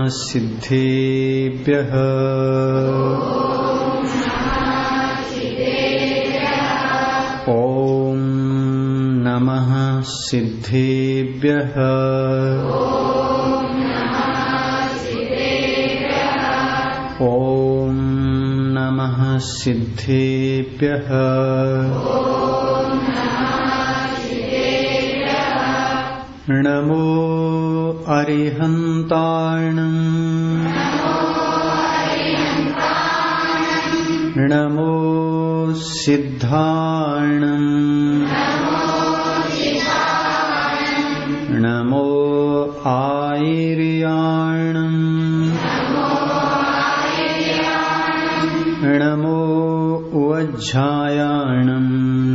सिद्धेभ्यः ॐ नमः सिद्धेभ्यः ॐ नमः सिद्धेभ्यः नमो अरिहन्ताणम् नमो सिद्धाणम् नमो आयर्याणम् नमो वज्झायाणम्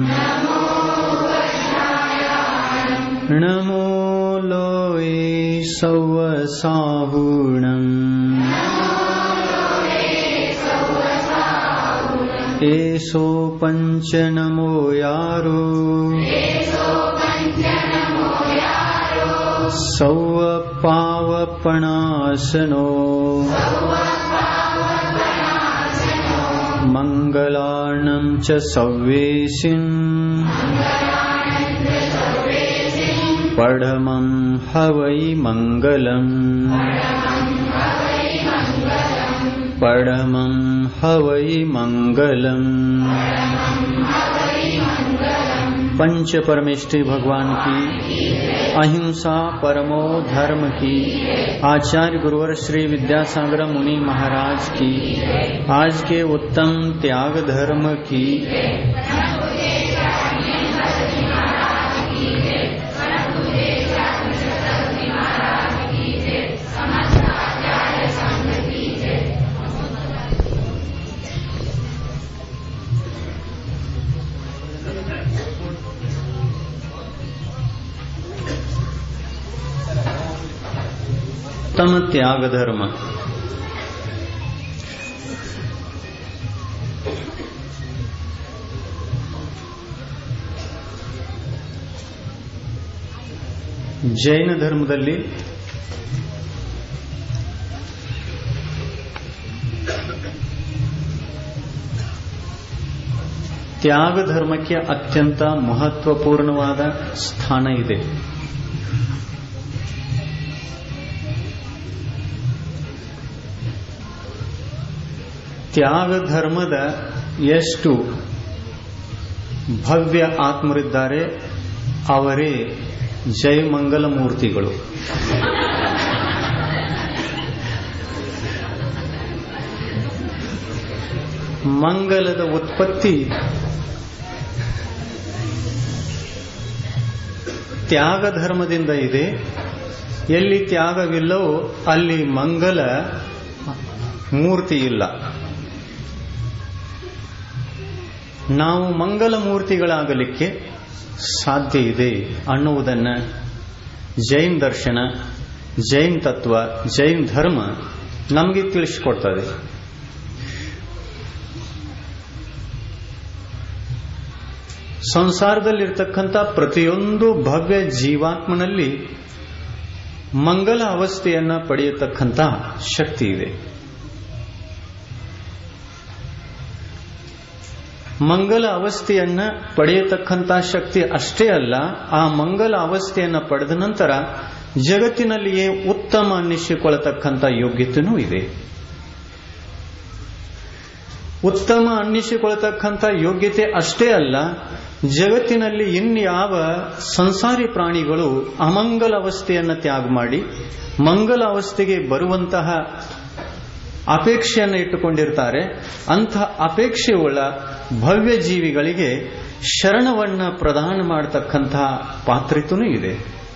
नमो लोये सौवसाहुणम् एषो पञ्च नमो यारो सौवपावपणासनो मङ्गलार्णं च सव्येशिन् पढमं हवै मङ्गलम् पढमं हवै मङ्गलम् पंच परमेष्ठी भगवान की अहिंसा परमो धर्म की आचार्य गुरुवर श्री विद्यासागर मुनि महाराज की आज के उत्तम त्याग धर्म की उत्तम त्याग धर्म ಜೈನ ಧರ್ಮದಲ್ಲಿ ತ್ಯಾಗ ಧರ್ಮಕ್ಕೆ ಅತ್ಯಂತ ಮಹತ್ವಪೂರ್ಣವಾದ ಸ್ಥಾನ ಇದೆ ತ್ಯಾಗ ಧರ್ಮದ ಎಷ್ಟು ಭವ್ಯ ಆತ್ಮರಿದ್ದಾರೆ ಅವರೇ ಜಯಮಂಗಲ ಮೂರ್ತಿಗಳು ಮಂಗಲದ ಉತ್ಪತ್ತಿ ತ್ಯಾಗ ಧರ್ಮದಿಂದ ಇದೆ ಎಲ್ಲಿ ತ್ಯಾಗವಿಲ್ಲವೋ ಅಲ್ಲಿ ಮಂಗಲ ಮೂರ್ತಿ ಇಲ್ಲ ನಾವು ಮಂಗಲ ಮೂರ್ತಿಗಳಾಗಲಿಕ್ಕೆ ಸಾಧ್ಯ ಇದೆ ಅನ್ನುವುದನ್ನು ಜೈನ್ ದರ್ಶನ ಜೈನ್ ತತ್ವ ಜೈನ್ ಧರ್ಮ ನಮಗೆ ತಿಳಿಸಿಕೊಡ್ತದೆ ಸಂಸಾರದಲ್ಲಿರ್ತಕ್ಕಂಥ ಪ್ರತಿಯೊಂದು ಭವ್ಯ ಜೀವಾತ್ಮನಲ್ಲಿ ಮಂಗಲ ಅವಸ್ಥೆಯನ್ನ ಪಡೆಯತಕ್ಕಂಥ ಶಕ್ತಿ ಇದೆ ಮಂಗಲ ಅವಸ್ಥೆಯನ್ನ ಪಡೆಯತಕ್ಕಂಥ ಶಕ್ತಿ ಅಷ್ಟೇ ಅಲ್ಲ ಆ ಮಂಗಲ ಅವಸ್ಥೆಯನ್ನ ಪಡೆದ ನಂತರ ಜಗತ್ತಿನಲ್ಲಿಯೇ ಉತ್ತಮ ಅನ್ನಿಸಿಕೊಳ್ಳತಕ್ಕಂಥ ಯೋಗ್ಯತೆಯೂ ಇದೆ ಉತ್ತಮ ಅನ್ನಿಸಿಕೊಳ್ಳತಕ್ಕಂಥ ಯೋಗ್ಯತೆ ಅಷ್ಟೇ ಅಲ್ಲ ಜಗತ್ತಿನಲ್ಲಿ ಇನ್ಯಾವ ಸಂಸಾರಿ ಪ್ರಾಣಿಗಳು ಅಮಂಗಲ ಅವಸ್ಥೆಯನ್ನು ತ್ಯಾಗ ಮಾಡಿ ಮಂಗಲ ಅವಸ್ಥೆಗೆ ಬರುವಂತಹ ಅಪೇಕ್ಷೆಯನ್ನು ಇಟ್ಟುಕೊಂಡಿರ್ತಾರೆ ಅಂಥ ಅಪೇಕ್ಷೆಯುಳ್ಳ ಭವ್ಯ ಜೀವಿಗಳಿಗೆ ಶರಣವನ್ನ ಪ್ರದಾನ ಮಾಡತಕ್ಕಂತಹ ಪಾತ್ರಿತನೂ ಇದೆ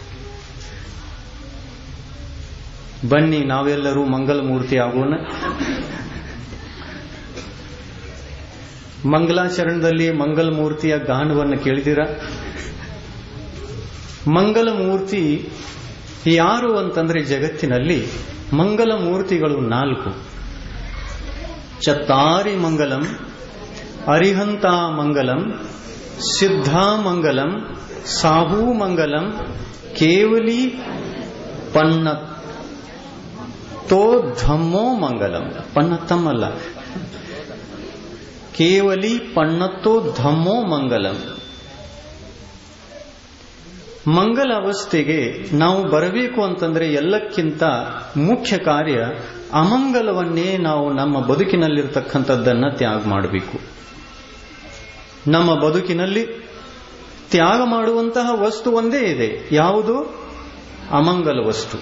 ಬನ್ನಿ ನಾವೆಲ್ಲರೂ ಮಂಗಲ ಮೂರ್ತಿ ಆಗೋಣ ಮಂಗಲಾಚರಣದಲ್ಲಿ ಮಂಗಲ ಮೂರ್ತಿಯ ಗಾನವನ್ನು ಕೇಳಿದಿರ ಮಂಗಲ ಮೂರ್ತಿ ಯಾರು ಅಂತಂದ್ರೆ ಜಗತ್ತಿನಲ್ಲಿ ಮಂಗಲ ಮೂರ್ತಿಗಳು ನಾಲ್ಕು ಚತ್ತಾರಿ ಮಂಗಲಂ ಅರಿಹಂತ ಮಂಗಲಂ ಸಿದ್ಧಾ ಮಂಗಲಂ ಸಾಹೂ ಮಂಗಲಂ ಕೇವಲಿ ಪನ್ನ ತೋ ಧಮ್ಮೋ ಮಂಗಲಂ ಪನ್ನತ್ತಮ್ಮಲ್ಲ ಕೇವಲಿ ಪಣ್ಣತ್ತೋ ಧಮ್ಮೋ ಮಂಗಲಂ ಮಂಗಲ ಅವಸ್ಥೆಗೆ ನಾವು ಬರಬೇಕು ಅಂತಂದ್ರೆ ಎಲ್ಲಕ್ಕಿಂತ ಮುಖ್ಯ ಕಾರ್ಯ ಅಮಂಗಲವನ್ನೇ ನಾವು ನಮ್ಮ ಬದುಕಿನಲ್ಲಿರ್ತಕ್ಕಂಥದ್ದನ್ನ ತ್ಯಾಗ ಮಾಡಬೇಕು ನಮ್ಮ ಬದುಕಿನಲ್ಲಿ ತ್ಯಾಗ ಮಾಡುವಂತಹ ವಸ್ತು ಒಂದೇ ಇದೆ ಯಾವುದು ಅಮಂಗಲ ವಸ್ತು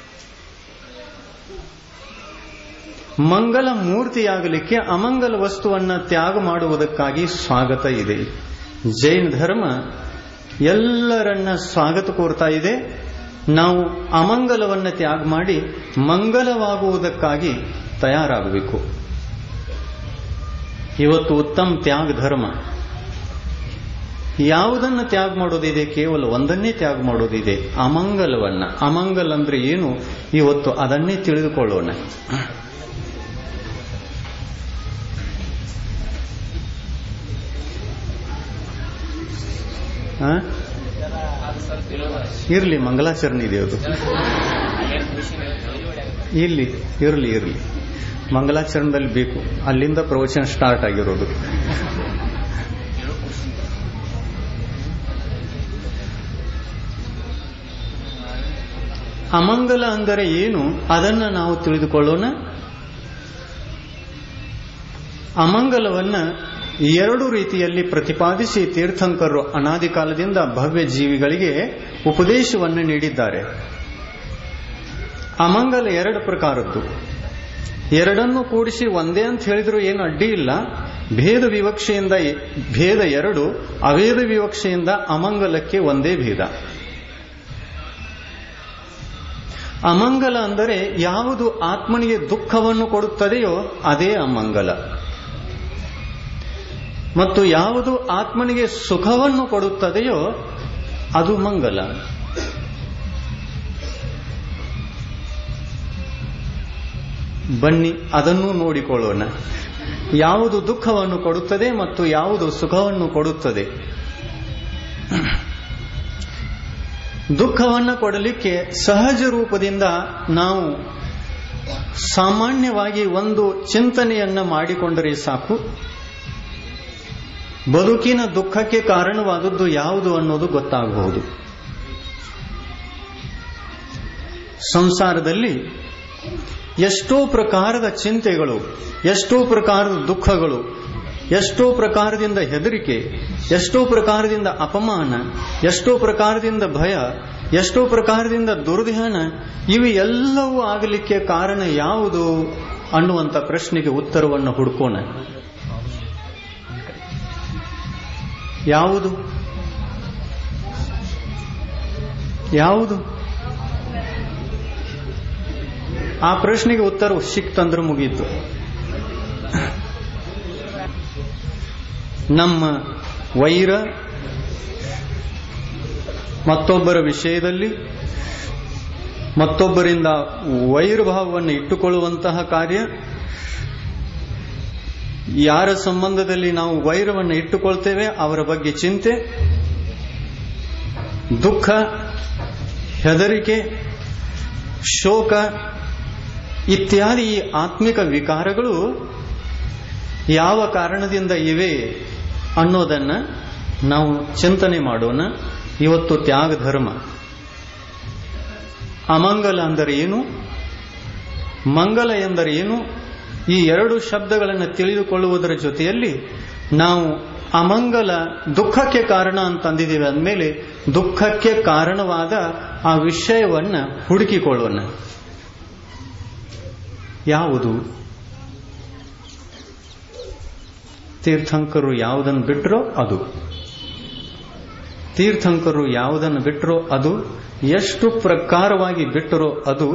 ಮಂಗಲ ಮೂರ್ತಿಯಾಗಲಿಕ್ಕೆ ಅಮಂಗಲ ವಸ್ತುವನ್ನ ತ್ಯಾಗ ಮಾಡುವುದಕ್ಕಾಗಿ ಸ್ವಾಗತ ಇದೆ ಜೈನ ಧರ್ಮ ಎಲ್ಲರನ್ನ ಸ್ವಾಗತ ಕೋರ್ತಾ ಇದೆ ನಾವು ಅಮಂಗಲವನ್ನ ತ್ಯಾಗ ಮಾಡಿ ಮಂಗಲವಾಗುವುದಕ್ಕಾಗಿ ತಯಾರಾಗಬೇಕು ಇವತ್ತು ಉತ್ತಮ ತ್ಯಾಗ ಧರ್ಮ ಯಾವುದನ್ನು ತ್ಯಾಗ ಮಾಡೋದಿದೆ ಕೇವಲ ಒಂದನ್ನೇ ತ್ಯಾಗ ಮಾಡೋದಿದೆ ಅಮಂಗಲವನ್ನ ಅಮಂಗಲ್ ಅಂದ್ರೆ ಏನು ಇವತ್ತು ಅದನ್ನೇ ತಿಳಿದುಕೊಳ್ಳೋಣ ಇರ್ಲಿ ಮಂಗಲಾಚರಣೆ ಇದೆ ಅದು ಇಲ್ಲಿ ಇರ್ಲಿ ಇರ್ಲಿ ಮಂಗಲಾಚರಣದಲ್ಲಿ ಬೇಕು ಅಲ್ಲಿಂದ ಪ್ರವಚನ ಸ್ಟಾರ್ಟ್ ಆಗಿರೋದು ಅಮಂಗಲ ಅಂದರೆ ಏನು ಅದನ್ನ ನಾವು ತಿಳಿದುಕೊಳ್ಳೋಣ ಅಮಂಗಲವನ್ನ ಎರಡು ರೀತಿಯಲ್ಲಿ ಪ್ರತಿಪಾದಿಸಿ ತೀರ್ಥಂಕರರು ಅನಾದಿ ಕಾಲದಿಂದ ಭವ್ಯ ಜೀವಿಗಳಿಗೆ ಉಪದೇಶವನ್ನು ನೀಡಿದ್ದಾರೆ ಅಮಂಗಲ ಎರಡು ಪ್ರಕಾರದ್ದು ಎರಡನ್ನು ಕೂಡಿಸಿ ಒಂದೇ ಅಂತ ಹೇಳಿದ್ರು ಏನು ಅಡ್ಡಿ ಇಲ್ಲ ಭೇದ ವಿವಕ್ಷೆಯಿಂದ ಭೇದ ಎರಡು ಅವೇದ ವಿವಕ್ಷೆಯಿಂದ ಅಮಂಗಲಕ್ಕೆ ಒಂದೇ ಭೇದ ಅಮಂಗಲ ಅಂದರೆ ಯಾವುದು ಆತ್ಮನಿಗೆ ದುಃಖವನ್ನು ಕೊಡುತ್ತದೆಯೋ ಅದೇ ಅಮಂಗಲ ಮತ್ತು ಯಾವುದು ಆತ್ಮನಿಗೆ ಸುಖವನ್ನು ಕೊಡುತ್ತದೆಯೋ ಅದು ಮಂಗಲ ಬನ್ನಿ ಅದನ್ನು ನೋಡಿಕೊಳ್ಳೋಣ ಯಾವುದು ದುಃಖವನ್ನು ಕೊಡುತ್ತದೆ ಮತ್ತು ಯಾವುದು ಸುಖವನ್ನು ಕೊಡುತ್ತದೆ ದುಃಖವನ್ನು ಕೊಡಲಿಕ್ಕೆ ಸಹಜ ರೂಪದಿಂದ ನಾವು ಸಾಮಾನ್ಯವಾಗಿ ಒಂದು ಚಿಂತನೆಯನ್ನ ಮಾಡಿಕೊಂಡರೆ ಸಾಕು ಬದುಕಿನ ದುಃಖಕ್ಕೆ ಕಾರಣವಾದದ್ದು ಯಾವುದು ಅನ್ನೋದು ಗೊತ್ತಾಗಬಹುದು ಸಂಸಾರದಲ್ಲಿ ಎಷ್ಟೋ ಪ್ರಕಾರದ ಚಿಂತೆಗಳು ಎಷ್ಟೋ ಪ್ರಕಾರದ ದುಃಖಗಳು ಎಷ್ಟೋ ಪ್ರಕಾರದಿಂದ ಹೆದರಿಕೆ ಎಷ್ಟೋ ಪ್ರಕಾರದಿಂದ ಅಪಮಾನ ಎಷ್ಟೋ ಪ್ರಕಾರದಿಂದ ಭಯ ಎಷ್ಟೋ ಪ್ರಕಾರದಿಂದ ದುರ್ಧ್ಯಾನ ಇವು ಎಲ್ಲವೂ ಆಗಲಿಕ್ಕೆ ಕಾರಣ ಯಾವುದು ಅನ್ನುವಂಥ ಪ್ರಶ್ನೆಗೆ ಉತ್ತರವನ್ನು ಹುಡುಕೋಣ ಯಾವುದು ಯಾವುದು ಆ ಪ್ರಶ್ನೆಗೆ ಉತ್ತರ ಸಿಕ್ತಂದ್ರೆ ಮುಗೀತು ನಮ್ಮ ವೈರ ಮತ್ತೊಬ್ಬರ ವಿಷಯದಲ್ಲಿ ಮತ್ತೊಬ್ಬರಿಂದ ವೈರಭಾವವನ್ನು ಇಟ್ಟುಕೊಳ್ಳುವಂತಹ ಕಾರ್ಯ ಯಾರ ಸಂಬಂಧದಲ್ಲಿ ನಾವು ವೈರವನ್ನು ಇಟ್ಟುಕೊಳ್ತೇವೆ ಅವರ ಬಗ್ಗೆ ಚಿಂತೆ ದುಃಖ ಹೆದರಿಕೆ ಶೋಕ ಇತ್ಯಾದಿ ಈ ಆತ್ಮಿಕ ವಿಕಾರಗಳು ಯಾವ ಕಾರಣದಿಂದ ಇವೆ ಅನ್ನೋದನ್ನ ನಾವು ಚಿಂತನೆ ಮಾಡೋಣ ಇವತ್ತು ತ್ಯಾಗ ಧರ್ಮ ಅಮಂಗಲ ಅಂದರೆ ಏನು ಮಂಗಲ ಎಂದರೆ ಏನು ಈ ಎರಡು ಶಬ್ದಗಳನ್ನು ತಿಳಿದುಕೊಳ್ಳುವುದರ ಜೊತೆಯಲ್ಲಿ ನಾವು ಅಮಂಗಲ ದುಃಖಕ್ಕೆ ಕಾರಣ ಅಂತಂದಿದ್ದೀವಿ ಅಂದಮೇಲೆ ದುಃಖಕ್ಕೆ ಕಾರಣವಾದ ಆ ವಿಷಯವನ್ನ ಹುಡುಕಿಕೊಳ್ಳೋಣ ಯಾವುದು ತೀರ್ಥಂಕರು ಯಾವುದನ್ನು ಬಿಟ್ಟರೋ ಅದು ತೀರ್ಥಂಕರು ಯಾವುದನ್ನು ಬಿಟ್ಟರೋ ಅದು ಎಷ್ಟು ಪ್ರಕಾರವಾಗಿ ಬಿಟ್ಟರೋ ಅದು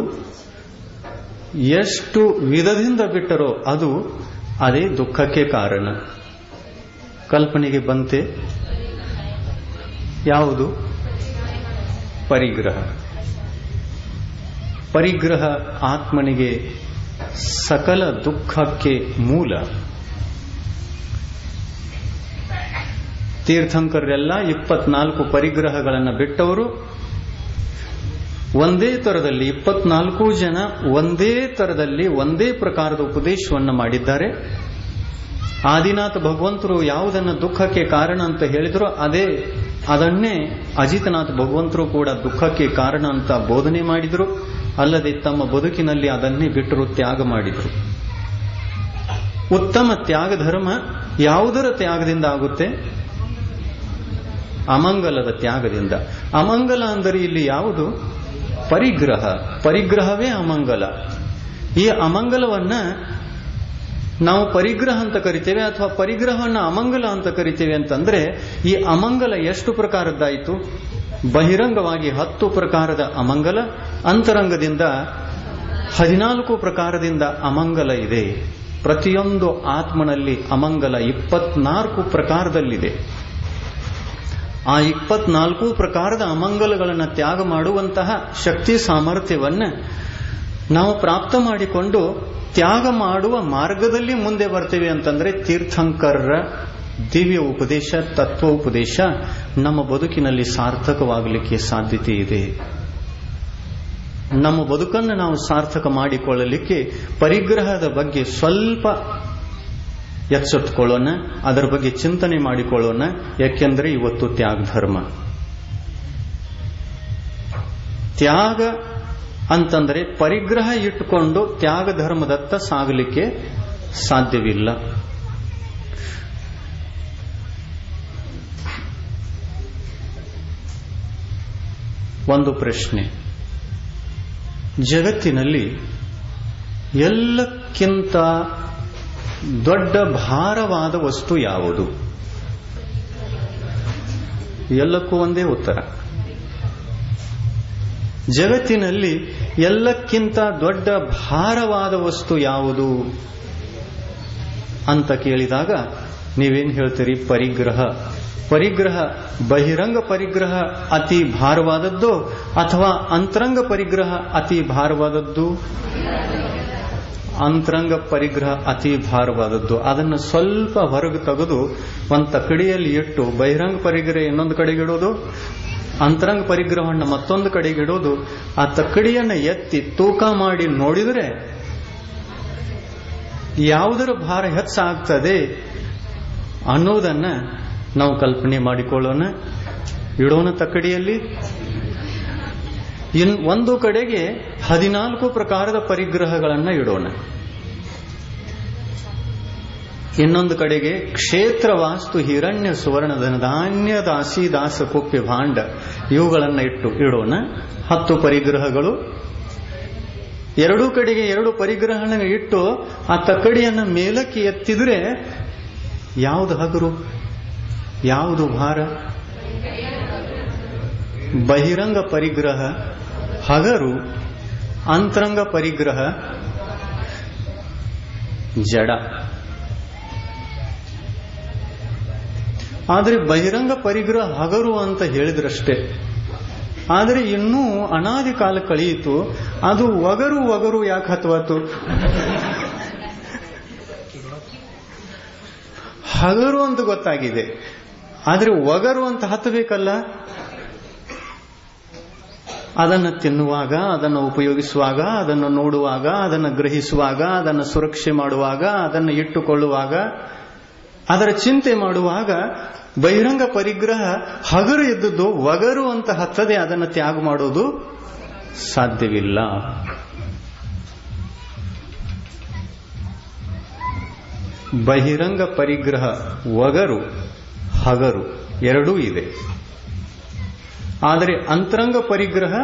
ಎಷ್ಟು ವಿಧದಿಂದ ಬಿಟ್ಟರೋ ಅದು ಅದೇ ದುಃಖಕ್ಕೆ ಕಾರಣ ಕಲ್ಪನೆಗೆ ಬಂತೆ ಯಾವುದು ಪರಿಗ್ರಹ ಪರಿಗ್ರಹ ಆತ್ಮನಿಗೆ ಸಕಲ ದುಃಖಕ್ಕೆ ಮೂಲ ತೀರ್ಥಂಕರೆಲ್ಲ ಇಪ್ಪತ್ನಾಲ್ಕು ಪರಿಗ್ರಹಗಳನ್ನು ಬಿಟ್ಟವರು ಒಂದೇ ತರದಲ್ಲಿ ಇಪ್ಪತ್ನಾಲ್ಕು ಜನ ಒಂದೇ ತರದಲ್ಲಿ ಒಂದೇ ಪ್ರಕಾರದ ಉಪದೇಶವನ್ನು ಮಾಡಿದ್ದಾರೆ ಆದಿನಾಥ ಭಗವಂತರು ಯಾವುದನ್ನ ದುಃಖಕ್ಕೆ ಕಾರಣ ಅಂತ ಹೇಳಿದ್ರು ಅದೇ ಅದನ್ನೇ ಅಜಿತನಾಥ ಭಗವಂತರು ಕೂಡ ದುಃಖಕ್ಕೆ ಕಾರಣ ಅಂತ ಬೋಧನೆ ಮಾಡಿದ್ರು ಅಲ್ಲದೆ ತಮ್ಮ ಬದುಕಿನಲ್ಲಿ ಅದನ್ನೇ ಬಿಟ್ಟರು ತ್ಯಾಗ ಮಾಡಿದ್ರು ಉತ್ತಮ ತ್ಯಾಗ ಧರ್ಮ ಯಾವುದರ ತ್ಯಾಗದಿಂದ ಆಗುತ್ತೆ ಅಮಂಗಲದ ತ್ಯಾಗದಿಂದ ಅಮಂಗಲ ಅಂದರೆ ಇಲ್ಲಿ ಯಾವುದು ಪರಿಗ್ರಹ ಪರಿಗ್ರಹವೇ ಅಮಂಗಲ ಈ ಅಮಂಗಲವನ್ನ ನಾವು ಪರಿಗ್ರಹ ಅಂತ ಕರಿತೇವೆ ಅಥವಾ ಪರಿಗ್ರಹವನ್ನ ಅಮಂಗಲ ಅಂತ ಕರಿತೇವೆ ಅಂತಂದ್ರೆ ಈ ಅಮಂಗಲ ಎಷ್ಟು ಪ್ರಕಾರದ್ದಾಯಿತು ಬಹಿರಂಗವಾಗಿ ಹತ್ತು ಪ್ರಕಾರದ ಅಮಂಗಲ ಅಂತರಂಗದಿಂದ ಹದಿನಾಲ್ಕು ಪ್ರಕಾರದಿಂದ ಅಮಂಗಲ ಇದೆ ಪ್ರತಿಯೊಂದು ಆತ್ಮನಲ್ಲಿ ಅಮಂಗಲ ಇಪ್ಪತ್ನಾಲ್ಕು ಪ್ರಕಾರದಲ್ಲಿದೆ ಆ ಇಪ್ಪತ್ನಾಲ್ಕು ಪ್ರಕಾರದ ಅಮಂಗಲಗಳನ್ನು ತ್ಯಾಗ ಮಾಡುವಂತಹ ಶಕ್ತಿ ಸಾಮರ್ಥ್ಯವನ್ನ ನಾವು ಪ್ರಾಪ್ತ ಮಾಡಿಕೊಂಡು ತ್ಯಾಗ ಮಾಡುವ ಮಾರ್ಗದಲ್ಲಿ ಮುಂದೆ ಬರ್ತೇವೆ ಅಂತಂದ್ರೆ ತೀರ್ಥಂಕರರ ದಿವ್ಯ ಉಪದೇಶ ತತ್ವ ಉಪದೇಶ ನಮ್ಮ ಬದುಕಿನಲ್ಲಿ ಸಾರ್ಥಕವಾಗಲಿಕ್ಕೆ ಸಾಧ್ಯತೆ ಇದೆ ನಮ್ಮ ಬದುಕನ್ನು ನಾವು ಸಾರ್ಥಕ ಮಾಡಿಕೊಳ್ಳಲಿಕ್ಕೆ ಪರಿಗ್ರಹದ ಬಗ್ಗೆ ಸ್ವಲ್ಪ ಎಚ್ಚೆತ್ತುಕೊಳ್ಳೋಣ ಅದರ ಬಗ್ಗೆ ಚಿಂತನೆ ಮಾಡಿಕೊಳ್ಳೋಣ ಯಾಕೆಂದ್ರೆ ಇವತ್ತು ತ್ಯಾಗ ಧರ್ಮ ತ್ಯಾಗ ಅಂತಂದ್ರೆ ಪರಿಗ್ರಹ ಇಟ್ಟುಕೊಂಡು ತ್ಯಾಗ ಧರ್ಮದತ್ತ ಸಾಗಲಿಕ್ಕೆ ಸಾಧ್ಯವಿಲ್ಲ ಒಂದು ಪ್ರಶ್ನೆ ಜಗತ್ತಿನಲ್ಲಿ ಎಲ್ಲಕ್ಕಿಂತ ದೊಡ್ಡ ಭಾರವಾದ ವಸ್ತು ಯಾವುದು ಎಲ್ಲಕ್ಕೂ ಒಂದೇ ಉತ್ತರ ಜಗತ್ತಿನಲ್ಲಿ ಎಲ್ಲಕ್ಕಿಂತ ದೊಡ್ಡ ಭಾರವಾದ ವಸ್ತು ಯಾವುದು ಅಂತ ಕೇಳಿದಾಗ ನೀವೇನ್ ಹೇಳ್ತೀರಿ ಪರಿಗ್ರಹ ಪರಿಗ್ರಹ ಬಹಿರಂಗ ಪರಿಗ್ರಹ ಅತಿ ಭಾರವಾದದ್ದು ಅಥವಾ ಅಂತರಂಗ ಪರಿಗ್ರಹ ಅತಿ ಭಾರವಾದದ್ದು ಅಂತರಂಗ ಪರಿಗ್ರಹ ಅತಿ ಭಾರವಾದದ್ದು ಅದನ್ನು ಸ್ವಲ್ಪ ಹೊರಗೆ ತೆಗೆದು ಒಂದು ತಕಡಿಯಲ್ಲಿ ಇಟ್ಟು ಬಹಿರಂಗ ಪರಿಗ್ರಹ ಇನ್ನೊಂದು ಕಡೆಗಿಡೋದು ಅಂತರಂಗ ಪರಿಗ್ರಹವನ್ನು ಮತ್ತೊಂದು ಕಡೆಗಿಡೋದು ಆ ತಕ್ಕಡಿಯನ್ನು ಎತ್ತಿ ತೂಕ ಮಾಡಿ ನೋಡಿದರೆ ಯಾವುದರ ಭಾರ ಹೆಚ್ಚಾಗ್ತದೆ ಅನ್ನೋದನ್ನ ನಾವು ಕಲ್ಪನೆ ಮಾಡಿಕೊಳ್ಳೋಣ ಇಡೋಣ ತಕ್ಕಡಿಯಲ್ಲಿ ಇನ್ ಒಂದು ಕಡೆಗೆ ಹದಿನಾಲ್ಕು ಪ್ರಕಾರದ ಪರಿಗ್ರಹಗಳನ್ನ ಇಡೋಣ ಇನ್ನೊಂದು ಕಡೆಗೆ ಕ್ಷೇತ್ರ ವಾಸ್ತು ಹಿರಣ್ಯ ಸುವರ್ಣ ಧಾನ್ಯ ದಾಸಿ ದಾಸ ಕುಪ್ಪೆ ಭಾಂಡ ಇವುಗಳನ್ನ ಇಟ್ಟು ಇಡೋಣ ಹತ್ತು ಪರಿಗ್ರಹಗಳು ಎರಡೂ ಕಡೆಗೆ ಎರಡು ಪರಿಗ್ರಹಗಳನ್ನು ಇಟ್ಟು ಆ ತಕ್ಕಡಿಯನ್ನು ಮೇಲಕ್ಕೆ ಎತ್ತಿದ್ರೆ ಯಾವುದು ಹಗುರು ಯಾವುದು ಭಾರ ಬಹಿರಂಗ ಪರಿಗ್ರಹ ಹಗರು ಅಂತರಂಗ ಪರಿಗ್ರಹ ಜಡ ಆದರೆ ಬಹಿರಂಗ ಪರಿಗ್ರಹ ಹಗರು ಅಂತ ಹೇಳಿದ್ರಷ್ಟೇ ಆದರೆ ಇನ್ನೂ ಅನಾದಿ ಕಾಲ ಕಳೆಯಿತು ಅದು ಒಗರು ಒಗರು ಯಾಕೆ ಹತ್ವಾತು ಹಗರು ಅಂತ ಗೊತ್ತಾಗಿದೆ ಆದರೆ ಒಗರು ಅಂತ ಹತ್ತಬೇಕಲ್ಲ ಅದನ್ನು ತಿನ್ನುವಾಗ ಅದನ್ನು ಉಪಯೋಗಿಸುವಾಗ ಅದನ್ನು ನೋಡುವಾಗ ಅದನ್ನು ಗ್ರಹಿಸುವಾಗ ಅದನ್ನು ಸುರಕ್ಷೆ ಮಾಡುವಾಗ ಅದನ್ನು ಇಟ್ಟುಕೊಳ್ಳುವಾಗ ಅದರ ಚಿಂತೆ ಮಾಡುವಾಗ ಬಹಿರಂಗ ಪರಿಗ್ರಹ ಹಗರು ಇದ್ದದ್ದು ಒಗರು ಅಂತ ಹತ್ತದೆ ಅದನ್ನು ತ್ಯಾಗ ಮಾಡೋದು ಸಾಧ್ಯವಿಲ್ಲ ಬಹಿರಂಗ ಪರಿಗ್ರಹ ಒಗರು ಹಗರು ಎರಡೂ ಇದೆ ಆದರೆ ಅಂತರಂಗ ಪರಿಗ್ರಹ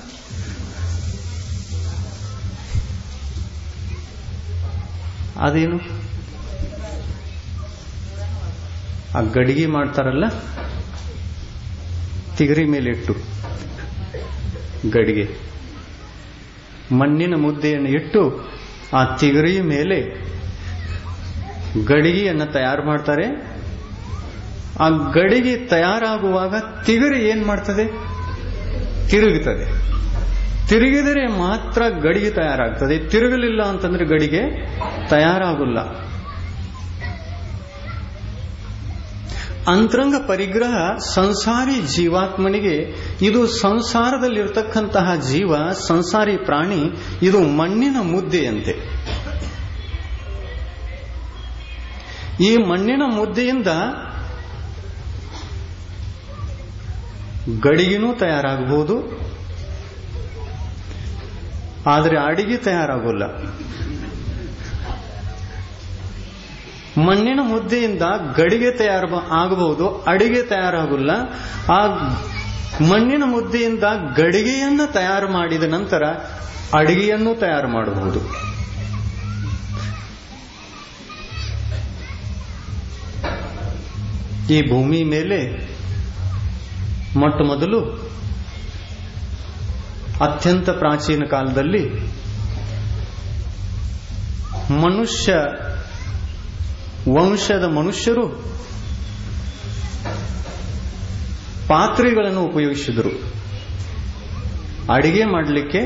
ಅದೇನು ಆ ಗಡಿಗೆ ಮಾಡ್ತಾರಲ್ಲ ತಿಗರಿ ಮೇಲಿಟ್ಟು ಗಡಿಗೆ ಮಣ್ಣಿನ ಮುದ್ದೆಯನ್ನು ಇಟ್ಟು ಆ ತಿಗರಿ ಮೇಲೆ ಗಡಿಗೆಯನ್ನು ತಯಾರು ಮಾಡ್ತಾರೆ ಆ ಗಡಿಗೆ ತಯಾರಾಗುವಾಗ ತಿಗರಿ ಏನ್ ಮಾಡ್ತದೆ ತಿರುಗುತ್ತದೆ ತಿರುಗಿದರೆ ಮಾತ್ರ ಗಡಿಗೆ ತಯಾರಾಗ್ತದೆ ತಿರುಗಲಿಲ್ಲ ಅಂತಂದ್ರೆ ಗಡಿಗೆ ತಯಾರಾಗಲ್ಲ ಅಂತರಂಗ ಪರಿಗ್ರಹ ಸಂಸಾರಿ ಜೀವಾತ್ಮನಿಗೆ ಇದು ಸಂಸಾರದಲ್ಲಿರ್ತಕ್ಕಂತಹ ಜೀವ ಸಂಸಾರಿ ಪ್ರಾಣಿ ಇದು ಮಣ್ಣಿನ ಮುದ್ದೆಯಂತೆ ಈ ಮಣ್ಣಿನ ಮುದ್ದೆಯಿಂದ ಗಡಿಗೆನೂ ತಯಾರಾಗಬಹುದು ಆದರೆ ಅಡಿಗೆ ತಯಾರಾಗೋಲ್ಲ ಮಣ್ಣಿನ ಮುದ್ದೆಯಿಂದ ಗಡಿಗೆ ತಯಾರ ಆಗಬಹುದು ಅಡಿಗೆ ತಯಾರಾಗಲ್ಲ ಆ ಮಣ್ಣಿನ ಮುದ್ದೆಯಿಂದ ಗಡಿಗೆಯನ್ನು ತಯಾರು ಮಾಡಿದ ನಂತರ ಅಡಿಗೆಯನ್ನು ತಯಾರು ಮಾಡಬಹುದು ಈ ಭೂಮಿ ಮೇಲೆ ಮೊಟ್ಟ ಮೊದಲು ಅತ್ಯಂತ ಪ್ರಾಚೀನ ಕಾಲದಲ್ಲಿ ಮನುಷ್ಯ ವಂಶದ ಮನುಷ್ಯರು ಪಾತ್ರೆಗಳನ್ನು ಉಪಯೋಗಿಸಿದರು ಅಡಿಗೆ ಮಾಡಲಿಕ್ಕೆ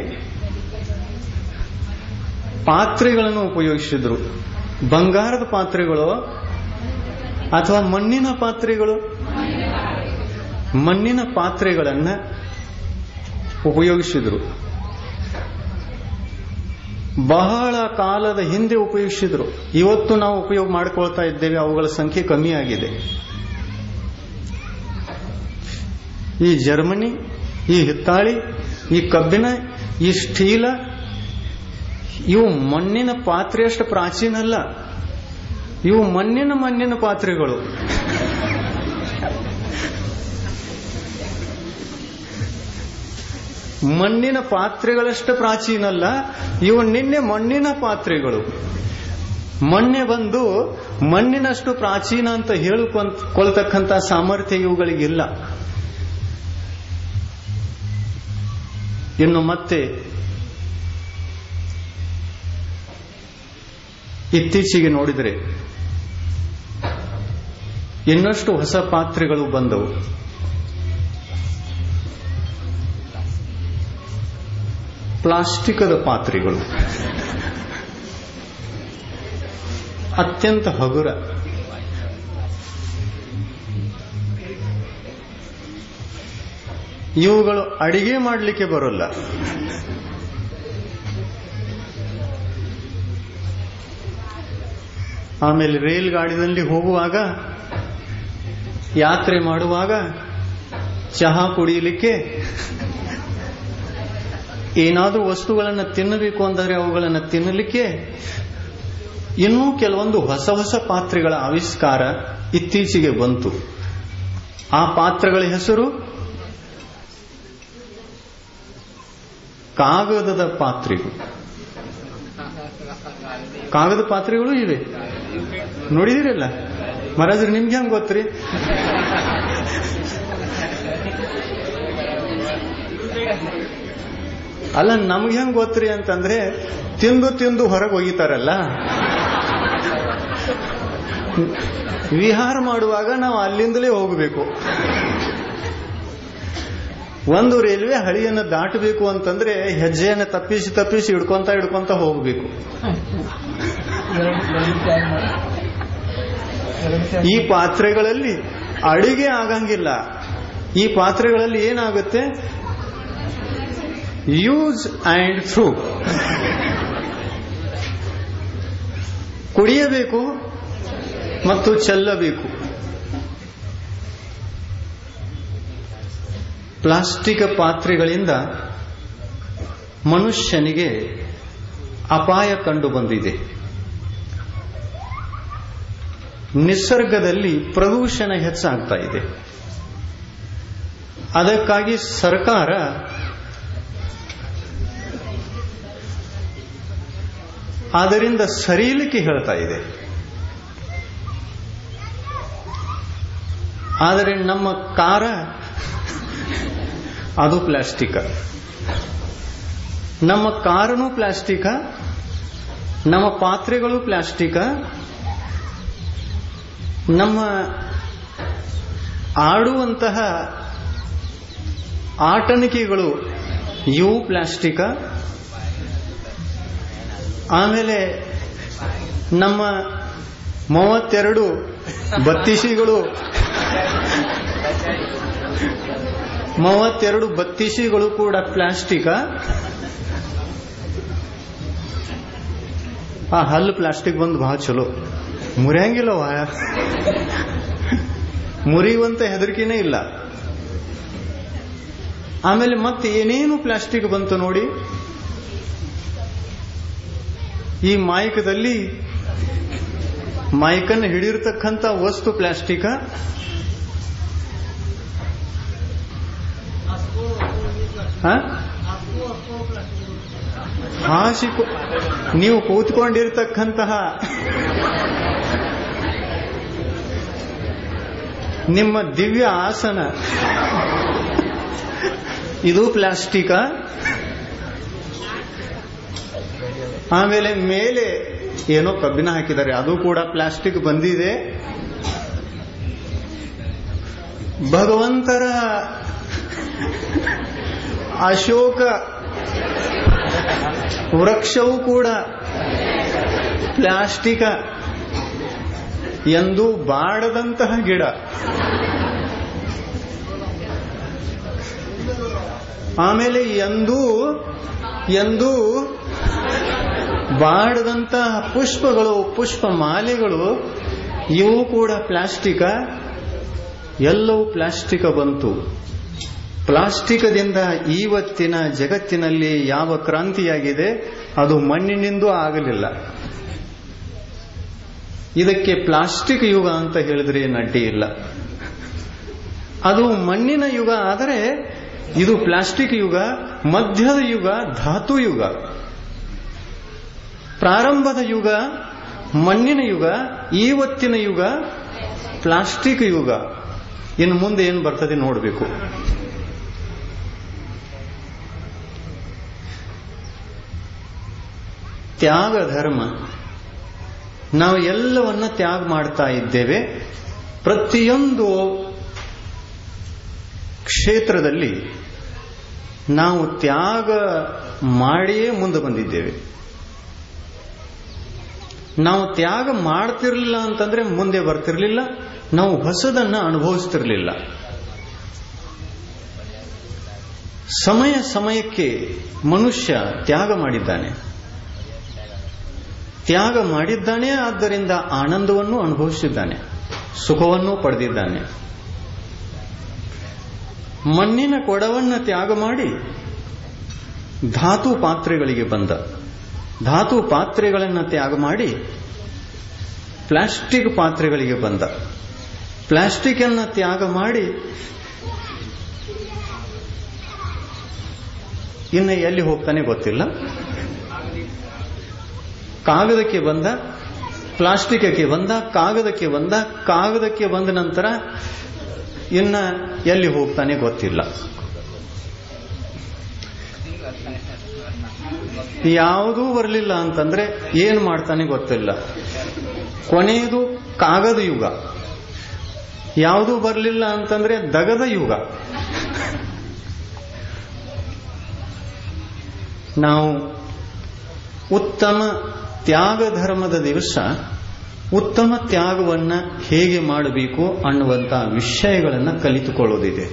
ಪಾತ್ರೆಗಳನ್ನು ಉಪಯೋಗಿಸಿದ್ರು ಬಂಗಾರದ ಪಾತ್ರೆಗಳು ಅಥವಾ ಮಣ್ಣಿನ ಪಾತ್ರೆಗಳು ಮಣ್ಣಿನ ಪಾತ್ರೆಗಳನ್ನ ಉಪಯೋಗಿಸಿದ್ರು ಬಹಳ ಕಾಲದ ಹಿಂದೆ ಉಪಯೋಗಿಸಿದ್ರು ಇವತ್ತು ನಾವು ಉಪಯೋಗ ಮಾಡಿಕೊಳ್ತಾ ಇದ್ದೇವೆ ಅವುಗಳ ಸಂಖ್ಯೆ ಕಮ್ಮಿ ಆಗಿದೆ ಈ ಜರ್ಮನಿ ಈ ಹಿತ್ತಾಳಿ ಈ ಕಬ್ಬಿಣ ಈ ಸ್ಟೀಲ ಇವು ಮಣ್ಣಿನ ಪಾತ್ರೆಯಷ್ಟು ಪ್ರಾಚೀನ ಅಲ್ಲ ಇವು ಮಣ್ಣಿನ ಮಣ್ಣಿನ ಪಾತ್ರೆಗಳು ಮಣ್ಣಿನ ಪಾತ್ರೆಗಳಷ್ಟು ಪ್ರಾಚೀನ ಅಲ್ಲ ಇವು ನಿನ್ನೆ ಮಣ್ಣಿನ ಪಾತ್ರೆಗಳು ಮೊನ್ನೆ ಬಂದು ಮಣ್ಣಿನಷ್ಟು ಪ್ರಾಚೀನ ಅಂತ ಹೇಳಿಕೊಳ್ತಕ್ಕಂಥ ಸಾಮರ್ಥ್ಯ ಇವುಗಳಿಗಿಲ್ಲ ಇನ್ನು ಮತ್ತೆ ಇತ್ತೀಚೆಗೆ ನೋಡಿದರೆ ಇನ್ನಷ್ಟು ಹೊಸ ಪಾತ್ರೆಗಳು ಬಂದವು ಪ್ಲಾಸ್ಟಿಕದ ಪಾತ್ರೆಗಳು ಅತ್ಯಂತ ಹಗುರ ಇವುಗಳು ಅಡಿಗೆ ಮಾಡಲಿಕ್ಕೆ ಬರೋಲ್ಲ ಆಮೇಲೆ ರೈಲ್ ಗಾಡಿನಲ್ಲಿ ಹೋಗುವಾಗ ಯಾತ್ರೆ ಮಾಡುವಾಗ ಚಹಾ ಕುಡಿಯಲಿಕ್ಕೆ ಏನಾದರೂ ವಸ್ತುಗಳನ್ನು ತಿನ್ನಬೇಕು ಅಂದರೆ ಅವುಗಳನ್ನು ತಿನ್ನಲಿಕ್ಕೆ ಇನ್ನೂ ಕೆಲವೊಂದು ಹೊಸ ಹೊಸ ಪಾತ್ರೆಗಳ ಆವಿಷ್ಕಾರ ಇತ್ತೀಚೆಗೆ ಬಂತು ಆ ಪಾತ್ರೆಗಳ ಹೆಸರು ಕಾಗದದ ಪಾತ್ರೆಗಳು ಕಾಗದ ಪಾತ್ರೆಗಳು ಇವೆ ನೋಡಿದಿರಲ್ಲ ಮಹಾರಾಜರು ನಿಮ್ಗೆ ಹೆಂಗ್ ಗೊತ್ತ್ರಿ ಅಲ್ಲ ನಮ್ಗೆ ಹೆಂಗ್ ಗೊತ್ತ್ರಿ ಅಂತಂದ್ರೆ ತಿಂದು ತಿಂದು ಹೊರಗೆ ಒಗಿತಾರಲ್ಲ ವಿಹಾರ ಮಾಡುವಾಗ ನಾವು ಅಲ್ಲಿಂದಲೇ ಹೋಗಬೇಕು ಒಂದು ರೈಲ್ವೆ ಹಳಿಯನ್ನು ದಾಟಬೇಕು ಅಂತಂದ್ರೆ ಹೆಜ್ಜೆಯನ್ನು ತಪ್ಪಿಸಿ ತಪ್ಪಿಸಿ ಹಿಡ್ಕೊಂತ ಹಿಡ್ಕೊಂತ ಹೋಗಬೇಕು ಈ ಪಾತ್ರೆಗಳಲ್ಲಿ ಅಡಿಗೆ ಆಗಂಗಿಲ್ಲ ಈ ಪಾತ್ರೆಗಳಲ್ಲಿ ಏನಾಗುತ್ತೆ ಯೂಸ್ ಅಂಡ್ ಥ್ರೂ ಕುಡಿಯಬೇಕು ಮತ್ತು ಚೆಲ್ಲಬೇಕು ಪ್ಲಾಸ್ಟಿಕ್ ಪಾತ್ರೆಗಳಿಂದ ಮನುಷ್ಯನಿಗೆ ಅಪಾಯ ಕಂಡು ಬಂದಿದೆ ನಿಸರ್ಗದಲ್ಲಿ ಪ್ರದೂಷಣ ಹೆಚ್ಚಾಗ್ತಾ ಇದೆ ಅದಕ್ಕಾಗಿ ಸರ್ಕಾರ ಅದರಿಂದ ಸರಿಯಲಿಕ್ಕೆ ಹೇಳ್ತಾ ಇದೆ ಆದರೆ ನಮ್ಮ ಕಾರ ಅದು ಪ್ಲಾಸ್ಟಿಕ್ ನಮ್ಮ ಕಾರನು ಪ್ಲಾಸ್ಟಿಕ್ ನಮ್ಮ ಪಾತ್ರೆಗಳು ಪ್ಲಾಸ್ಟಿಕ್ ನಮ್ಮ ಆಡುವಂತಹ ಆಟಣಿಕೆಗಳು ಇವು ಪ್ಲಾಸ್ಟಿಕ್ ಆಮೇಲೆ ನಮ್ಮ ಮೂವತ್ತೆರಡು ಬತ್ತಿಸಿಗಳು ಮೂವತ್ತೆರಡು ಬತ್ತೀಸಿಗಳು ಕೂಡ ಪ್ಲಾಸ್ಟಿಕ ಆ ಹಲ್ಲು ಪ್ಲಾಸ್ಟಿಕ್ ಬಂದು ಬಹಳ ಚಲೋ ಮುರಿಯಂಗಿಲ್ಲವ ಮುರಿಯುವಂತ ಹೆದರಿಕೆನೇ ಇಲ್ಲ ಆಮೇಲೆ ಮತ್ತೆ ಏನೇನು ಪ್ಲಾಸ್ಟಿಕ್ ಬಂತು ನೋಡಿ ಈ ಮಾಯಿಕದಲ್ಲಿ ಮೈಕನ್ನು ಹಿಡಿದಿರ್ತಕ್ಕಂಥ ವಸ್ತು ಪ್ಲಾಸ್ಟಿಕ ಹಾಸಿ ನೀವು ಕೂತ್ಕೊಂಡಿರ್ತಕ್ಕಂತಹ ನಿಮ್ಮ ದಿವ್ಯ ಆಸನ ಇದು ಪ್ಲಾಸ್ಟಿಕ ಆಮೇಲೆ ಮೇಲೆ ಏನೋ ಕಬ್ಬಿನ ಹಾಕಿದ್ದಾರೆ ಅದು ಕೂಡ ಪ್ಲಾಸ್ಟಿಕ್ ಬಂದಿದೆ ಭಗವಂತರ ಅಶೋಕ ವೃಕ್ಷವೂ ಕೂಡ ಪ್ಲಾಸ್ಟಿಕ ಎಂದು ಬಾಡದಂತಹ ಗಿಡ ಆಮೇಲೆ ಎಂದೂ ಎಂದೂ ಬಾಡದಂತಹ ಪುಷ್ಪಗಳು ಪುಷ್ಪ ಮಾಲೆಗಳು ಇವು ಕೂಡ ಪ್ಲಾಸ್ಟಿಕ ಎಲ್ಲವೂ ಪ್ಲಾಸ್ಟಿಕ ಬಂತು ಪ್ಲಾಸ್ಟಿಕದಿಂದ ಇವತ್ತಿನ ಜಗತ್ತಿನಲ್ಲಿ ಯಾವ ಕ್ರಾಂತಿಯಾಗಿದೆ ಅದು ಮಣ್ಣಿನಿಂದೂ ಆಗಲಿಲ್ಲ ಇದಕ್ಕೆ ಪ್ಲಾಸ್ಟಿಕ್ ಯುಗ ಅಂತ ಹೇಳಿದ್ರೆ ನಡ್ಡಿ ಇಲ್ಲ ಅದು ಮಣ್ಣಿನ ಯುಗ ಆದರೆ ಇದು ಪ್ಲಾಸ್ಟಿಕ್ ಯುಗ ಮಧ್ಯದ ಯುಗ ಧಾತು ಯುಗ ಪ್ರಾರಂಭದ ಯುಗ ಮಣ್ಣಿನ ಯುಗ ಇವತ್ತಿನ ಯುಗ ಪ್ಲಾಸ್ಟಿಕ್ ಯುಗ ಇನ್ನು ಮುಂದೆ ಏನು ಬರ್ತದೆ ನೋಡಬೇಕು ತ್ಯಾಗ ಧರ್ಮ ನಾವು ಎಲ್ಲವನ್ನ ತ್ಯಾಗ ಮಾಡ್ತಾ ಇದ್ದೇವೆ ಪ್ರತಿಯೊಂದು ಕ್ಷೇತ್ರದಲ್ಲಿ ನಾವು ತ್ಯಾಗ ಮಾಡಿಯೇ ಮುಂದೆ ಬಂದಿದ್ದೇವೆ ನಾವು ತ್ಯಾಗ ಮಾಡ್ತಿರ್ಲಿಲ್ಲ ಅಂತಂದ್ರೆ ಮುಂದೆ ಬರ್ತಿರ್ಲಿಲ್ಲ ನಾವು ಹೊಸದನ್ನ ಅನುಭವಿಸ್ತಿರ್ಲಿಲ್ಲ ಸಮಯ ಸಮಯಕ್ಕೆ ಮನುಷ್ಯ ತ್ಯಾಗ ಮಾಡಿದ್ದಾನೆ ತ್ಯಾಗ ಮಾಡಿದ್ದಾನೆ ಆದ್ದರಿಂದ ಆನಂದವನ್ನು ಅನುಭವಿಸಿದ್ದಾನೆ ಸುಖವನ್ನು ಪಡೆದಿದ್ದಾನೆ ಮಣ್ಣಿನ ಕೊಡವನ್ನು ತ್ಯಾಗ ಮಾಡಿ ಧಾತು ಪಾತ್ರೆಗಳಿಗೆ ಬಂದ ಧಾತು ಪಾತ್ರೆಗಳನ್ನು ತ್ಯಾಗ ಮಾಡಿ ಪ್ಲಾಸ್ಟಿಕ್ ಪಾತ್ರೆಗಳಿಗೆ ಬಂದ ಪ್ಲಾಸ್ಟಿಕ್ ಅನ್ನ ತ್ಯಾಗ ಮಾಡಿ ಇನ್ನು ಎಲ್ಲಿ ಹೋಗ್ತಾನೆ ಗೊತ್ತಿಲ್ಲ ಕಾಗದಕ್ಕೆ ಬಂದ ಪ್ಲಾಸ್ಟಿಕ್ಗೆ ಬಂದ ಕಾಗದಕ್ಕೆ ಬಂದ ಕಾಗದಕ್ಕೆ ಬಂದ ನಂತರ ಇನ್ನ ಎಲ್ಲಿ ಹೋಗ್ತಾನೆ ಗೊತ್ತಿಲ್ಲ ಯಾವುದೂ ಬರಲಿಲ್ಲ ಅಂತಂದ್ರೆ ಏನ್ ಮಾಡ್ತಾನೆ ಗೊತ್ತಿಲ್ಲ ಕೊನೆಯದು ಕಾಗದ ಯುಗ ಯಾವುದೂ ಬರಲಿಲ್ಲ ಅಂತಂದ್ರೆ ದಗದ ಯುಗ ನಾವು ಉತ್ತಮ ತ್ಯಾಗ ಧರ್ಮದ ದಿವಸ ಉತ್ತಮ ತ್ಯಾಗವನ್ನ ಹೇಗೆ ಮಾಡಬೇಕು ಅನ್ನುವಂತಹ ವಿಷಯಗಳನ್ನು ಕಲಿತುಕೊಳ್ಳೋದಿದೆ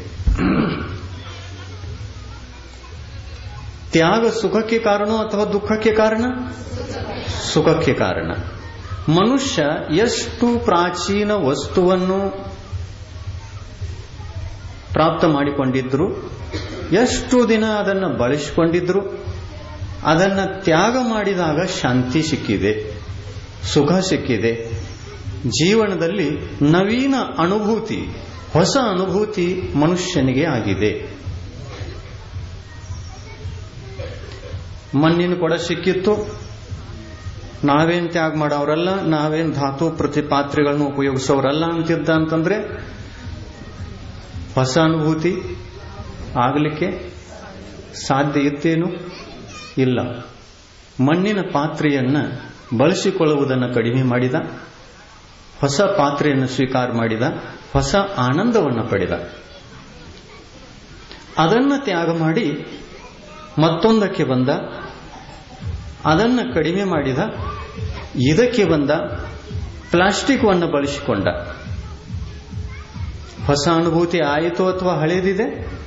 ತ್ಯಾಗ ಸುಖಕ್ಕೆ ಕಾರಣ ಅಥವಾ ದುಃಖಕ್ಕೆ ಕಾರಣ ಸುಖಕ್ಕೆ ಕಾರಣ ಮನುಷ್ಯ ಎಷ್ಟು ಪ್ರಾಚೀನ ವಸ್ತುವನ್ನು ಪ್ರಾಪ್ತ ಮಾಡಿಕೊಂಡಿದ್ರು ಎಷ್ಟು ದಿನ ಅದನ್ನು ಬಳಸಿಕೊಂಡಿದ್ರು ಅದನ್ನು ತ್ಯಾಗ ಮಾಡಿದಾಗ ಶಾಂತಿ ಸಿಕ್ಕಿದೆ ಸುಖ ಸಿಕ್ಕಿದೆ ಜೀವನದಲ್ಲಿ ನವೀನ ಅನುಭೂತಿ ಹೊಸ ಅನುಭೂತಿ ಮನುಷ್ಯನಿಗೆ ಆಗಿದೆ ಮಣ್ಣಿನ ಕೊಡ ಸಿಕ್ಕಿತ್ತು ನಾವೇನ್ ತ್ಯಾಗ ಮಾಡೋರಲ್ಲ ನಾವೇನ್ ಧಾತು ಪ್ರತಿಪಾತ್ರೆಗಳನ್ನು ಉಪಯೋಗಿಸೋರಲ್ಲ ಅಂತಿದ್ದ ಅಂತಂದ್ರೆ ಹೊಸ ಅನುಭೂತಿ ಆಗಲಿಕ್ಕೆ ಸಾಧ್ಯ ಇತ್ತೇನು ಇಲ್ಲ ಮಣ್ಣಿನ ಪಾತ್ರೆಯನ್ನ ಬಳಸಿಕೊಳ್ಳುವುದನ್ನು ಕಡಿಮೆ ಮಾಡಿದ ಹೊಸ ಪಾತ್ರೆಯನ್ನು ಸ್ವೀಕಾರ ಮಾಡಿದ ಹೊಸ ಆನಂದವನ್ನು ಪಡೆದ ಅದನ್ನು ತ್ಯಾಗ ಮಾಡಿ ಮತ್ತೊಂದಕ್ಕೆ ಬಂದ ಅದನ್ನು ಕಡಿಮೆ ಮಾಡಿದ ಇದಕ್ಕೆ ಬಂದ ಪ್ಲಾಸ್ಟಿಕ್ ಅನ್ನು ಬಳಸಿಕೊಂಡ ಹೊಸ ಅನುಭೂತಿ ಆಯಿತು ಅಥವಾ ಹಳೇದಿದೆ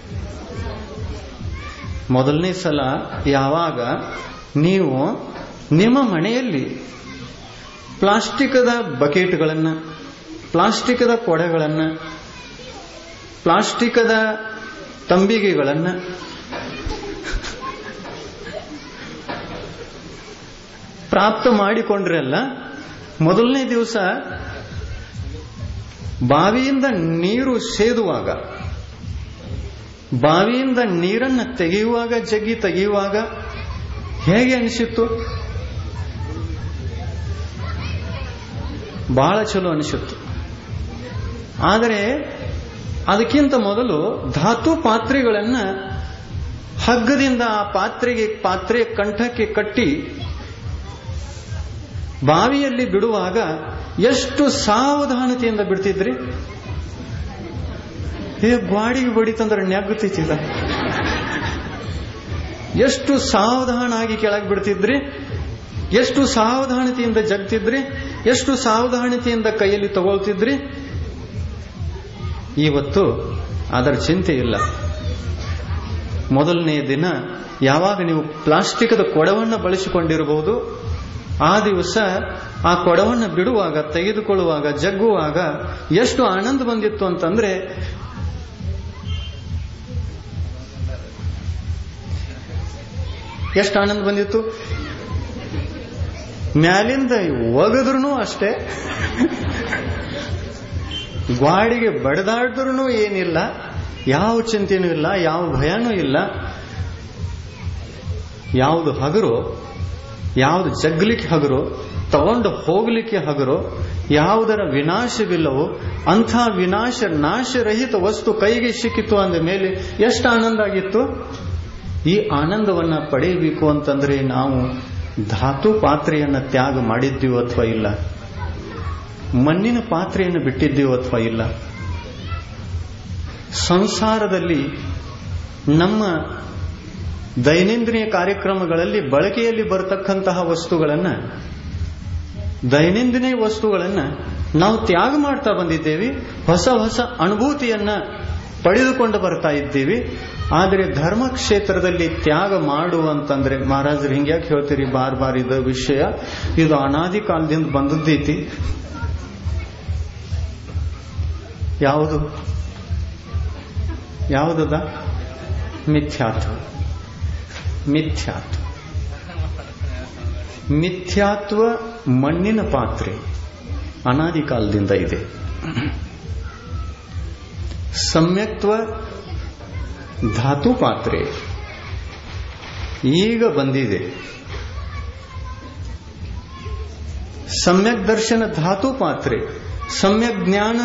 ಮೊದಲನೇ ಸಲ ಯಾವಾಗ ನೀವು ನಿಮ್ಮ ಮನೆಯಲ್ಲಿ ಪ್ಲಾಸ್ಟಿಕದ ಬಕೆಟ್ಗಳನ್ನ ಪ್ಲಾಸ್ಟಿಕದ ಕೊಡೆಗಳನ್ನ ಪ್ಲಾಸ್ಟಿಕದ ತಂಬಿಗೆಗಳನ್ನ ಪ್ರಾಪ್ತ ಮಾಡಿಕೊಂಡ್ರಲ್ಲ ಮೊದಲನೇ ದಿವಸ ಬಾವಿಯಿಂದ ನೀರು ಸೇದುವಾಗ ಬಾವಿಯಿಂದ ನೀರನ್ನು ತೆಗೆಯುವಾಗ ಜಗ್ಗಿ ತೆಗೆಯುವಾಗ ಹೇಗೆ ಅನಿಸಿತ್ತು ಬಹಳ ಚಲೋ ಅನಿಸಿತ್ತು ಆದರೆ ಅದಕ್ಕಿಂತ ಮೊದಲು ಧಾತು ಪಾತ್ರೆಗಳನ್ನ ಹಗ್ಗದಿಂದ ಆ ಪಾತ್ರೆಗೆ ಪಾತ್ರೆ ಕಂಠಕ್ಕೆ ಕಟ್ಟಿ ಬಾವಿಯಲ್ಲಿ ಬಿಡುವಾಗ ಎಷ್ಟು ಸಾವಧಾನತೆಯಿಂದ ಬಿಡ್ತಿದ್ರಿ ಏ ಗ್ವಾಡಿಗೆ ಬಡಿತಂದ್ರೆ ನೆಗ್ಗುತ್ತಿದ್ದ ಎಷ್ಟು ಸಾವಧಾನ ಆಗಿ ಕೆಳಗೆ ಬಿಡ್ತಿದ್ರಿ ಎಷ್ಟು ಸಾವಧಾನತೆಯಿಂದ ಜಗ್ತಿದ್ರಿ ಎಷ್ಟು ಸಾವಧಾನತೆಯಿಂದ ಕೈಯಲ್ಲಿ ತಗೊಳ್ತಿದ್ರಿ ಇವತ್ತು ಅದರ ಚಿಂತೆ ಇಲ್ಲ ಮೊದಲನೇ ದಿನ ಯಾವಾಗ ನೀವು ಪ್ಲಾಸ್ಟಿಕ್ದ ಕೊಡವನ್ನು ಬಳಸಿಕೊಂಡಿರಬಹುದು ಆ ದಿವಸ ಆ ಕೊಡವನ್ನು ಬಿಡುವಾಗ ತೆಗೆದುಕೊಳ್ಳುವಾಗ ಜಗ್ಗುವಾಗ ಎಷ್ಟು ಆನಂದ ಬಂದಿತ್ತು ಅಂತಂದ್ರೆ ಎಷ್ಟು ಆನಂದ ಬಂದಿತ್ತು ಮ್ಯಾಲಿಂದ ಒಗದ್ರೂ ಅಷ್ಟೇ ಗ್ವಾಡಿಗೆ ಬಡದಾಡಿದ್ರೂ ಏನಿಲ್ಲ ಯಾವ ಚಿಂತೆನೂ ಇಲ್ಲ ಯಾವ ಭಯನೂ ಇಲ್ಲ ಯಾವುದು ಹಗರು ಯಾವುದು ಜಗ್ಲಿಕ್ಕೆ ಹಗರು ತಗೊಂಡು ಹೋಗ್ಲಿಕ್ಕೆ ಹಗರು ಯಾವುದರ ವಿನಾಶವಿಲ್ಲವೋ ಅಂಥ ವಿನಾಶ ನಾಶರಹಿತ ವಸ್ತು ಕೈಗೆ ಸಿಕ್ಕಿತು ಅಂದ ಮೇಲೆ ಎಷ್ಟು ಆನಂದ ಆಗಿತ್ತು ಈ ಆನಂದವನ್ನ ಪಡೆಯಬೇಕು ಅಂತಂದ್ರೆ ನಾವು ಧಾತು ಪಾತ್ರೆಯನ್ನ ತ್ಯಾಗ ಮಾಡಿದ್ದೀವೋ ಅಥವಾ ಇಲ್ಲ ಮಣ್ಣಿನ ಪಾತ್ರೆಯನ್ನು ಬಿಟ್ಟಿದ್ದೀವೋ ಅಥವಾ ಇಲ್ಲ ಸಂಸಾರದಲ್ಲಿ ನಮ್ಮ ದೈನಂದಿನ ಕಾರ್ಯಕ್ರಮಗಳಲ್ಲಿ ಬಳಕೆಯಲ್ಲಿ ಬರತಕ್ಕಂತಹ ವಸ್ತುಗಳನ್ನ ದೈನಂದಿನ ವಸ್ತುಗಳನ್ನ ನಾವು ತ್ಯಾಗ ಮಾಡ್ತಾ ಬಂದಿದ್ದೇವೆ ಹೊಸ ಹೊಸ ಅನುಭೂತಿಯನ್ನ ಪಡೆದುಕೊಂಡು ಬರ್ತಾ ಇದ್ದೀವಿ ಆದರೆ ಧರ್ಮ ಕ್ಷೇತ್ರದಲ್ಲಿ ತ್ಯಾಗ ಮಾಡು ಅಂತಂದ್ರೆ ಮಹಾರಾಜರು ಹಿಂಗ್ಯಾಕೆ ಹೇಳ್ತೀರಿ ಬಾರ್ ಬಾರ್ ಇದು ವಿಷಯ ಇದು ಅನಾದಿ ಕಾಲದಿಂದ ಬಂದದ್ದೈತಿ ಯಾವುದು ಯಾವುದದ ಮಿಥ್ಯಾತ್ವ ಮಿಥ್ಯಾತ್ವ ಮಿಥ್ಯಾತ್ವ ಮಣ್ಣಿನ ಪಾತ್ರೆ ಅನಾದಿ ಕಾಲದಿಂದ ಇದೆ ಸಮ್ಯಕ್ತ್ವ ಧಾತು ಪಾತ್ರೆ ಈಗ ಬಂದಿದೆ ಸಮ್ಯಕ್ ದರ್ಶನ ಧಾತು ಪಾತ್ರೆ ಸಮ್ಯಕ್ ಜ್ಞಾನ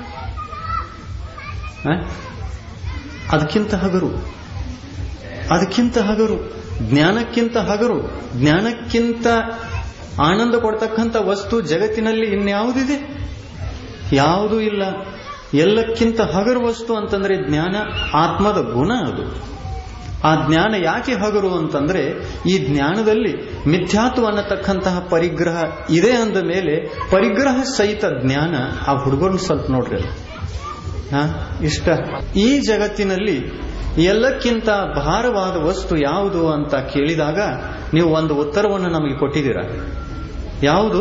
ಅದಕ್ಕಿಂತ ಹಗರು ಅದಕ್ಕಿಂತ ಹಗರು ಜ್ಞಾನಕ್ಕಿಂತ ಹಗರು ಜ್ಞಾನಕ್ಕಿಂತ ಆನಂದ ಕೊಡ್ತಕ್ಕಂಥ ವಸ್ತು ಜಗತ್ತಿನಲ್ಲಿ ಇನ್ಯಾವುದಿದೆ ಯಾವುದೂ ಇಲ್ಲ ಎಲ್ಲಕ್ಕಿಂತ ಹಗರು ವಸ್ತು ಅಂತಂದ್ರೆ ಜ್ಞಾನ ಆತ್ಮದ ಗುಣ ಅದು ಆ ಜ್ಞಾನ ಯಾಕೆ ಹಗರು ಅಂತಂದ್ರೆ ಈ ಜ್ಞಾನದಲ್ಲಿ ಮಿಥ್ಯಾತ್ವ ಅನ್ನತಕ್ಕಂತಹ ಪರಿಗ್ರಹ ಇದೆ ಅಂದ ಮೇಲೆ ಪರಿಗ್ರಹ ಸಹಿತ ಜ್ಞಾನ ಆ ಹುಡುಗರನ್ನ ಸ್ವಲ್ಪ ನೋಡ್ರಿ ಹಾ ಇಷ್ಟ ಈ ಜಗತ್ತಿನಲ್ಲಿ ಎಲ್ಲಕ್ಕಿಂತ ಭಾರವಾದ ವಸ್ತು ಯಾವುದು ಅಂತ ಕೇಳಿದಾಗ ನೀವು ಒಂದು ಉತ್ತರವನ್ನು ನಮಗೆ ಕೊಟ್ಟಿದ್ದೀರ ಯಾವುದು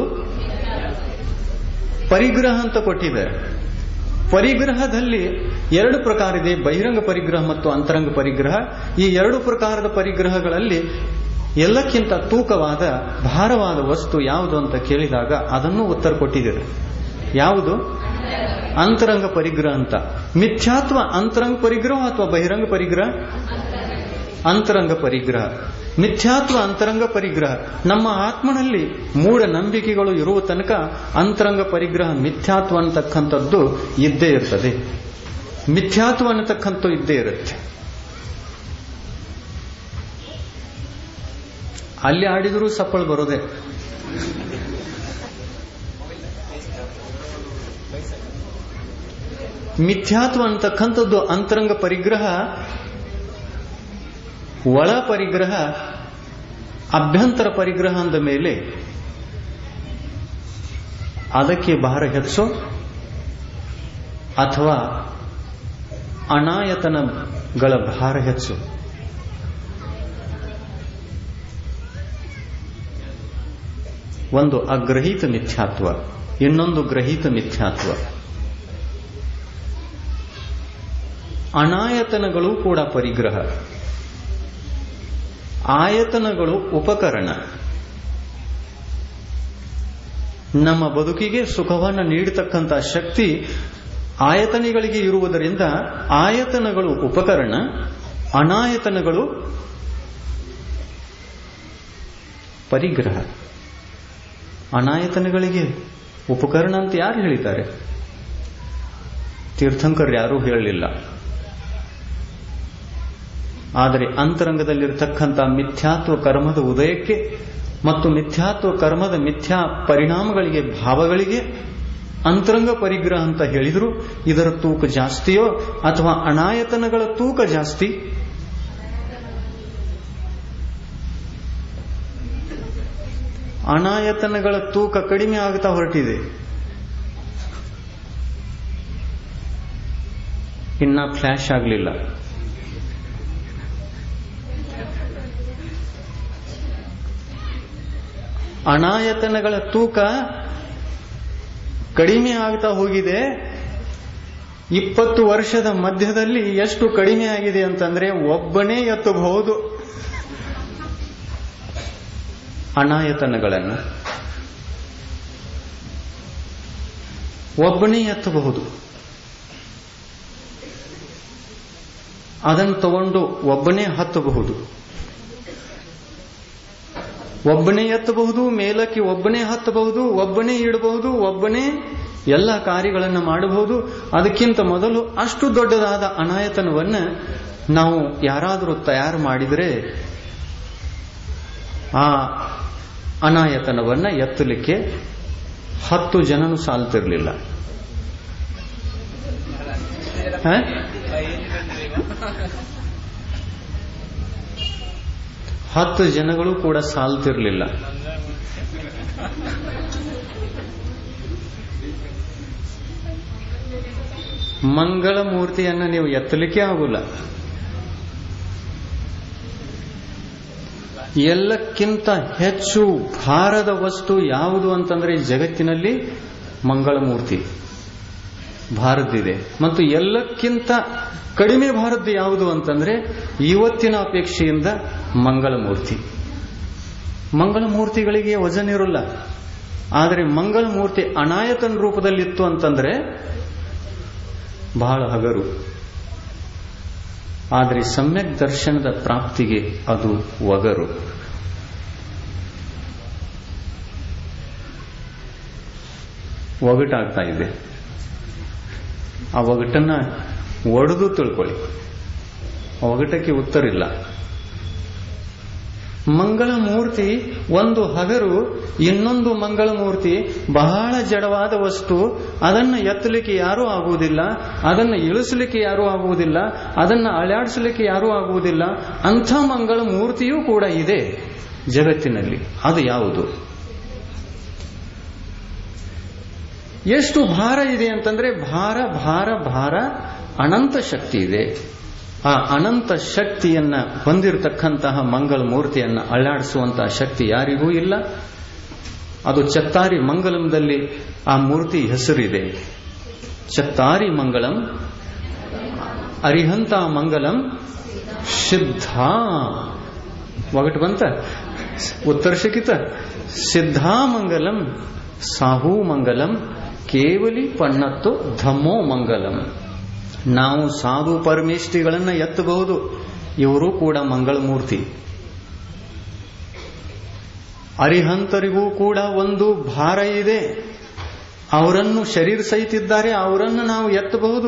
ಪರಿಗ್ರಹ ಅಂತ ಕೊಟ್ಟಿದ್ದಾರೆ ಪರಿಗ್ರಹದಲ್ಲಿ ಎರಡು ಪ್ರಕಾರ ಇದೆ ಬಹಿರಂಗ ಪರಿಗ್ರಹ ಮತ್ತು ಅಂತರಂಗ ಪರಿಗ್ರಹ ಈ ಎರಡು ಪ್ರಕಾರದ ಪರಿಗ್ರಹಗಳಲ್ಲಿ ಎಲ್ಲಕ್ಕಿಂತ ತೂಕವಾದ ಭಾರವಾದ ವಸ್ತು ಯಾವುದು ಅಂತ ಕೇಳಿದಾಗ ಅದನ್ನು ಉತ್ತರ ಕೊಟ್ಟಿದ್ದೀರಿ ಯಾವುದು ಅಂತರಂಗ ಪರಿಗ್ರಹ ಅಂತ ಮಿಥ್ಯಾತ್ವ ಅಂತರಂಗ ಪರಿಗ್ರಹ ಅಥವಾ ಬಹಿರಂಗ ಪರಿಗ್ರಹ ಅಂತರಂಗ ಪರಿಗ್ರಹ ಮಿಥ್ಯಾತ್ವ ಅಂತರಂಗ ಪರಿಗ್ರಹ ನಮ್ಮ ಆತ್ಮನಲ್ಲಿ ಮೂಢ ನಂಬಿಕೆಗಳು ಇರುವ ತನಕ ಅಂತರಂಗ ಪರಿಗ್ರಹ ಮಿಥ್ಯಾತ್ವ ಅನ್ನತಕ್ಕಂಥದ್ದು ಇದ್ದೇ ಇರ್ತದೆ ಮಿಥ್ಯಾತ್ವ ಅನ್ನತಕ್ಕಂಥ ಇದ್ದೇ ಇರುತ್ತೆ ಅಲ್ಲಿ ಆಡಿದರೂ ಸಪ್ಪಳ ಬರೋದೆ ಮಿಥ್ಯಾತ್ವ ಅಂತಕ್ಕಂಥದ್ದು ಅಂತರಂಗ ಪರಿಗ್ರಹ ಒಳ ಪರಿಗ್ರಹ ಅಭ್ಯಂತರ ಪರಿಗ್ರಹ ಅಂದ ಮೇಲೆ ಅದಕ್ಕೆ ಭಾರ ಹೆಚ್ಚೋ ಅಥವಾ ಅನಾಯತನಗಳ ಭಾರ ಹೆಚ್ಚು ಒಂದು ಅಗ್ರಹೀತ ಮಿಥ್ಯಾತ್ವ ಇನ್ನೊಂದು ಗ್ರಹೀತ ಮಿಥ್ಯಾತ್ವ ಅನಾಯತನಗಳು ಕೂಡ ಪರಿಗ್ರಹ ಆಯತನಗಳು ಉಪಕರಣ ನಮ್ಮ ಬದುಕಿಗೆ ಸುಖವನ್ನು ನೀಡತಕ್ಕಂಥ ಶಕ್ತಿ ಆಯತನಗಳಿಗೆ ಇರುವುದರಿಂದ ಆಯತನಗಳು ಉಪಕರಣ ಅನಾಯತನಗಳು ಪರಿಗ್ರಹ ಅನಾಯತನಗಳಿಗೆ ಉಪಕರಣ ಅಂತ ಯಾರು ಹೇಳಿದ್ದಾರೆ ತೀರ್ಥಂಕರ್ ಯಾರೂ ಹೇಳಲಿಲ್ಲ ಆದರೆ ಅಂತರಂಗದಲ್ಲಿರತಕ್ಕಂಥ ಮಿಥ್ಯಾತ್ವ ಕರ್ಮದ ಉದಯಕ್ಕೆ ಮತ್ತು ಮಿಥ್ಯಾತ್ವ ಕರ್ಮದ ಮಿಥ್ಯಾ ಪರಿಣಾಮಗಳಿಗೆ ಭಾವಗಳಿಗೆ ಅಂತರಂಗ ಪರಿಗ್ರಹ ಅಂತ ಹೇಳಿದ್ರು ಇದರ ತೂಕ ಜಾಸ್ತಿಯೋ ಅಥವಾ ಅನಾಯತನಗಳ ತೂಕ ಜಾಸ್ತಿ ಅನಾಯತನಗಳ ತೂಕ ಕಡಿಮೆ ಆಗ್ತಾ ಹೊರಟಿದೆ ಇನ್ನ ಫ್ಲಾಶ್ ಆಗಲಿಲ್ಲ ಅನಾಯತನಗಳ ತೂಕ ಕಡಿಮೆ ಆಗ್ತಾ ಹೋಗಿದೆ ಇಪ್ಪತ್ತು ವರ್ಷದ ಮಧ್ಯದಲ್ಲಿ ಎಷ್ಟು ಕಡಿಮೆ ಆಗಿದೆ ಅಂತಂದ್ರೆ ಒಬ್ಬನೇ ಎತ್ತಬಹುದು ಅನಾಯತನಗಳನ್ನು ಒಬ್ಬನೇ ಎತ್ತಬಹುದು ಅದನ್ನು ತಗೊಂಡು ಒಬ್ಬನೇ ಹತ್ತಬಹುದು ಒಬ್ಬನೇ ಎತ್ತಬಹುದು ಮೇಲಕ್ಕೆ ಒಬ್ಬನೇ ಹತ್ತಬಹುದು ಒಬ್ಬನೇ ಇಡಬಹುದು ಒಬ್ಬನೇ ಎಲ್ಲ ಕಾರ್ಯಗಳನ್ನು ಮಾಡಬಹುದು ಅದಕ್ಕಿಂತ ಮೊದಲು ಅಷ್ಟು ದೊಡ್ಡದಾದ ಅನಾಯತನವನ್ನ ನಾವು ಯಾರಾದರೂ ತಯಾರು ಮಾಡಿದರೆ ಆ ಅನಾಯತನವನ್ನ ಎತ್ತಲಿಕ್ಕೆ ಹತ್ತು ಜನನು ಸಾಲ್ತಿರ್ಲಿಲ್ಲ ಹತ್ತು ಜನಗಳು ಕೂಡ ಸಾಲ್ತಿರ್ಲಿಲ್ಲ ಮಂಗಳ ಮೂರ್ತಿಯನ್ನು ನೀವು ಎತ್ತಲಿಕ್ಕೆ ಆಗುಲ್ಲ ಎಲ್ಲಕ್ಕಿಂತ ಹೆಚ್ಚು ಭಾರದ ವಸ್ತು ಯಾವುದು ಅಂತಂದ್ರೆ ಜಗತ್ತಿನಲ್ಲಿ ಮಂಗಳ ಮೂರ್ತಿ ಭಾರದ್ದಿದೆ ಮತ್ತು ಎಲ್ಲಕ್ಕಿಂತ ಕಡಿಮೆ ಭಾರದ್ದು ಯಾವುದು ಅಂತಂದ್ರೆ ಇವತ್ತಿನ ಅಪೇಕ್ಷೆಯಿಂದ ಮಂಗಳ ಮೂರ್ತಿ ಮಂಗಳ ಮೂರ್ತಿಗಳಿಗೆ ವಜನ್ ಇರಲ್ಲ ಆದರೆ ಮಂಗಳ ಮೂರ್ತಿ ಅನಾಯತನ ರೂಪದಲ್ಲಿತ್ತು ಅಂತಂದ್ರೆ ಬಹಳ ಹಗರು ಆದರೆ ಸಮ್ಯಕ್ ದರ್ಶನದ ಪ್ರಾಪ್ತಿಗೆ ಅದು ಒಗರು ಒಗಟಾಗ್ತಾ ಇದೆ ಆ ಒಗಟನ್ನ ಒಡೆದು ತಿಳ್ಕೊಳ್ಳಿ ಆ ಒಗಟಕ್ಕೆ ಉತ್ತರ ಇಲ್ಲ ಮಂಗಳ ಮೂರ್ತಿ ಒಂದು ಹಗರು ಇನ್ನೊಂದು ಮಂಗಳ ಮೂರ್ತಿ ಬಹಳ ಜಡವಾದ ವಸ್ತು ಅದನ್ನು ಎತ್ತಲಿಕ್ಕೆ ಯಾರೂ ಆಗುವುದಿಲ್ಲ ಅದನ್ನು ಇಳಿಸಲಿಕ್ಕೆ ಯಾರೂ ಆಗುವುದಿಲ್ಲ ಅದನ್ನು ಅಳಾಡಿಸಲಿಕ್ಕೆ ಯಾರೂ ಆಗುವುದಿಲ್ಲ ಅಂಥ ಮಂಗಳ ಮೂರ್ತಿಯೂ ಕೂಡ ಇದೆ ಜಗತ್ತಿನಲ್ಲಿ ಅದು ಯಾವುದು ಎಷ್ಟು ಭಾರ ಇದೆ ಅಂತಂದ್ರೆ ಭಾರ ಭಾರ ಭಾರ ಅನಂತ ಶಕ್ತಿ ಇದೆ ಆ ಅನಂತ ಶಕ್ತಿಯನ್ನ ಹೊಂದಿರತಕ್ಕಂತಹ ಮಂಗಳ ಮೂರ್ತಿಯನ್ನ ಅಳ್ಳಾಡಿಸುವಂತಹ ಶಕ್ತಿ ಯಾರಿಗೂ ಇಲ್ಲ ಅದು ಚತ್ತಾರಿ ಮಂಗಲಂದಲ್ಲಿ ಆ ಮೂರ್ತಿ ಹೆಸರಿದೆ ಚತ್ತಾರಿ ಮಂಗಳಂ ಅರಿಹಂತ ಮಂಗಲಂ ಸಿದ್ಧ ಒಗಟು ಬಂತ ಉತ್ತರ ಸಿಕ್ಕಿತ ಸಿದ್ಧಾಮಂಗಲಂ ಸಾಹು ಮಂಗಲಂ ಕೇವಲಿ ಪಣ್ಣತ್ತು ಧಮ್ಮೋ ಮಂಗಲಂ ನಾವು ಸಾಧು ಪರಮೇಷ್ಠಿಗಳನ್ನ ಎತ್ತಬಹುದು ಇವರು ಕೂಡ ಮಂಗಳಮೂರ್ತಿ ಅರಿಹಂತರಿಗೂ ಕೂಡ ಒಂದು ಭಾರ ಇದೆ ಅವರನ್ನು ಶರೀರ ಸಹಿತಿದ್ದಾರೆ ಅವರನ್ನು ನಾವು ಎತ್ತಬಹುದು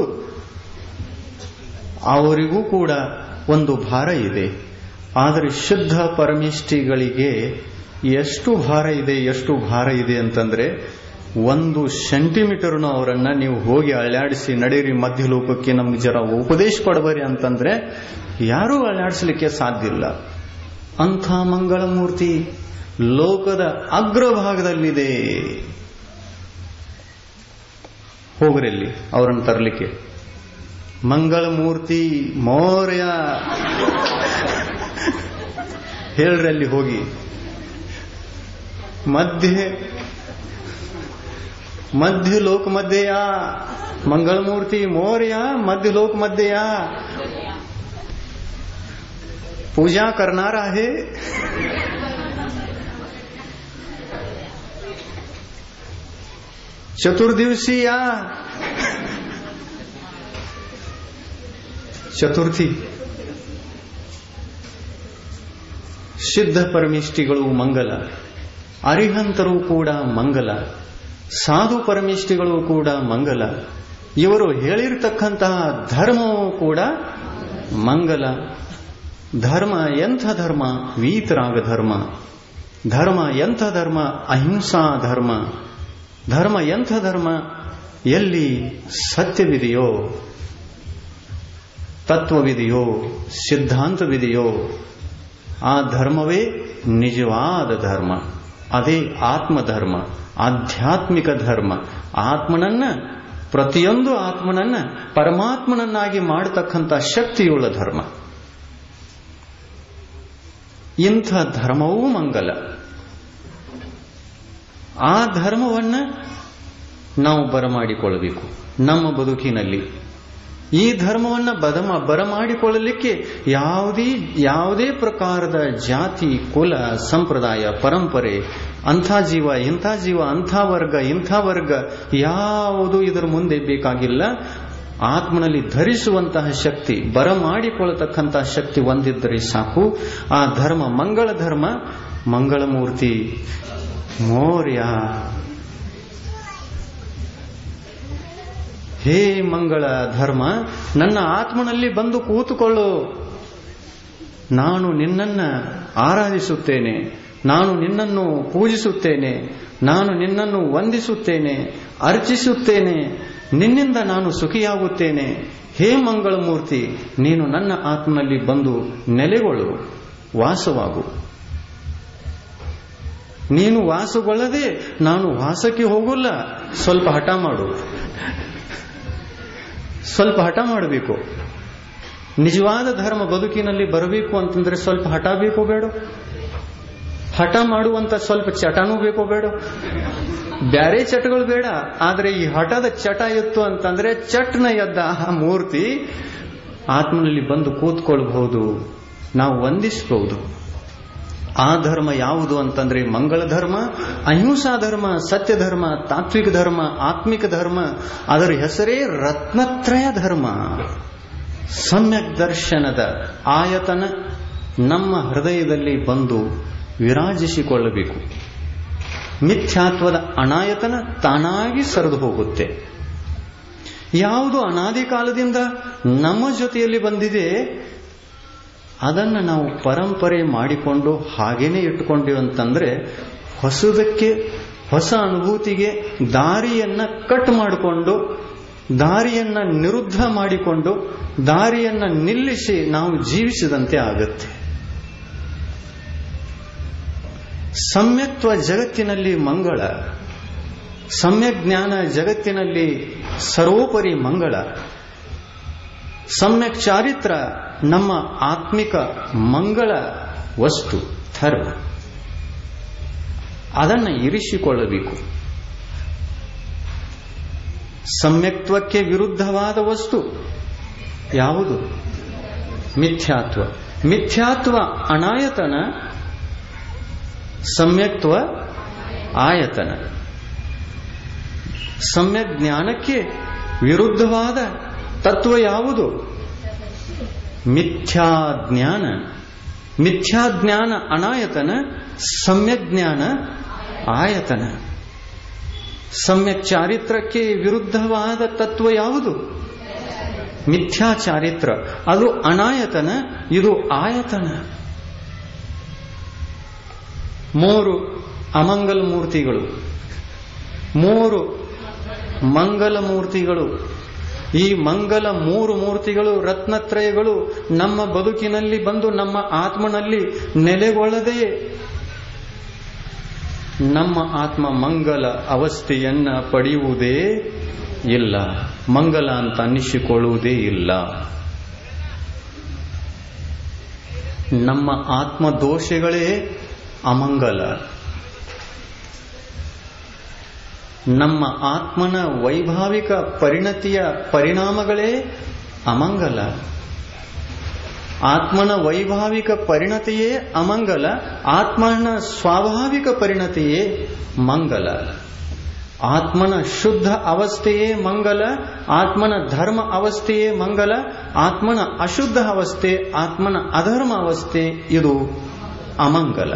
ಅವರಿಗೂ ಕೂಡ ಒಂದು ಭಾರ ಇದೆ ಆದರೆ ಶುದ್ಧ ಪರಮೇಷ್ಠಿಗಳಿಗೆ ಎಷ್ಟು ಭಾರ ಇದೆ ಎಷ್ಟು ಭಾರ ಇದೆ ಅಂತಂದ್ರೆ ಒಂದು ಸೆಂಟಿಮೀಟರ್ನು ಅವರನ್ನ ನೀವು ಹೋಗಿ ಅಳ್ಳಾಡಿಸಿ ನಡೀರಿ ಮಧ್ಯಲೋಕಕ್ಕೆ ನಮ್ಗೆ ಜರ ಉಪದೇಶ ಕೊಡಬರಿ ಅಂತಂದ್ರೆ ಯಾರೂ ಅಳ್ಳಾಡಿಸಲಿಕ್ಕೆ ಸಾಧ್ಯ ಇಲ್ಲ ಅಂಥ ಮಂಗಳ ಮೂರ್ತಿ ಲೋಕದ ಅಗ್ರಭಾಗದಲ್ಲಿದೆ ಹೋಗ್ರಲ್ಲಿ ಅವರನ್ನು ತರಲಿಕ್ಕೆ ಮಂಗಳಮೂರ್ತಿ ಮೌರ್ಯ ಹೇಳ್ರಿ ಅಲ್ಲಿ ಹೋಗಿ ಮಧ್ಯೆ मध्य लोक मध्य या मंगल मूर्ति मौर्य मध्य लोक मध्य या पूजा करणार आहे चतुर्दिवसी या ಚತುರ್ಥಿ ಸಿದ್ಧ ಪರಮಿಷ್ಠಿಗಳು ಮಂಗಲ ಅರಿಹಂತರು ಕೂಡ ಮಂಗಲ ಸಾಧು ಪರಮಿಷ್ಠಿಗಳು ಕೂಡ ಮಂಗಲ ಇವರು ಹೇಳಿರ್ತಕ್ಕಂತಹ ಧರ್ಮವೂ ಕೂಡ ಮಂಗಲ ಧರ್ಮ ಎಂಥ ಧರ್ಮ ವೀತರಾಗ ಧರ್ಮ ಧರ್ಮ ಎಂಥ ಧರ್ಮ ಅಹಿಂಸಾ ಧರ್ಮ ಧರ್ಮ ಎಂಥ ಧರ್ಮ ಎಲ್ಲಿ ಸತ್ಯವಿದೆಯೋ ತತ್ವವಿದೆಯೋ ಸಿದ್ಧಾಂತವಿದೆಯೋ ಆ ಧರ್ಮವೇ ನಿಜವಾದ ಧರ್ಮ ಅದೇ ಆತ್ಮಧರ್ಮ ಆಧ್ಯಾತ್ಮಿಕ ಧರ್ಮ ಆತ್ಮನನ್ನ ಪ್ರತಿಯೊಂದು ಆತ್ಮನನ್ನ ಪರಮಾತ್ಮನನ್ನಾಗಿ ಮಾಡತಕ್ಕಂಥ ಶಕ್ತಿಯುಳ್ಳ ಧರ್ಮ ಇಂಥ ಧರ್ಮವೂ ಮಂಗಲ ಆ ಧರ್ಮವನ್ನ ನಾವು ಬರಮಾಡಿಕೊಳ್ಳಬೇಕು ನಮ್ಮ ಬದುಕಿನಲ್ಲಿ ಈ ಧರ್ಮವನ್ನ ಬದಮ ಬರಮಾಡಿಕೊಳ್ಳಲಿಕ್ಕೆ ಯಾವುದೇ ಯಾವುದೇ ಪ್ರಕಾರದ ಜಾತಿ ಕುಲ ಸಂಪ್ರದಾಯ ಪರಂಪರೆ ಅಂಥ ಜೀವ ಇಂಥ ಜೀವ ಅಂಥ ವರ್ಗ ಇಂಥ ವರ್ಗ ಯಾವುದು ಇದರ ಮುಂದೆ ಬೇಕಾಗಿಲ್ಲ ಆತ್ಮನಲ್ಲಿ ಧರಿಸುವಂತಹ ಶಕ್ತಿ ಬರಮಾಡಿಕೊಳ್ಳತಕ್ಕಂತಹ ಶಕ್ತಿ ಹೊಂದಿದ್ದರೆ ಸಾಕು ಆ ಧರ್ಮ ಮಂಗಳ ಧರ್ಮ ಮಂಗಳಮೂರ್ತಿ ಮೌರ್ಯ ಹೇ ಮಂಗಳ ಧರ್ಮ ನನ್ನ ಆತ್ಮನಲ್ಲಿ ಬಂದು ಕೂತುಕೊಳ್ಳು ನಾನು ನಿನ್ನನ್ನ ಆರಾಧಿಸುತ್ತೇನೆ ನಾನು ನಿನ್ನನ್ನು ಪೂಜಿಸುತ್ತೇನೆ ನಾನು ನಿನ್ನನ್ನು ವಂದಿಸುತ್ತೇನೆ ಅರ್ಚಿಸುತ್ತೇನೆ ನಿನ್ನಿಂದ ನಾನು ಸುಖಿಯಾಗುತ್ತೇನೆ ಹೇ ಮಂಗಳಮೂರ್ತಿ ನೀನು ನನ್ನ ಆತ್ಮನಲ್ಲಿ ಬಂದು ನೆಲೆಗೊಳ್ಳು ವಾಸವಾಗು ನೀನು ವಾಸಗೊಳ್ಳದೆ ನಾನು ವಾಸಕ್ಕೆ ಹೋಗಲ್ಲ ಸ್ವಲ್ಪ ಹಠ ಮಾಡು ಸ್ವಲ್ಪ ಹಠ ಮಾಡಬೇಕು ನಿಜವಾದ ಧರ್ಮ ಬದುಕಿನಲ್ಲಿ ಬರಬೇಕು ಅಂತಂದ್ರೆ ಸ್ವಲ್ಪ ಹಠ ಬೇಕೋ ಬೇಡ ಹಠ ಮಾಡುವಂತ ಸ್ವಲ್ಪ ಚಟನೂ ಬೇಕೋ ಬೇಡ ಬ್ಯಾರೆ ಚಟಗಳು ಬೇಡ ಆದ್ರೆ ಈ ಹಠದ ಚಟ ಇತ್ತು ಅಂತಂದ್ರೆ ಚಟ್ನ ಎದ್ದ ಆ ಮೂರ್ತಿ ಆತ್ಮನಲ್ಲಿ ಬಂದು ಕೂತ್ಕೊಳ್ಬಹುದು ನಾವು ವಂದಿಸಬಹುದು ಆ ಧರ್ಮ ಯಾವುದು ಅಂತಂದ್ರೆ ಮಂಗಳ ಧರ್ಮ ಅಹಿಂಸಾ ಧರ್ಮ ಸತ್ಯ ಧರ್ಮ ತಾತ್ವಿಕ ಧರ್ಮ ಆತ್ಮಿಕ ಧರ್ಮ ಅದರ ಹೆಸರೇ ರತ್ನತ್ರಯ ಧರ್ಮ ಸಮ್ಯಕ್ ದರ್ಶನದ ಆಯತನ ನಮ್ಮ ಹೃದಯದಲ್ಲಿ ಬಂದು ವಿರಾಜಿಸಿಕೊಳ್ಳಬೇಕು ಮಿಥ್ಯಾತ್ವದ ಅನಾಯತನ ತಾನಾಗಿ ಸರಿದು ಹೋಗುತ್ತೆ ಯಾವುದು ಅನಾದಿ ಕಾಲದಿಂದ ನಮ್ಮ ಜೊತೆಯಲ್ಲಿ ಬಂದಿದೆ ಅದನ್ನು ನಾವು ಪರಂಪರೆ ಮಾಡಿಕೊಂಡು ಹಾಗೇನೆ ಇಟ್ಟುಕೊಂಡಿವಿ ಅಂತಂದ್ರೆ ಹೊಸದಕ್ಕೆ ಹೊಸ ಅನುಭೂತಿಗೆ ದಾರಿಯನ್ನ ಕಟ್ ಮಾಡಿಕೊಂಡು ದಾರಿಯನ್ನ ನಿರುದ್ಧ ಮಾಡಿಕೊಂಡು ದಾರಿಯನ್ನ ನಿಲ್ಲಿಸಿ ನಾವು ಜೀವಿಸಿದಂತೆ ಆಗುತ್ತೆ ಸಮ್ಯಕ್ತ್ವ ಜಗತ್ತಿನಲ್ಲಿ ಮಂಗಳ ಸಮ್ಯಕ್ ಜ್ಞಾನ ಜಗತ್ತಿನಲ್ಲಿ ಸರ್ವೋಪರಿ ಮಂಗಳ ಸಮ್ಯಕ್ ಚಾರಿತ್ರ ನಮ್ಮ ಆತ್ಮಿಕ ಮಂಗಳ ವಸ್ತು ಧರ್ಮ ಅದನ್ನು ಇರಿಸಿಕೊಳ್ಳಬೇಕು ಸಮ್ಯಕ್ತ್ವಕ್ಕೆ ವಿರುದ್ಧವಾದ ವಸ್ತು ಯಾವುದು ಮಿಥ್ಯಾತ್ವ ಮಿಥ್ಯಾತ್ವ ಅನಾಯತನ ಸಮ್ಯಕ್ತ್ವ ಆಯತನ ಸಮ್ಯಕ್ ಜ್ಞಾನಕ್ಕೆ ವಿರುದ್ಧವಾದ ತತ್ವ ಯಾವುದು ಮಿಥ್ಯಾಜ್ಞಾನ ಮಿಥ್ಯಾಜ್ಞಾನ ಅನಾಯತನ ಸಮ್ಯಜ್ಞಾನ ಆಯತನ ಸಮ್ಯಕ್ ಚಾರಿತ್ರಕ್ಕೆ ವಿರುದ್ಧವಾದ ತತ್ವ ಯಾವುದು ಮಿಥ್ಯಾ ಚಾರಿತ್ರ ಅದು ಅನಾಯತನ ಇದು ಆಯತನ ಮೂರು ಅಮಂಗಲ ಮೂರ್ತಿಗಳು ಮೂರು ಮಂಗಲ ಮೂರ್ತಿಗಳು ಈ ಮಂಗಲ ಮೂರು ಮೂರ್ತಿಗಳು ರತ್ನತ್ರಯಗಳು ನಮ್ಮ ಬದುಕಿನಲ್ಲಿ ಬಂದು ನಮ್ಮ ಆತ್ಮನಲ್ಲಿ ನೆಲೆಗೊಳ್ಳದೆ ನಮ್ಮ ಆತ್ಮ ಮಂಗಲ ಅವಸ್ಥೆಯನ್ನ ಪಡೆಯುವುದೇ ಇಲ್ಲ ಮಂಗಲ ಅಂತ ಅನ್ನಿಸಿಕೊಳ್ಳುವುದೇ ಇಲ್ಲ ನಮ್ಮ ಆತ್ಮದೋಷಗಳೇ ಅಮಂಗಲ ನಮ್ಮ ಆತ್ಮನ ವೈಭಾವಿಕ ಪರಿಣತಿಯ ಪರಿಣಾಮಗಳೇ ಅಮಂಗಲ ಆತ್ಮನ ವೈಭಾವಿಕ ಪರಿಣತಿಯೇ ಅಮಂಗಲ ಆತ್ಮನ ಸ್ವಾಭಾವಿಕ ಪರಿಣತಿಯೇ ಮಂಗಲ ಆತ್ಮನ ಶುದ್ಧ ಅವಸ್ಥೆಯೇ ಮಂಗಲ ಆತ್ಮನ ಧರ್ಮ ಅವಸ್ಥೆಯೇ ಮಂಗಲ ಆತ್ಮನ ಅಶುದ್ಧ ಅವಸ್ಥೆ ಆತ್ಮನ ಅಧರ್ಮ ಅವಸ್ಥೆ ಇದು ಅಮಂಗಲ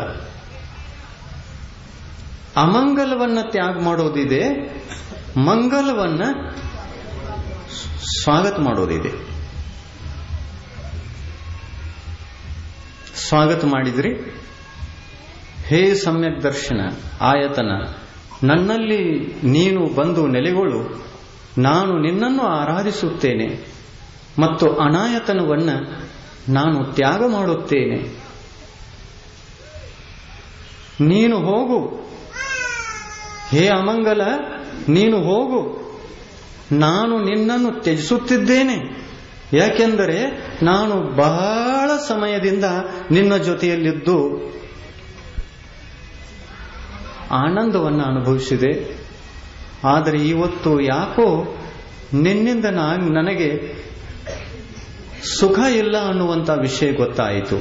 ಅಮಂಗಲವನ್ನ ತ್ಯಾಗ ಮಾಡೋದಿದೆ ಮಂಗಲವನ್ನ ಸ್ವಾಗತ ಮಾಡೋದಿದೆ ಸ್ವಾಗತ ಮಾಡಿದ್ರಿ ಹೇ ಸಮ್ಯಕ್ ದರ್ಶನ ಆಯತನ ನನ್ನಲ್ಲಿ ನೀನು ಬಂದು ನೆಲೆಗಳು ನಾನು ನಿನ್ನನ್ನು ಆರಾಧಿಸುತ್ತೇನೆ ಮತ್ತು ಅನಾಯತನವನ್ನ ನಾನು ತ್ಯಾಗ ಮಾಡುತ್ತೇನೆ ನೀನು ಹೋಗು ಹೇ ಅಮಂಗಲ ನೀನು ಹೋಗು ನಾನು ನಿನ್ನನ್ನು ತ್ಯಜಿಸುತ್ತಿದ್ದೇನೆ ಯಾಕೆಂದರೆ ನಾನು ಬಹಳ ಸಮಯದಿಂದ ನಿನ್ನ ಜೊತೆಯಲ್ಲಿದ್ದು ಆನಂದವನ್ನು ಅನುಭವಿಸಿದೆ ಆದರೆ ಇವತ್ತು ಯಾಕೋ ನಿನ್ನಿಂದ ನನಗೆ ಸುಖ ಇಲ್ಲ ಅನ್ನುವಂಥ ವಿಷಯ ಗೊತ್ತಾಯಿತು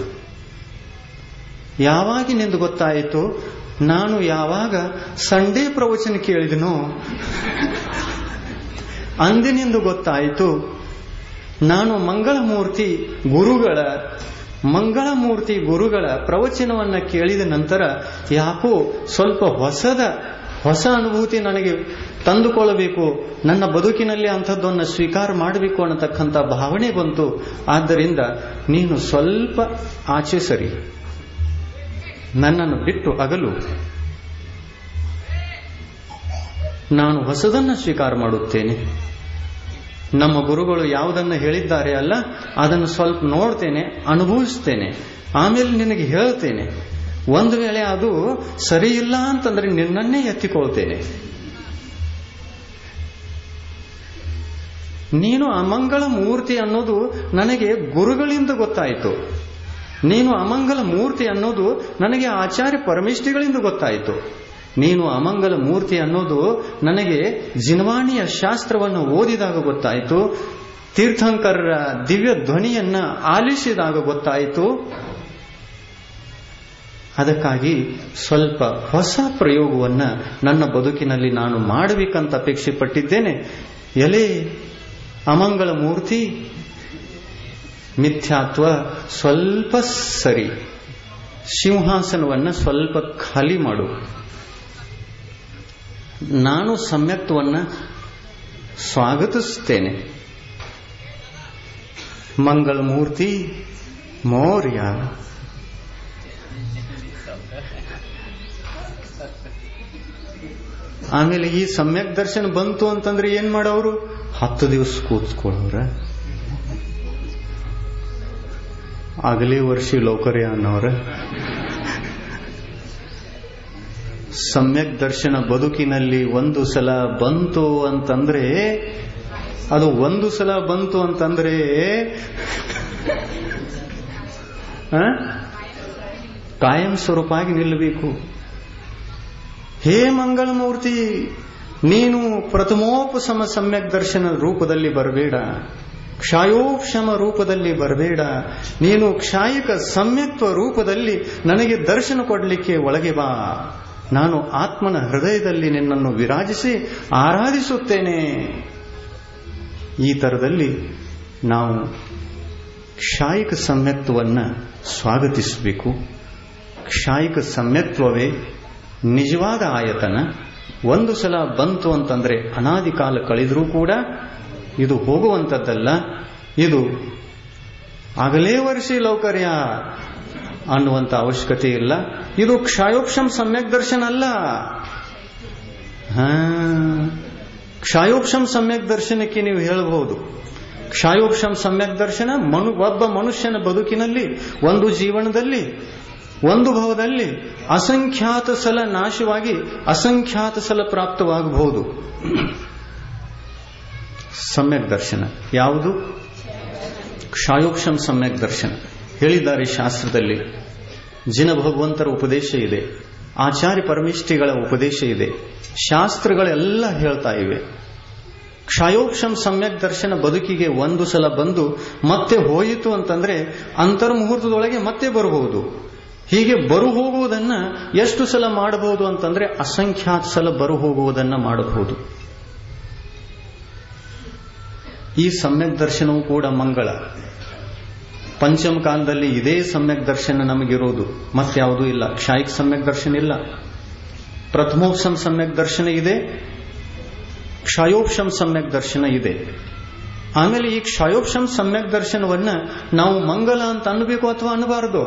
ಯಾವಾಗಿನಿಂದ ಗೊತ್ತಾಯಿತು ನಾನು ಯಾವಾಗ ಸಂಡೇ ಪ್ರವಚನ ಕೇಳಿದನೋ ಅಂದಿನಿಂದ ಗೊತ್ತಾಯಿತು ನಾನು ಮಂಗಳಮೂರ್ತಿ ಗುರುಗಳ ಮಂಗಳಮೂರ್ತಿ ಗುರುಗಳ ಪ್ರವಚನವನ್ನ ಕೇಳಿದ ನಂತರ ಯಾಕೋ ಸ್ವಲ್ಪ ಹೊಸದ ಹೊಸ ಅನುಭೂತಿ ನನಗೆ ತಂದುಕೊಳ್ಳಬೇಕು ನನ್ನ ಬದುಕಿನಲ್ಲಿ ಅಂಥದ್ದನ್ನು ಸ್ವೀಕಾರ ಮಾಡಬೇಕು ಅನ್ನತಕ್ಕಂಥ ಭಾವನೆ ಬಂತು ಆದ್ದರಿಂದ ನೀನು ಸ್ವಲ್ಪ ಆಚೆ ಸರಿ ನನ್ನನ್ನು ಬಿಟ್ಟು ಅಗಲು ನಾನು ಹೊಸದನ್ನು ಸ್ವೀಕಾರ ಮಾಡುತ್ತೇನೆ ನಮ್ಮ ಗುರುಗಳು ಯಾವುದನ್ನು ಹೇಳಿದ್ದಾರೆ ಅಲ್ಲ ಅದನ್ನು ಸ್ವಲ್ಪ ನೋಡ್ತೇನೆ ಅನುಭವಿಸ್ತೇನೆ ಆಮೇಲೆ ನಿನಗೆ ಹೇಳ್ತೇನೆ ಒಂದು ವೇಳೆ ಅದು ಸರಿ ಇಲ್ಲ ಅಂತಂದ್ರೆ ನಿನ್ನನ್ನೇ ಎತ್ತಿಕೊಳ್ತೇನೆ ನೀನು ಅಮಂಗಳ ಮೂರ್ತಿ ಅನ್ನೋದು ನನಗೆ ಗುರುಗಳಿಂದ ಗೊತ್ತಾಯಿತು ನೀನು ಅಮಂಗಲ ಮೂರ್ತಿ ಅನ್ನೋದು ನನಗೆ ಆಚಾರ್ಯ ಪರಮೇಷ್ಠಿಗಳಿಂದ ಗೊತ್ತಾಯಿತು ನೀನು ಅಮಂಗಲ ಮೂರ್ತಿ ಅನ್ನೋದು ನನಗೆ ಜಿನವಾಣಿಯ ಶಾಸ್ತ್ರವನ್ನು ಓದಿದಾಗ ಗೊತ್ತಾಯಿತು ತೀರ್ಥಂಕರರ ದಿವ್ಯ ಧ್ವನಿಯನ್ನ ಆಲಿಸಿದಾಗ ಗೊತ್ತಾಯಿತು ಅದಕ್ಕಾಗಿ ಸ್ವಲ್ಪ ಹೊಸ ಪ್ರಯೋಗವನ್ನ ನನ್ನ ಬದುಕಿನಲ್ಲಿ ನಾನು ಮಾಡಬೇಕಂತ ಅಪೇಕ್ಷೆ ಪಟ್ಟಿದ್ದೇನೆ ಎಲೆ ಅಮಂಗಳ ಮೂರ್ತಿ ಮಿಥ್ಯಾತ್ವ ಸ್ವಲ್ಪ ಸರಿ ಸಿಂಹಾಸನವನ್ನ ಸ್ವಲ್ಪ ಖಾಲಿ ಮಾಡು ನಾನು ಸಮ್ಯಕ್ತವನ್ನ ಸ್ವಾಗತಿಸ್ತೇನೆ ಮಂಗಳಮೂರ್ತಿ ಮೌರ್ಯ ಆಮೇಲೆ ಈ ಸಮ್ಯಕ್ ದರ್ಶನ ಬಂತು ಅಂತಂದ್ರೆ ಏನ್ ಮಾಡೋರು ಹತ್ತು ದಿವಸ ಕೂತ್ಕೊಳ್ಳೋರ ಆಗಲೇ ವರ್ಷಿ ಲೌಕರ್ಯ ಅನ್ನೋರ ಸಮ್ಯಕ್ ದರ್ಶನ ಬದುಕಿನಲ್ಲಿ ಒಂದು ಸಲ ಬಂತು ಅಂತಂದ್ರೆ ಅದು ಒಂದು ಸಲ ಬಂತು ಅಂತಂದ್ರೆ ಕಾಯಂ ಸ್ವರೂಪಾಗಿ ನಿಲ್ಲಬೇಕು ಹೇ ಮಂಗಳಮೂರ್ತಿ ನೀನು ಪ್ರಥಮೋಪಸಮ ಸಮ್ಯಕ್ ದರ್ಶನ ರೂಪದಲ್ಲಿ ಬರಬೇಡ ಕ್ಷಾಯೋಕ್ಷಮ ರೂಪದಲ್ಲಿ ಬರಬೇಡ ನೀನು ಕ್ಷಾಯಿಕ ಸಮ್ಯಕ್ತ್ವ ರೂಪದಲ್ಲಿ ನನಗೆ ದರ್ಶನ ಕೊಡಲಿಕ್ಕೆ ಒಳಗೆ ಬಾ ನಾನು ಆತ್ಮನ ಹೃದಯದಲ್ಲಿ ನಿನ್ನನ್ನು ವಿರಾಜಿಸಿ ಆರಾಧಿಸುತ್ತೇನೆ ಈ ತರದಲ್ಲಿ ನಾವು ಕ್ಷಾಯಿಕ ಸಮ್ಯಕ್ತ್ವವನ್ನು ಸ್ವಾಗತಿಸಬೇಕು ಕ್ಷಾಯಿಕ ಸಮ್ಯಕ್ತ್ವವೇ ನಿಜವಾದ ಆಯತನ ಒಂದು ಸಲ ಬಂತು ಅಂತಂದ್ರೆ ಅನಾದಿ ಕಾಲ ಕಳೆದರೂ ಕೂಡ ಇದು ಹೋಗುವಂಥದ್ದಲ್ಲ ಇದು ಆಗಲೇ ವರ್ಷಿ ಲೌಕರ್ಯ ಅನ್ನುವಂಥ ಅವಶ್ಯಕತೆ ಇಲ್ಲ ಇದು ಕ್ಷಾಯೋಕ್ಷಂ ಸಮ್ಯಕ್ ದರ್ಶನ ಅಲ್ಲ ಕ್ಷಾಯೋಕ್ಷಂ ಸಮ್ಯಕ್ ದರ್ಶನಕ್ಕೆ ನೀವು ಹೇಳಬಹುದು ಕ್ಷಾಯೋಕ್ಷಂ ಸಮ್ಯಕ್ ದರ್ಶನ ಮನು ಒಬ್ಬ ಮನುಷ್ಯನ ಬದುಕಿನಲ್ಲಿ ಒಂದು ಜೀವನದಲ್ಲಿ ಒಂದು ಭಾವದಲ್ಲಿ ಅಸಂಖ್ಯಾತ ಸಲ ನಾಶವಾಗಿ ಅಸಂಖ್ಯಾತ ಸಲ ಪ್ರಾಪ್ತವಾಗಬಹುದು ಸಮ್ಯಕ್ ದರ್ಶನ ಯಾವುದು ಕ್ಷಾಯೋಕ್ಷಂ ಸಮ್ಯಕ್ ದರ್ಶನ ಹೇಳಿದ್ದಾರೆ ಶಾಸ್ತ್ರದಲ್ಲಿ ಜಿನ ಭಗವಂತರ ಉಪದೇಶ ಇದೆ ಆಚಾರ್ಯ ಪರಮಿಷ್ಠಿಗಳ ಉಪದೇಶ ಇದೆ ಶಾಸ್ತ್ರಗಳೆಲ್ಲ ಹೇಳ್ತಾ ಇವೆ ಕ್ಷಯೋಕ್ಷಂ ಸಮ್ಯಕ್ ದರ್ಶನ ಬದುಕಿಗೆ ಒಂದು ಸಲ ಬಂದು ಮತ್ತೆ ಹೋಯಿತು ಅಂತಂದ್ರೆ ಅಂತರ್ಮುಹೂರ್ತದೊಳಗೆ ಮತ್ತೆ ಬರಬಹುದು ಹೀಗೆ ಬರು ಹೋಗುವುದನ್ನ ಎಷ್ಟು ಸಲ ಮಾಡಬಹುದು ಅಂತಂದ್ರೆ ಅಸಂಖ್ಯಾತ ಸಲ ಬರು ಹೋಗುವುದನ್ನ ಮಾಡಬಹುದು ಈ ಸಮ್ಯಕ್ ದರ್ಶನವೂ ಕೂಡ ಮಂಗಳ ಪಂಚಮ ಕಾಲದಲ್ಲಿ ಇದೇ ಸಮ್ಯಕ್ ದರ್ಶನ ನಮಗಿರೋದು ಮತ್ಯಾವುದೂ ಇಲ್ಲ ಕ್ಷಾಯಿಕ್ ಸಮ್ಯಕ್ ದರ್ಶನ ಇಲ್ಲ ಪ್ರಥಮೋಪಶಂ ಸಮ್ಯಕ್ ದರ್ಶನ ಇದೆ ಕ್ಷಯೋಪಶಂ ಸಮ್ಯಕ್ ದರ್ಶನ ಇದೆ ಆಮೇಲೆ ಈ ಕ್ಷಯೋಪಶಂ ಸಮ್ಯಕ್ ದರ್ಶನವನ್ನ ನಾವು ಮಂಗಲ ಅಂತ ಅನ್ನಬೇಕು ಅಥವಾ ಅನ್ನಬಾರದು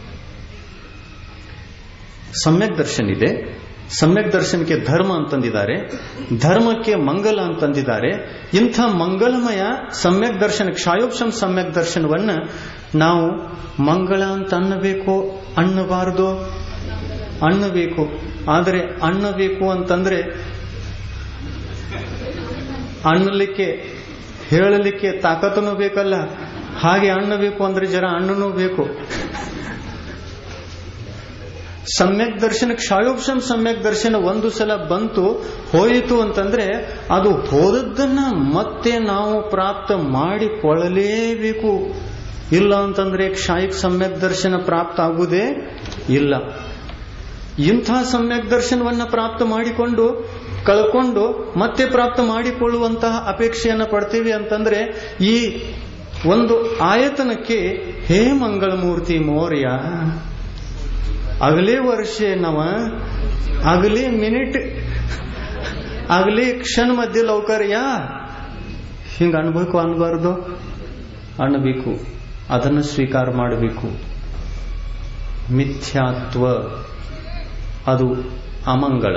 ಸಮ್ಯಕ್ ದರ್ಶನ ಇದೆ ಸಮ್ಯಕ್ ದರ್ಶನಕ್ಕೆ ಧರ್ಮ ಅಂತಂದಿದ್ದಾರೆ ಧರ್ಮಕ್ಕೆ ಮಂಗಲ ಅಂತಂದಿದ್ದಾರೆ ಇಂಥ ಮಂಗಲಮಯ ಸಮ್ಯಕ್ ದರ್ಶನ ಕ್ಷಾಯೋಪಶಂ ಸಮ್ಯಕ್ ದರ್ಶನವನ್ನ ನಾವು ಮಂಗಳ ಅಂತ ಅನ್ನಬೇಕು ಅನ್ನಬಾರದು ಅನ್ನಬೇಕು ಆದರೆ ಅನ್ನಬೇಕು ಅಂತಂದ್ರೆ ಅನ್ನಲಿಕ್ಕೆ ಹೇಳಲಿಕ್ಕೆ ತಾಕತ್ತೂ ಬೇಕಲ್ಲ ಹಾಗೆ ಅನ್ನಬೇಕು ಅಂದ್ರೆ ಜರ ಅನ್ನನೂ ಬೇಕು ಸಮ್ಯಕ್ ದರ್ಶನ ಕ್ಷಾಯೋಪಶಂ ಸಮ್ಯಕ್ ದರ್ಶನ ಒಂದು ಸಲ ಬಂತು ಹೋಯಿತು ಅಂತಂದ್ರೆ ಅದು ಹೋದದ್ದನ್ನ ಮತ್ತೆ ನಾವು ಪ್ರಾಪ್ತ ಮಾಡಿಕೊಳ್ಳಲೇಬೇಕು ಇಲ್ಲ ಅಂತಂದ್ರೆ ಕ್ಷಾಯಿಕ್ ಸಮ್ಯಕ್ ದರ್ಶನ ಪ್ರಾಪ್ತ ಆಗುವುದೇ ಇಲ್ಲ ಇಂಥ ಸಮ್ಯಕ್ ದರ್ಶನವನ್ನ ಪ್ರಾಪ್ತ ಮಾಡಿಕೊಂಡು ಕಳ್ಕೊಂಡು ಮತ್ತೆ ಪ್ರಾಪ್ತ ಮಾಡಿಕೊಳ್ಳುವಂತಹ ಅಪೇಕ್ಷೆಯನ್ನ ಪಡ್ತೀವಿ ಅಂತಂದ್ರೆ ಈ ಒಂದು ಆಯತನಕ್ಕೆ ಹೇ ಮಂಗಳಮೂರ್ತಿ ಮೌರ್ಯ ಅಗಲೇ ವರ್ಷ ನವ ಅಗಲೇ ಮಿನಿಟ್ ಅಗಲೇ ಕ್ಷಣ ಮಧ್ಯೆ ಲೌಕರ್ಯ ಹಿಂಗ ಅನ್ಬೇಕು ಅನ್ಬಾರ್ದು ಅನ್ಬೇಕು ಅದನ್ನು ಸ್ವೀಕಾರ ಮಾಡಬೇಕು ಮಿಥ್ಯಾತ್ವ ಅದು ಅಮಂಗಳ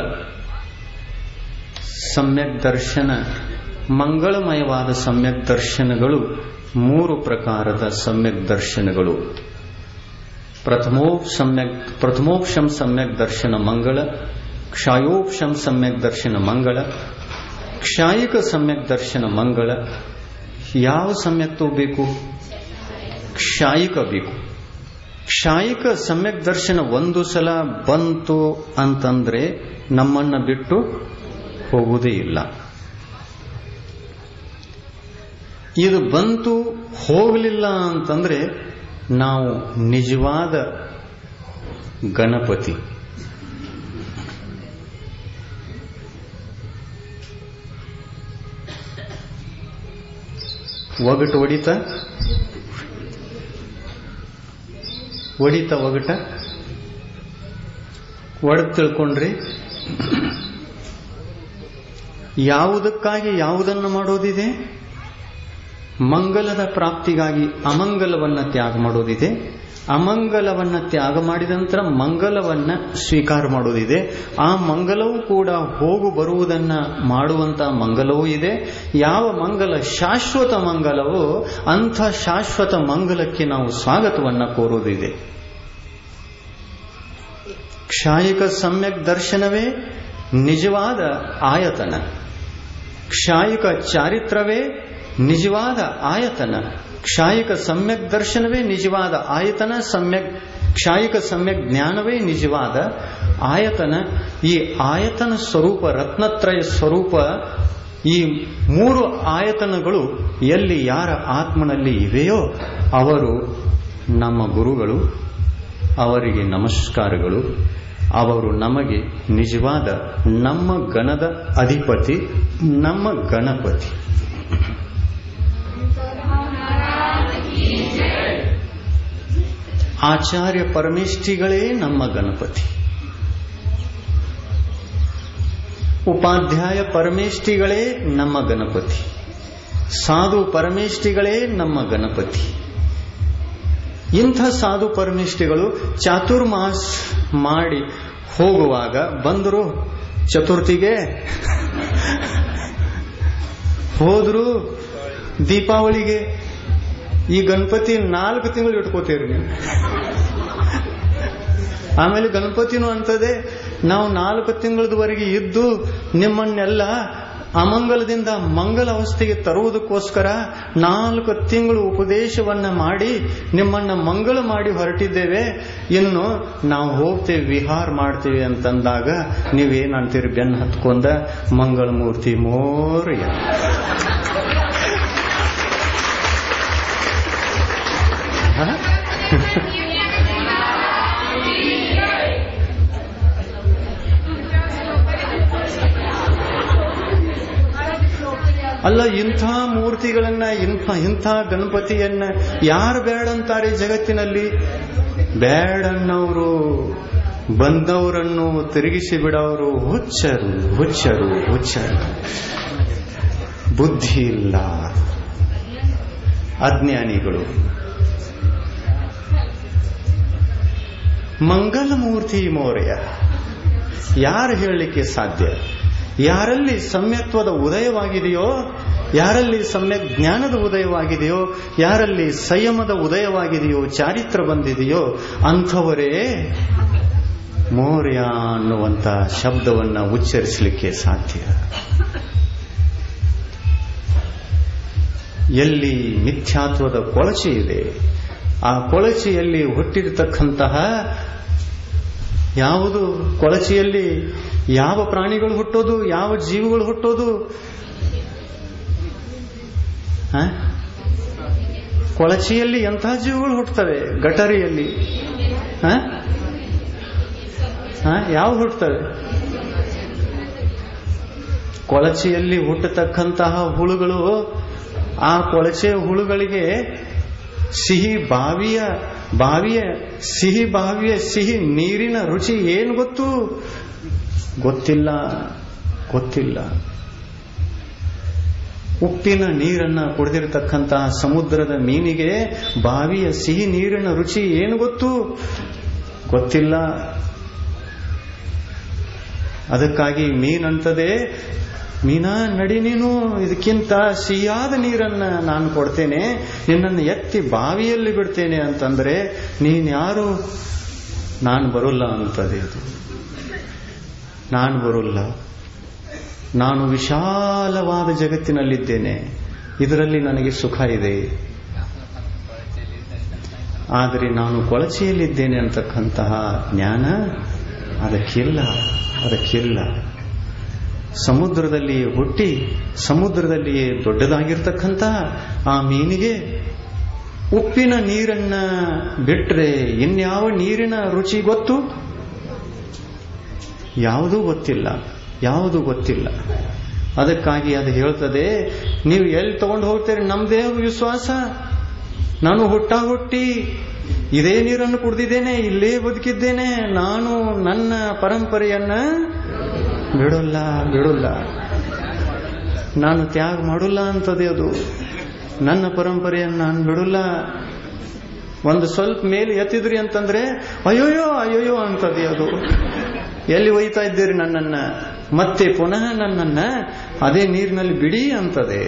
ಸಮ್ಯಕ್ ದರ್ಶನ ಮಂಗಳಮಯವಾದ ಸಮ್ಯಕ್ ದರ್ಶನಗಳು ಮೂರು ಪ್ರಕಾರದ ಸಮ್ಯಕ್ ದರ್ಶನಗಳು ಪ್ರಥಮೋಪ್ ಸಮ್ಯಕ್ ಪ್ರಥಮೋಕ್ಷಂ ಸಮ್ಯಕ್ ದರ್ಶನ ಮಂಗಳ ಕ್ಷಾಯೋಕ್ಷಂ ಸಮ್ಯಕ್ ದರ್ಶನ ಮಂಗಳ ಕ್ಷಾಯಿಕ ಸಮ್ಯಕ್ ದರ್ಶನ ಮಂಗಳ ಯಾವ ಸಮ್ಯಕ್ತೂ ಬೇಕು ಕ್ಷಾಯಿಕ ಬೇಕು ಕ್ಷಾಯಿಕ ಸಮ್ಯಕ್ ದರ್ಶನ ಒಂದು ಸಲ ಬಂತು ಅಂತಂದ್ರೆ ನಮ್ಮನ್ನ ಬಿಟ್ಟು ಹೋಗುವುದೇ ಇಲ್ಲ ಇದು ಬಂತು ಹೋಗಲಿಲ್ಲ ಅಂತಂದ್ರೆ ನಾವು ನಿಜವಾದ ಗಣಪತಿ ಒಗಟು ಒಡಿತ ಒಡಿತ ಒಗಟ ಒಡೆದು ತಿಳ್ಕೊಂಡ್ರಿ ಯಾವುದಕ್ಕಾಗಿ ಯಾವುದನ್ನು ಮಾಡೋದಿದೆ ಮಂಗಲದ ಪ್ರಾಪ್ತಿಗಾಗಿ ಅಮಂಗಲವನ್ನ ತ್ಯಾಗ ಮಾಡೋದಿದೆ ಅಮಂಗಲವನ್ನ ತ್ಯಾಗ ಮಾಡಿದ ನಂತರ ಮಂಗಲವನ್ನ ಸ್ವೀಕಾರ ಮಾಡೋದಿದೆ ಆ ಮಂಗಲವೂ ಕೂಡ ಹೋಗು ಬರುವುದನ್ನ ಮಾಡುವಂತ ಮಂಗಲವೂ ಇದೆ ಯಾವ ಮಂಗಲ ಶಾಶ್ವತ ಮಂಗಲವೋ ಅಂಥ ಶಾಶ್ವತ ಮಂಗಲಕ್ಕೆ ನಾವು ಸ್ವಾಗತವನ್ನ ಕೋರುವುದಿದೆ ಕ್ಷಾಯಿಕ ಸಮ್ಯಕ್ ದರ್ಶನವೇ ನಿಜವಾದ ಆಯತನ ಕ್ಷಾಯಿಕ ಚಾರಿತ್ರವೇ ನಿಜವಾದ ಆಯತನ ಕ್ಷಾಯಿಕ ಸಮ್ಯಕ್ ದರ್ಶನವೇ ನಿಜವಾದ ಆಯತನ ಸಮ್ಯಕ್ ಕ್ಷಾಯಿಕ ಸಮ್ಯಕ್ ಜ್ಞಾನವೇ ನಿಜವಾದ ಆಯತನ ಈ ಆಯತನ ಸ್ವರೂಪ ರತ್ನತ್ರಯ ಸ್ವರೂಪ ಈ ಮೂರು ಆಯತನಗಳು ಎಲ್ಲಿ ಯಾರ ಆತ್ಮನಲ್ಲಿ ಇವೆಯೋ ಅವರು ನಮ್ಮ ಗುರುಗಳು ಅವರಿಗೆ ನಮಸ್ಕಾರಗಳು ಅವರು ನಮಗೆ ನಿಜವಾದ ನಮ್ಮ ಗಣದ ಅಧಿಪತಿ ನಮ್ಮ ಗಣಪತಿ ಆಚಾರ್ಯ ಪರಮೇಷ್ಠಿಗಳೇ ನಮ್ಮ ಗಣಪತಿ ಉಪಾಧ್ಯಾಯ ಪರಮೇಷ್ಠಿಗಳೇ ನಮ್ಮ ಗಣಪತಿ ಸಾಧು ಪರಮೇಷ್ಠಿಗಳೇ ನಮ್ಮ ಗಣಪತಿ ಇಂಥ ಸಾಧು ಪರಮೇಷ್ಠಿಗಳು ಚಾತುರ್ಮಾಸ್ ಮಾಡಿ ಹೋಗುವಾಗ ಬಂದರು ಚತುರ್ಥಿಗೆ ಹೋದ್ರು ದೀಪಾವಳಿಗೆ ಈ ಗಣಪತಿ ನಾಲ್ಕು ತಿಂಗಳು ಇಟ್ಕೋತೀರಿ ನೀವು ಆಮೇಲೆ ಗಣಪತಿನೂ ಅಂತದೆ ನಾವು ನಾಲ್ಕು ತಿಂಗಳದವರೆಗೆ ಇದ್ದು ನಿಮ್ಮನ್ನೆಲ್ಲ ಅಮಂಗಲದಿಂದ ಮಂಗಲ ಅವಸ್ಥೆಗೆ ತರುವುದಕ್ಕೋಸ್ಕರ ನಾಲ್ಕು ತಿಂಗಳು ಉಪದೇಶವನ್ನ ಮಾಡಿ ನಿಮ್ಮನ್ನ ಮಂಗಳ ಮಾಡಿ ಹೊರಟಿದ್ದೇವೆ ಇನ್ನು ನಾವು ಹೋಗ್ತೇವೆ ವಿಹಾರ ಮಾಡ್ತೇವೆ ಅಂತಂದಾಗ ನೀವೇನಂತೀರಿ ಬೆನ್ನು ಹತ್ಕೊಂಡ ಮಂಗಳಮೂರ್ತಿ ಮೋರ್ಯ ಅಲ್ಲ ಇಂಥ ಮೂರ್ತಿಗಳನ್ನ ಇಂಥ ಇಂಥ ಗಣಪತಿಯನ್ನ ಯಾರು ಬೇಡಂತಾರೆ ಜಗತ್ತಿನಲ್ಲಿ ಬೇಡನ್ನವರು ಬಂದವರನ್ನು ತಿರುಗಿಸಿ ಬಿಡೋರು ಹುಚ್ಚರು ಹುಚ್ಚರು ಹುಚ್ಚರು ಬುದ್ಧಿ ಇಲ್ಲ ಅಜ್ಞಾನಿಗಳು ಮಂಗಲಮೂರ್ತಿ ಮೌರ್ಯ ಯಾರು ಹೇಳಲಿಕ್ಕೆ ಸಾಧ್ಯ ಯಾರಲ್ಲಿ ಸಮ್ಯತ್ವದ ಉದಯವಾಗಿದೆಯೋ ಯಾರಲ್ಲಿ ಸಮ್ಯಕ್ ಜ್ಞಾನದ ಉದಯವಾಗಿದೆಯೋ ಯಾರಲ್ಲಿ ಸಂಯಮದ ಉದಯವಾಗಿದೆಯೋ ಚಾರಿತ್ರ ಬಂದಿದೆಯೋ ಅಂಥವರೇ ಮೌರ್ಯ ಅನ್ನುವಂತ ಶಬ್ದವನ್ನ ಉಚ್ಚರಿಸಲಿಕ್ಕೆ ಸಾಧ್ಯ ಎಲ್ಲಿ ಮಿಥ್ಯಾತ್ವದ ಕೊಳಚೆ ಇದೆ ಆ ಕೊಳಚೆಯಲ್ಲಿ ಹುಟ್ಟಿರತಕ್ಕಂತಹ ಯಾವುದು ಕೊಳಚೆಯಲ್ಲಿ ಯಾವ ಪ್ರಾಣಿಗಳು ಹುಟ್ಟೋದು ಯಾವ ಜೀವಗಳು ಹುಟ್ಟೋದು ಕೊಳಚೆಯಲ್ಲಿ ಎಂತಹ ಜೀವಗಳು ಹುಟ್ಟುತ್ತವೆ ಗಟರಿಯಲ್ಲಿ ಯಾವ ಹುಟ್ಟುತ್ತವೆ ಕೊಳಚೆಯಲ್ಲಿ ಹುಟ್ಟತಕ್ಕಂತಹ ಹುಳುಗಳು ಆ ಕೊಳಚೆ ಹುಳುಗಳಿಗೆ ಸಿಹಿ ಬಾವಿಯ ಬಾವಿಯ ಸಿಹಿ ಬಾವಿಯ ಸಿಹಿ ನೀರಿನ ರುಚಿ ಏನು ಗೊತ್ತು ಗೊತ್ತಿಲ್ಲ ಗೊತ್ತಿಲ್ಲ ಉಪ್ಪಿನ ನೀರನ್ನ ಕುಡಿದಿರತಕ್ಕಂತಹ ಸಮುದ್ರದ ಮೀನಿಗೆ ಬಾವಿಯ ಸಿಹಿ ನೀರಿನ ರುಚಿ ಏನು ಗೊತ್ತು ಗೊತ್ತಿಲ್ಲ ಅದಕ್ಕಾಗಿ ಮೀನಂತದೆ ಮೀನಾ ನಡಿ ನೀನು ಇದಕ್ಕಿಂತ ಸಿಹಿಯಾದ ನೀರನ್ನ ನಾನು ಕೊಡ್ತೇನೆ ನಿನ್ನನ್ನು ಎತ್ತಿ ಬಾವಿಯಲ್ಲಿ ಬಿಡ್ತೇನೆ ಅಂತಂದ್ರೆ ನೀನ್ ಯಾರು ನಾನು ಬರೋಲ್ಲ ಅಂತದೆ ಅದು ನಾನು ಬರೋಲ್ಲ ನಾನು ವಿಶಾಲವಾದ ಜಗತ್ತಿನಲ್ಲಿದ್ದೇನೆ ಇದರಲ್ಲಿ ನನಗೆ ಸುಖ ಇದೆ ಆದರೆ ನಾನು ಕೊಳಚೆಯಲ್ಲಿದ್ದೇನೆ ಅಂತಕ್ಕಂತಹ ಜ್ಞಾನ ಅದಕ್ಕಿಲ್ಲ ಅದಕ್ಕಿಲ್ಲ ಸಮುದ್ರದಲ್ಲಿಯೇ ಹುಟ್ಟಿ ಸಮುದ್ರದಲ್ಲಿಯೇ ದೊಡ್ಡದಾಗಿರ್ತಕ್ಕಂತಹ ಆ ಮೀನಿಗೆ ಉಪ್ಪಿನ ನೀರನ್ನ ಬಿಟ್ರೆ ಇನ್ಯಾವ ನೀರಿನ ರುಚಿ ಗೊತ್ತು ಯಾವುದೂ ಗೊತ್ತಿಲ್ಲ ಯಾವುದು ಗೊತ್ತಿಲ್ಲ ಅದಕ್ಕಾಗಿ ಅದು ಹೇಳ್ತದೆ ನೀವು ಎಲ್ಲಿ ತಗೊಂಡು ಹೋಗ್ತೀರಿ ನಮ್ದೇ ವಿಶ್ವಾಸ ನಾನು ಹುಟ್ಟ ಹುಟ್ಟಿ ಇದೇ ನೀರನ್ನು ಕುಡ್ದಿದ್ದೇನೆ ಇಲ್ಲೇ ಬದುಕಿದ್ದೇನೆ ನಾನು ನನ್ನ ಪರಂಪರೆಯನ್ನ ಬಿಡಲ್ಲ ಬಿಡಲ್ಲ ನಾನು ತ್ಯಾಗ ಮಾಡಲ್ಲ ಅಂತದೆ ಅದು ನನ್ನ ಪರಂಪರೆಯನ್ನು ನಾನು ಬಿಡಲ್ಲ ಒಂದು ಸ್ವಲ್ಪ ಮೇಲೆ ಎತ್ತಿದ್ರಿ ಅಂತಂದ್ರೆ ಅಯ್ಯೋಯೋ ಅಯ್ಯೋಯೋ ಅಂತದೆ ಅದು ಎಲ್ಲಿ ಒಯ್ತಾ ಇದ್ದೀರಿ ನನ್ನನ್ನ ಮತ್ತೆ ಪುನಃ ನನ್ನನ್ನ ಅದೇ ನೀರಿನಲ್ಲಿ ಬಿಡಿ ಅಂತದೆ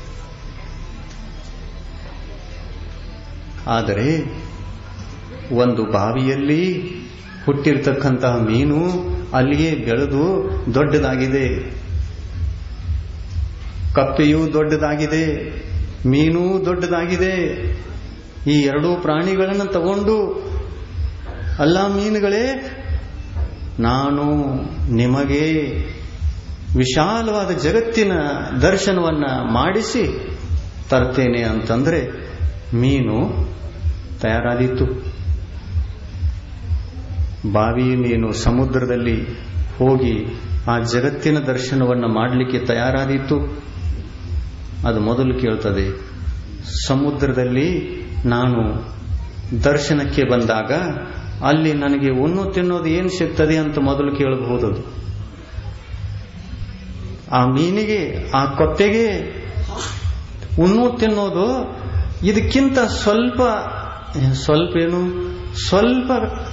ಆದರೆ ಒಂದು ಬಾವಿಯಲ್ಲಿ ಹುಟ್ಟಿರ್ತಕ್ಕಂತಹ ಮೀನು ಅಲ್ಲಿಯೇ ಬೆಳೆದು ದೊಡ್ಡದಾಗಿದೆ ಕಪ್ಪೆಯೂ ದೊಡ್ಡದಾಗಿದೆ ಮೀನೂ ದೊಡ್ಡದಾಗಿದೆ ಈ ಎರಡೂ ಪ್ರಾಣಿಗಳನ್ನು ತಗೊಂಡು ಅಲ್ಲ ಮೀನುಗಳೇ ನಾನು ನಿಮಗೆ ವಿಶಾಲವಾದ ಜಗತ್ತಿನ ದರ್ಶನವನ್ನ ಮಾಡಿಸಿ ತರ್ತೇನೆ ಅಂತಂದ್ರೆ ಮೀನು ತಯಾರಾದೀತು ಬಾವಿ ಮೀನು ಸಮುದ್ರದಲ್ಲಿ ಹೋಗಿ ಆ ಜಗತ್ತಿನ ದರ್ಶನವನ್ನು ಮಾಡಲಿಕ್ಕೆ ತಯಾರಾದೀತು ಅದು ಮೊದಲು ಕೇಳ್ತದೆ ಸಮುದ್ರದಲ್ಲಿ ನಾನು ದರ್ಶನಕ್ಕೆ ಬಂದಾಗ ಅಲ್ಲಿ ನನಗೆ ಉಣ್ಣು ತಿನ್ನೋದು ಏನು ಸಿಗ್ತದೆ ಅಂತ ಮೊದಲು ಕೇಳಬಹುದು ಅದು ಆ ಮೀನಿಗೆ ಆ ಕೊಪ್ಪೆಗೆ ಉಣ್ಣು ತಿನ್ನೋದು ಇದಕ್ಕಿಂತ ಸ್ವಲ್ಪ ಸ್ವಲ್ಪ ಏನು ಸ್ವಲ್ಪ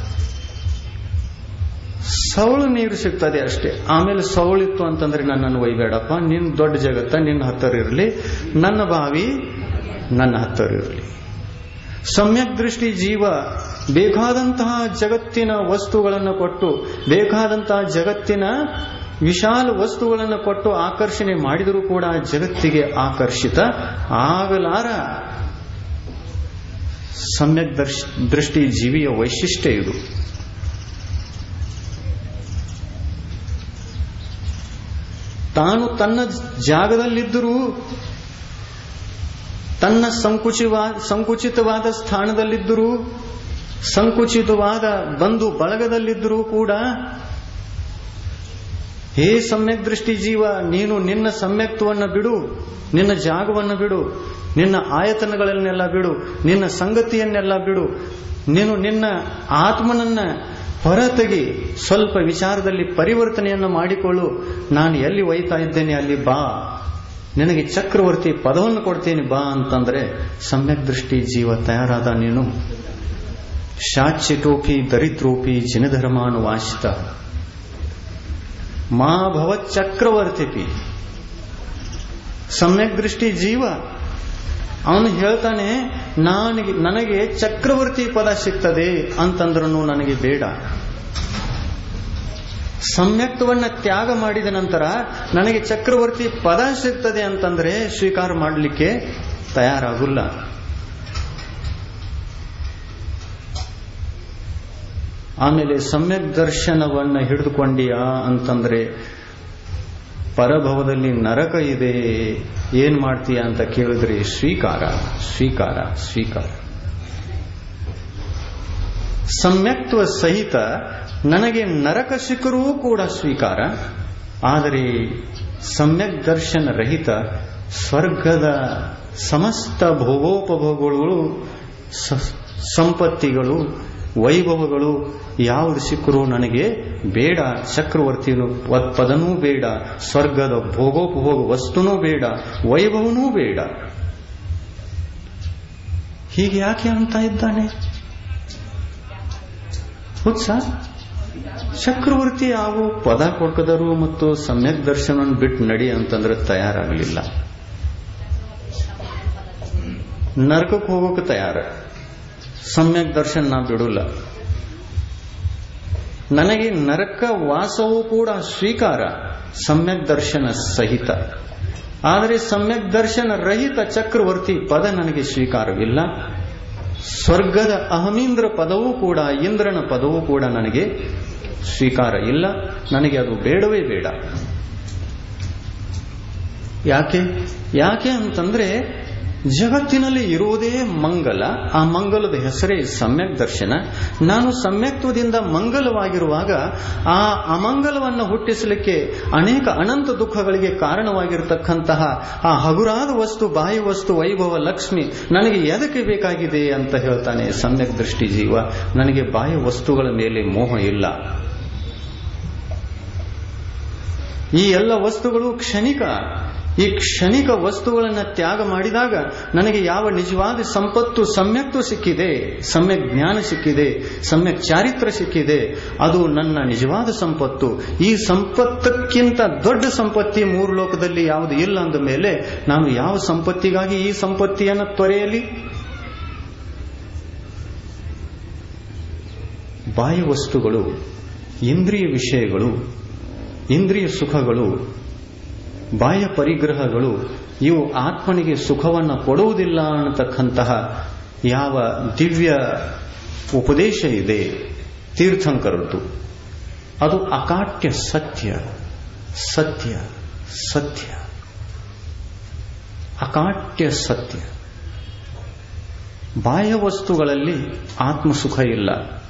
ಸವಳು ನೀರು ಸಿಗ್ತದೆ ಅಷ್ಟೇ ಆಮೇಲೆ ಸವಳಿತ್ತು ಅಂತಂದ್ರೆ ನನ್ನನ್ನು ಒಯ್ಬೇಡಪ್ಪ ನಿನ್ ದೊಡ್ಡ ಜಗತ್ತ ನಿನ್ನ ಹತ್ತಿರ ಇರಲಿ ನನ್ನ ಬಾವಿ ನನ್ನ ಹತ್ತಿರ ಇರಲಿ ಸಮ್ಯಕ್ ದೃಷ್ಟಿ ಜೀವ ಬೇಕಾದಂತಹ ಜಗತ್ತಿನ ವಸ್ತುಗಳನ್ನು ಕೊಟ್ಟು ಬೇಕಾದಂತಹ ಜಗತ್ತಿನ ವಿಶಾಲ ವಸ್ತುಗಳನ್ನು ಕೊಟ್ಟು ಆಕರ್ಷಣೆ ಮಾಡಿದರೂ ಕೂಡ ಜಗತ್ತಿಗೆ ಆಕರ್ಷಿತ ಆಗಲಾರ ಸಮ್ಯಕ್ ದೃಷ್ಟಿ ಜೀವಿಯ ವೈಶಿಷ್ಟ್ಯ ಇದು ತಾನು ತನ್ನ ಜಾಗದಲ್ಲಿದ್ದರೂ ತನ್ನ ಸಂಕುಚಿವಾದ ಸಂಕುಚಿತವಾದ ಸ್ಥಾನದಲ್ಲಿದ್ದರೂ ಸಂಕುಚಿತವಾದ ಬಂಧು ಬಳಗದಲ್ಲಿದ್ದರೂ ಕೂಡ ಹೇ ಸಮ್ಯಕ್ ದೃಷ್ಟಿ ಜೀವ ನೀನು ನಿನ್ನ ಸಮ್ಯಕ್ತವನ್ನು ಬಿಡು ನಿನ್ನ ಜಾಗವನ್ನು ಬಿಡು ನಿನ್ನ ಆಯತನಗಳನ್ನೆಲ್ಲ ಬಿಡು ನಿನ್ನ ಸಂಗತಿಯನ್ನೆಲ್ಲ ಬಿಡು ನೀನು ನಿನ್ನ ಆತ್ಮನನ್ನ ಹೊರತೆಗಿ ಸ್ವಲ್ಪ ವಿಚಾರದಲ್ಲಿ ಪರಿವರ್ತನೆಯನ್ನು ಮಾಡಿಕೊಳ್ಳು ನಾನು ಎಲ್ಲಿ ಒಯ್ತಾ ಇದ್ದೇನೆ ಅಲ್ಲಿ ಬಾ ನಿನಗೆ ಚಕ್ರವರ್ತಿ ಪದವನ್ನು ಕೊಡ್ತೀನಿ ಬಾ ಅಂತಂದ್ರೆ ಸಮ್ಯಕ್ ದೃಷ್ಟಿ ಜೀವ ತಯಾರಾದ ನೀನು ಶಾಚ್ಯಟೋಪಿ ದರಿದ್ರೋಪಿ ಜಿನಧರ್ಮಾನುವಾಸಿತ ಮಾ ಭವ ಚಕ್ರವರ್ತಿಪಿ ಸಮ್ಯಕ್ ದೃಷ್ಟಿ ಜೀವ ಅವನು ಹೇಳ್ತಾನೆ ನನಗೆ ನನಗೆ ಚಕ್ರವರ್ತಿ ಪದ ಸಿಗ್ತದೆ ಅಂತಂದ್ರೂ ನನಗೆ ಬೇಡ ಸಮ್ಯಕ್ತವನ್ನ ತ್ಯಾಗ ಮಾಡಿದ ನಂತರ ನನಗೆ ಚಕ್ರವರ್ತಿ ಪದ ಸಿಗ್ತದೆ ಅಂತಂದ್ರೆ ಸ್ವೀಕಾರ ಮಾಡಲಿಕ್ಕೆ ತಯಾರಾಗುಲ್ಲ ಆಮೇಲೆ ಸಮ್ಯಕ್ ದರ್ಶನವನ್ನ ಹಿಡಿದುಕೊಂಡಿಯಾ ಅಂತಂದ್ರೆ ಪರಭವದಲ್ಲಿ ನರಕ ಇದೆ ಏನ್ ಮಾಡ್ತೀಯ ಅಂತ ಕೇಳಿದ್ರೆ ಸ್ವೀಕಾರ ಸ್ವೀಕಾರ ಸ್ವೀಕಾರ ಸಮ್ಯಕ್ತ್ವ ಸಹಿತ ನನಗೆ ನರಕ ಸಿಕ್ಕರೂ ಕೂಡ ಸ್ವೀಕಾರ ಆದರೆ ಸಮ್ಯಕ್ ದರ್ಶನ ರಹಿತ ಸ್ವರ್ಗದ ಸಮಸ್ತ ಭೋಗೋಪಭೋಗಗಳು ಸಂಪತ್ತಿಗಳು ವೈಭವಗಳು ಯಾವುದು ಸಿಕ್ಕರೂ ನನಗೆ ಬೇಡ ಚಕ್ರವರ್ತಿನು ಪದನೂ ಬೇಡ ಸ್ವರ್ಗದ ಭೋಗೋಪಭೋಗ ವಸ್ತುನೂ ಬೇಡ ವೈಭವನೂ ಬೇಡ ಹೀಗೆ ಯಾಕೆ ಅಂತ ಇದ್ದಾನೆ ಹುತ್ಸ ಚಕ್ರವರ್ತಿ ಯಾವ ಪದ ಕೊಡ್ಕದರು ಮತ್ತು ಸಮ್ಯಕ್ ದರ್ಶನ ಬಿಟ್ಟು ನಡಿ ಅಂತಂದ್ರೆ ತಯಾರಾಗಲಿಲ್ಲ ನರಕಕ್ಕೆ ಹೋಗೋಕೆ ತಯಾರ ಸಮ್ಯಕ್ ದರ್ಶನ ನಾ ಬಿಡಲ್ಲ ನನಗೆ ನರಕ ವಾಸವೂ ಕೂಡ ಸ್ವೀಕಾರ ಸಮ್ಯಕ್ ದರ್ಶನ ಸಹಿತ ಆದರೆ ಸಮ್ಯಕ್ ದರ್ಶನ ರಹಿತ ಚಕ್ರವರ್ತಿ ಪದ ನನಗೆ ಸ್ವೀಕಾರವಿಲ್ಲ ಸ್ವರ್ಗದ ಅಹಮೀಂದ್ರ ಪದವೂ ಕೂಡ ಇಂದ್ರನ ಪದವೂ ಕೂಡ ನನಗೆ ಸ್ವೀಕಾರ ಇಲ್ಲ ನನಗೆ ಅದು ಬೇಡವೇ ಬೇಡ ಯಾಕೆ ಯಾಕೆ ಅಂತಂದ್ರೆ ಜಗತ್ತಿನಲ್ಲಿ ಇರುವುದೇ ಮಂಗಲ ಆ ಮಂಗಲದ ಹೆಸರೇ ಸಮ್ಯಕ್ ದರ್ಶನ ನಾನು ಸಮ್ಯಕ್ತ್ವದಿಂದ ಮಂಗಲವಾಗಿರುವಾಗ ಆ ಅಮಂಗಲವನ್ನು ಹುಟ್ಟಿಸಲಿಕ್ಕೆ ಅನೇಕ ಅನಂತ ದುಃಖಗಳಿಗೆ ಕಾರಣವಾಗಿರತಕ್ಕಂತಹ ಆ ಹಗುರಾದ ವಸ್ತು ಬಾಯಿ ವಸ್ತು ವೈಭವ ಲಕ್ಷ್ಮಿ ನನಗೆ ಎದಕ್ಕೆ ಬೇಕಾಗಿದೆ ಅಂತ ಹೇಳ್ತಾನೆ ಸಮ್ಯಕ್ ದೃಷ್ಟಿ ಜೀವ ನನಗೆ ಬಾಹ್ಯ ವಸ್ತುಗಳ ಮೇಲೆ ಮೋಹ ಇಲ್ಲ ಈ ಎಲ್ಲ ವಸ್ತುಗಳು ಕ್ಷಣಿಕ ಈ ಕ್ಷಣಿಕ ವಸ್ತುಗಳನ್ನು ತ್ಯಾಗ ಮಾಡಿದಾಗ ನನಗೆ ಯಾವ ನಿಜವಾದ ಸಂಪತ್ತು ಸಮ್ಯಕ್ತು ಸಿಕ್ಕಿದೆ ಸಮ್ಯಕ್ ಜ್ಞಾನ ಸಿಕ್ಕಿದೆ ಸಮ್ಯಕ್ ಚಾರಿತ್ರ ಸಿಕ್ಕಿದೆ ಅದು ನನ್ನ ನಿಜವಾದ ಸಂಪತ್ತು ಈ ಸಂಪತ್ತಕ್ಕಿಂತ ದೊಡ್ಡ ಸಂಪತ್ತಿ ಮೂರು ಲೋಕದಲ್ಲಿ ಯಾವುದು ಇಲ್ಲ ಅಂದ ಮೇಲೆ ನಾನು ಯಾವ ಸಂಪತ್ತಿಗಾಗಿ ಈ ಸಂಪತ್ತಿಯನ್ನು ತೊರೆಯಲಿ ಬಾಹ್ಯ ವಸ್ತುಗಳು ಇಂದ್ರಿಯ ವಿಷಯಗಳು ಇಂದ್ರಿಯ ಸುಖಗಳು ಬಾಹ್ಯ ಪರಿಗ್ರಹಗಳು ಇವು ಆತ್ಮನಿಗೆ ಸುಖವನ್ನು ಕೊಡುವುದಿಲ್ಲ ಅನ್ನತಕ್ಕಂತಹ ಯಾವ ದಿವ್ಯ ಉಪದೇಶ ಇದೆ ತೀರ್ಥಂಕರದ್ದು ಅದು ಅಕಾಟ್ಯ ಸತ್ಯ ಸತ್ಯ ಸತ್ಯ ಅಕಾಟ್ಯ ಸತ್ಯ ಬಾಹ್ಯ ವಸ್ತುಗಳಲ್ಲಿ ಆತ್ಮಸುಖ ಇಲ್ಲ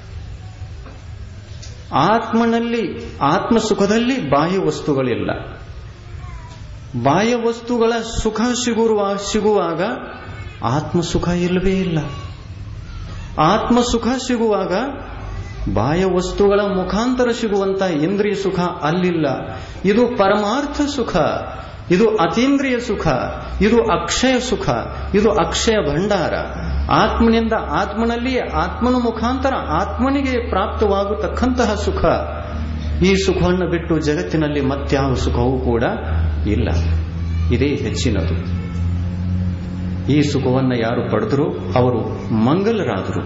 ಆತ್ಮನಲ್ಲಿ ಆತ್ಮ ಸುಖದಲ್ಲಿ ಬಾಹ್ಯ ವಸ್ತುಗಳಿಲ್ಲ ಬಾಹ್ಯ ವಸ್ತುಗಳ ಸುಖ ಸಿಗುವ ಸಿಗುವಾಗ ಆತ್ಮ ಸುಖ ಇಲ್ಲವೇ ಇಲ್ಲ ಆತ್ಮ ಸುಖ ಸಿಗುವಾಗ ಬಾಹ್ಯ ವಸ್ತುಗಳ ಮುಖಾಂತರ ಸಿಗುವಂತ ಇಂದ್ರಿಯ ಸುಖ ಅಲ್ಲಿಲ್ಲ ಇದು ಪರಮಾರ್ಥ ಸುಖ ಇದು ಅತೀಂದ್ರಿಯ ಸುಖ ಇದು ಅಕ್ಷಯ ಸುಖ ಇದು ಅಕ್ಷಯ ಭಂಡಾರ ಆತ್ಮನಿಂದ ಆತ್ಮನಲ್ಲಿಯೇ ಆತ್ಮನ ಮುಖಾಂತರ ಆತ್ಮನಿಗೆ ಪ್ರಾಪ್ತವಾಗತಕ್ಕಂತಹ ಸುಖ ಈ ಸುಖವನ್ನು ಬಿಟ್ಟು ಜಗತ್ತಿನಲ್ಲಿ ಮತ್ಯಾವ ಸುಖವೂ ಕೂಡ ಇಲ್ಲ ಇದೇ ಹೆಚ್ಚಿನದು ಈ ಸುಖವನ್ನು ಯಾರು ಪಡೆದರೂ ಅವರು ಮಂಗಲರಾದರು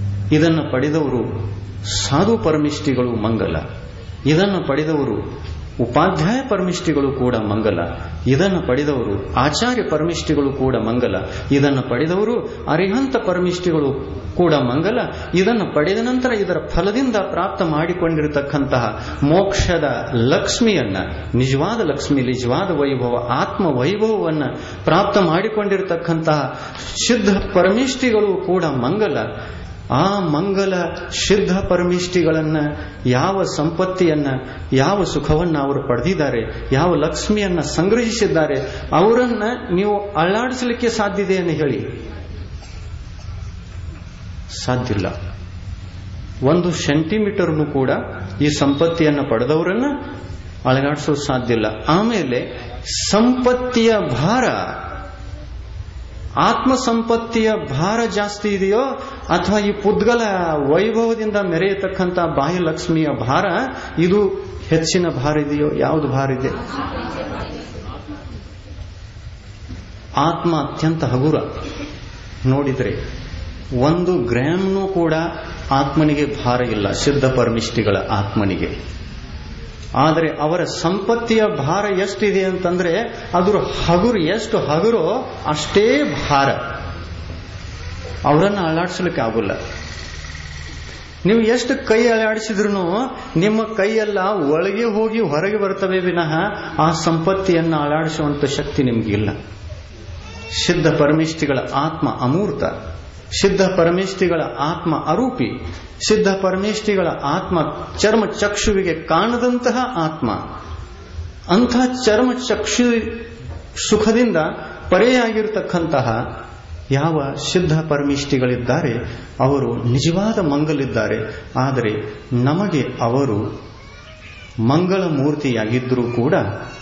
ಇದನ್ನು ಪಡೆದವರು ಸಾಧು ಪರಮಿಷ್ಠಿಗಳು ಮಂಗಲ ಇದನ್ನು ಪಡೆದವರು ಉಪಾಧ್ಯಾಯ ಪರಮಿಷ್ಠಿಗಳು ಕೂಡ ಮಂಗಲ ಇದನ್ನು ಪಡೆದವರು ಆಚಾರ್ಯ ಪರಮಿಷ್ಠಿಗಳು ಕೂಡ ಮಂಗಲ ಇದನ್ನು ಪಡೆದವರು ಅರಿಹಂತ ಪರಮಿಷ್ಠಿಗಳು ಕೂಡ ಮಂಗಲ ಇದನ್ನು ಪಡೆದ ನಂತರ ಇದರ ಫಲದಿಂದ ಪ್ರಾಪ್ತ ಮಾಡಿಕೊಂಡಿರತಕ್ಕಂತಹ ಮೋಕ್ಷದ ಲಕ್ಷ್ಮಿಯನ್ನ ನಿಜವಾದ ಲಕ್ಷ್ಮಿ ನಿಜವಾದ ವೈಭವ ಆತ್ಮ ವೈಭವವನ್ನು ಪ್ರಾಪ್ತ ಮಾಡಿಕೊಂಡಿರತಕ್ಕಂತಹ ಸಿದ್ಧ ಪರಮಿಷ್ಠಿಗಳು ಕೂಡ ಮಂಗಲ ಆ ಮಂಗಲ ಸಿದ್ಧ ಪರಮಿಷ್ಠಿಗಳನ್ನ ಯಾವ ಸಂಪತ್ತಿಯನ್ನ ಯಾವ ಸುಖವನ್ನ ಅವರು ಪಡೆದಿದ್ದಾರೆ ಯಾವ ಲಕ್ಷ್ಮಿಯನ್ನ ಸಂಗ್ರಹಿಸಿದ್ದಾರೆ ಅವರನ್ನ ನೀವು ಅಳ್ಳಾಡಿಸಲಿಕ್ಕೆ ಸಾಧ್ಯತೆ ಎಂದು ಹೇಳಿ ಸಾಧ್ಯ ಇಲ್ಲ ಒಂದು ಸೆಂಟಿಮೀಟರ್ನು ಕೂಡ ಈ ಸಂಪತ್ತಿಯನ್ನ ಪಡೆದವರನ್ನ ಅಳಗಾಡಿಸೋದು ಸಾಧ್ಯ ಇಲ್ಲ ಆಮೇಲೆ ಸಂಪತ್ತಿಯ ಭಾರ ಆತ್ಮ ಸಂಪತ್ತಿಯ ಭಾರ ಜಾಸ್ತಿ ಇದೆಯೋ ಅಥವಾ ಈ ಪುದ್ಗಲ ವೈಭವದಿಂದ ಮೆರೆಯತಕ್ಕಂಥ ಬಾಹ್ಯಲಕ್ಷ್ಮಿಯ ಭಾರ ಇದು ಹೆಚ್ಚಿನ ಭಾರ ಇದೆಯೋ ಯಾವುದು ಭಾರ ಇದೆ ಆತ್ಮ ಅತ್ಯಂತ ಹಗುರ ನೋಡಿದ್ರೆ ಒಂದು ಗ್ರಾಮ್ನೂ ಕೂಡ ಆತ್ಮನಿಗೆ ಭಾರ ಇಲ್ಲ ಸಿದ್ಧ ಪರಮಿಷ್ಠಿಗಳ ಆತ್ಮನಿಗೆ ಆದರೆ ಅವರ ಸಂಪತ್ತಿಯ ಭಾರ ಎಷ್ಟಿದೆ ಅಂತಂದ್ರೆ ಅದ್ರ ಹಗುರು ಎಷ್ಟು ಹಗುರೋ ಅಷ್ಟೇ ಭಾರ ಅವರನ್ನು ಅಳ್ಳಾಡಿಸ್ಲಿಕ್ಕೆ ಆಗುಲ್ಲ ನೀವು ಎಷ್ಟು ಕೈ ಅಳ್ಳಾಡಿಸಿದ್ರು ನಿಮ್ಮ ಕೈಯೆಲ್ಲ ಒಳಗೆ ಹೋಗಿ ಹೊರಗೆ ಬರ್ತವೆ ವಿನಃ ಆ ಸಂಪತ್ತಿಯನ್ನು ಅಳ್ಳಾಡಿಸುವಂತ ಶಕ್ತಿ ನಿಮಗಿಲ್ಲ ಸಿದ್ಧ ಪರಮಿಷ್ಠಿಗಳ ಆತ್ಮ ಅಮೂರ್ತ ಸಿದ್ಧ ಪರಮೇಷ್ಠಿಗಳ ಆತ್ಮ ಅರೂಪಿ ಸಿದ್ಧ ಪರಮೇಷ್ಠಿಗಳ ಆತ್ಮ ಚರ್ಮ ಚಕ್ಷುವಿಗೆ ಕಾಣದಂತಹ ಆತ್ಮ ಅಂಥ ಚರ್ಮ ಚಕ್ಷು ಸುಖದಿಂದ ಪರೆಯಾಗಿರ್ತಕ್ಕಂತಹ ಯಾವ ಸಿದ್ಧ ಪರಮಿಷ್ಠಿಗಳಿದ್ದಾರೆ ಅವರು ನಿಜವಾದ ಮಂಗಲಿದ್ದಾರೆ ಆದರೆ ನಮಗೆ ಅವರು ಮಂಗಳ ಮೂರ್ತಿಯಾಗಿದ್ದರೂ ಕೂಡ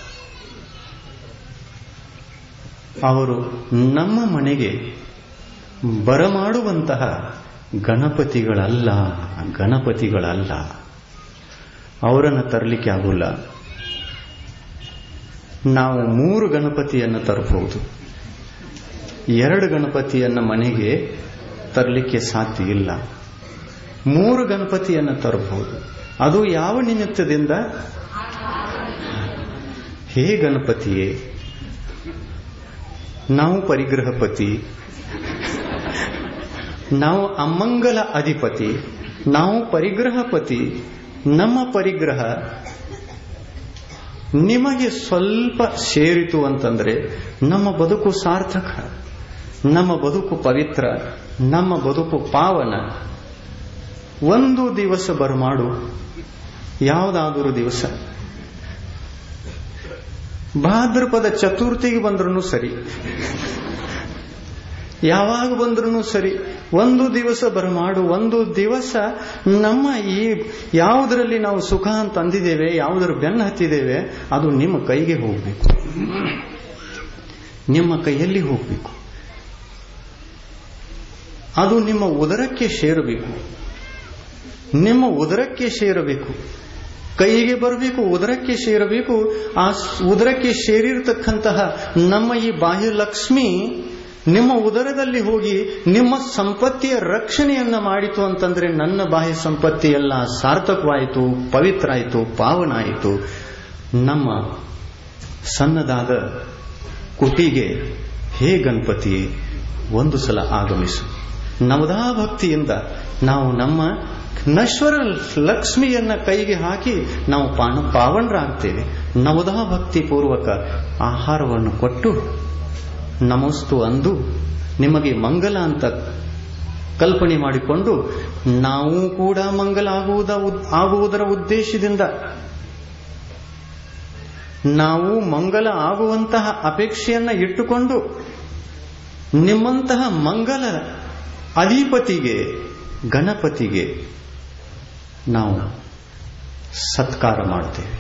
ಅವರು ನಮ್ಮ ಮನೆಗೆ ಬರಮಾಡುವಂತಹ ಗಣಪತಿಗಳಲ್ಲ ಗಣಪತಿಗಳಲ್ಲ ಅವರನ್ನು ತರಲಿಕ್ಕೆ ಆಗೋಲ್ಲ ನಾವು ಮೂರು ಗಣಪತಿಯನ್ನು ತರಬಹುದು ಎರಡು ಗಣಪತಿಯನ್ನ ಮನೆಗೆ ತರಲಿಕ್ಕೆ ಸಾಧ್ಯ ಇಲ್ಲ ಮೂರು ಗಣಪತಿಯನ್ನು ತರಬಹುದು ಅದು ಯಾವ ನಿಮಿತ್ತದಿಂದ ಹೇ ಗಣಪತಿಯೇ ನಾವು ಪರಿಗ್ರಹಪತಿ ನಾವು ಅಮಂಗಲ ಅಧಿಪತಿ ನಾವು ಪರಿಗ್ರಹಪತಿ ನಮ್ಮ ಪರಿಗ್ರಹ ನಿಮಗೆ ಸ್ವಲ್ಪ ಸೇರಿತು ಅಂತಂದ್ರೆ ನಮ್ಮ ಬದುಕು ಸಾರ್ಥಕ ನಮ್ಮ ಬದುಕು ಪವಿತ್ರ ನಮ್ಮ ಬದುಕು ಪಾವನ ಒಂದು ದಿವಸ ಬರಮಾಡು ಯಾವುದಾದರೂ ದಿವಸ ಭಾದ್ರಪದ ಚತುರ್ಥಿಗೆ ಬಂದ್ರೂ ಸರಿ ಯಾವಾಗ ಬಂದ್ರೂ ಸರಿ ಒಂದು ದಿವಸ ಬರಮಾಡು ಒಂದು ದಿವಸ ನಮ್ಮ ಈ ಯಾವುದರಲ್ಲಿ ನಾವು ಸುಖ ಅಂತ ಅಂದಿದ್ದೇವೆ ಯಾವುದರ ಬೆನ್ನು ಹತ್ತಿದ್ದೇವೆ ಅದು ನಿಮ್ಮ ಕೈಗೆ ಹೋಗಬೇಕು ನಿಮ್ಮ ಕೈಯಲ್ಲಿ ಹೋಗಬೇಕು ಅದು ನಿಮ್ಮ ಉದರಕ್ಕೆ ಸೇರಬೇಕು ನಿಮ್ಮ ಉದರಕ್ಕೆ ಸೇರಬೇಕು ಕೈಗೆ ಬರಬೇಕು ಉದರಕ್ಕೆ ಸೇರಬೇಕು ಆ ಉದರಕ್ಕೆ ಸೇರಿರತಕ್ಕಂತಹ ನಮ್ಮ ಈ ಬಾಹ್ಯ ಲಕ್ಷ್ಮಿ ನಿಮ್ಮ ಉದರದಲ್ಲಿ ಹೋಗಿ ನಿಮ್ಮ ಸಂಪತ್ತಿಯ ರಕ್ಷಣೆಯನ್ನ ಮಾಡಿತು ಅಂತಂದ್ರೆ ನನ್ನ ಬಾಹ್ಯ ಸಂಪತ್ತಿ ಎಲ್ಲ ಸಾರ್ಥಕವಾಯಿತು ಪವಿತ್ರ ಆಯಿತು ಪಾವನ ಆಯಿತು ನಮ್ಮ ಸಣ್ಣದಾದ ಕುಟಿಗೆ ಹೇ ಗಣಪತಿ ಒಂದು ಸಲ ಆಗಮಿಸು ನವದಾ ಭಕ್ತಿಯಿಂದ ನಾವು ನಮ್ಮ ನಶ್ವರ ಲಕ್ಷ್ಮಿಯನ್ನ ಕೈಗೆ ಹಾಕಿ ನಾವು ಪಾನ ಪಾವನರಾಗ್ತೇವೆ ನವದಾ ಭಕ್ತಿ ಪೂರ್ವಕ ಆಹಾರವನ್ನು ಕೊಟ್ಟು ನಮಸ್ತು ಅಂದು ನಿಮಗೆ ಮಂಗಲ ಅಂತ ಕಲ್ಪನೆ ಮಾಡಿಕೊಂಡು ನಾವು ಕೂಡ ಮಂಗಲ ಆಗುವುದ ಆಗುವುದರ ಉದ್ದೇಶದಿಂದ ನಾವು ಮಂಗಲ ಆಗುವಂತಹ ಅಪೇಕ್ಷೆಯನ್ನ ಇಟ್ಟುಕೊಂಡು ನಿಮ್ಮಂತಹ ಮಂಗಲ ಅಧಿಪತಿಗೆ ಗಣಪತಿಗೆ ನಾವು ಸತ್ಕಾರ ಮಾಡ್ತೇವೆ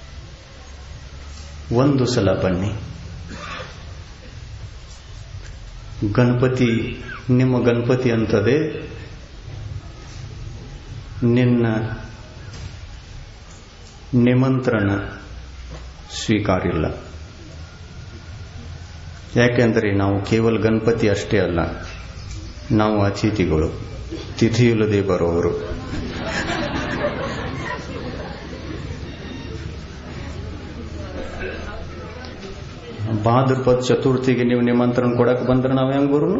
ಒಂದು ಸಲ ಬನ್ನಿ ಗಣಪತಿ ನಿಮ್ಮ ಗಣಪತಿ ಅಂತದೆ ನಿನ್ನ ನಿಮಂತ್ರಣ ಸ್ವೀಕಾರಿಲ್ಲ ಯಾಕೆಂದರೆ ನಾವು ಕೇವಲ ಗಣಪತಿ ಅಷ್ಟೇ ಅಲ್ಲ ನಾವು ಅತಿಥಿಗಳು ತಿಥಿಯಿಲ್ಲದೆ ಬರೋವರು ಭಾದ್ರಪದ ಚತುರ್ಥಿಗೆ ನೀವು ನಿಮಂತ್ರಣ ಕೊಡಕ್ ಬಂದ್ರೆ ನಾವು ಹೆಂಗ್ ಗುರುನು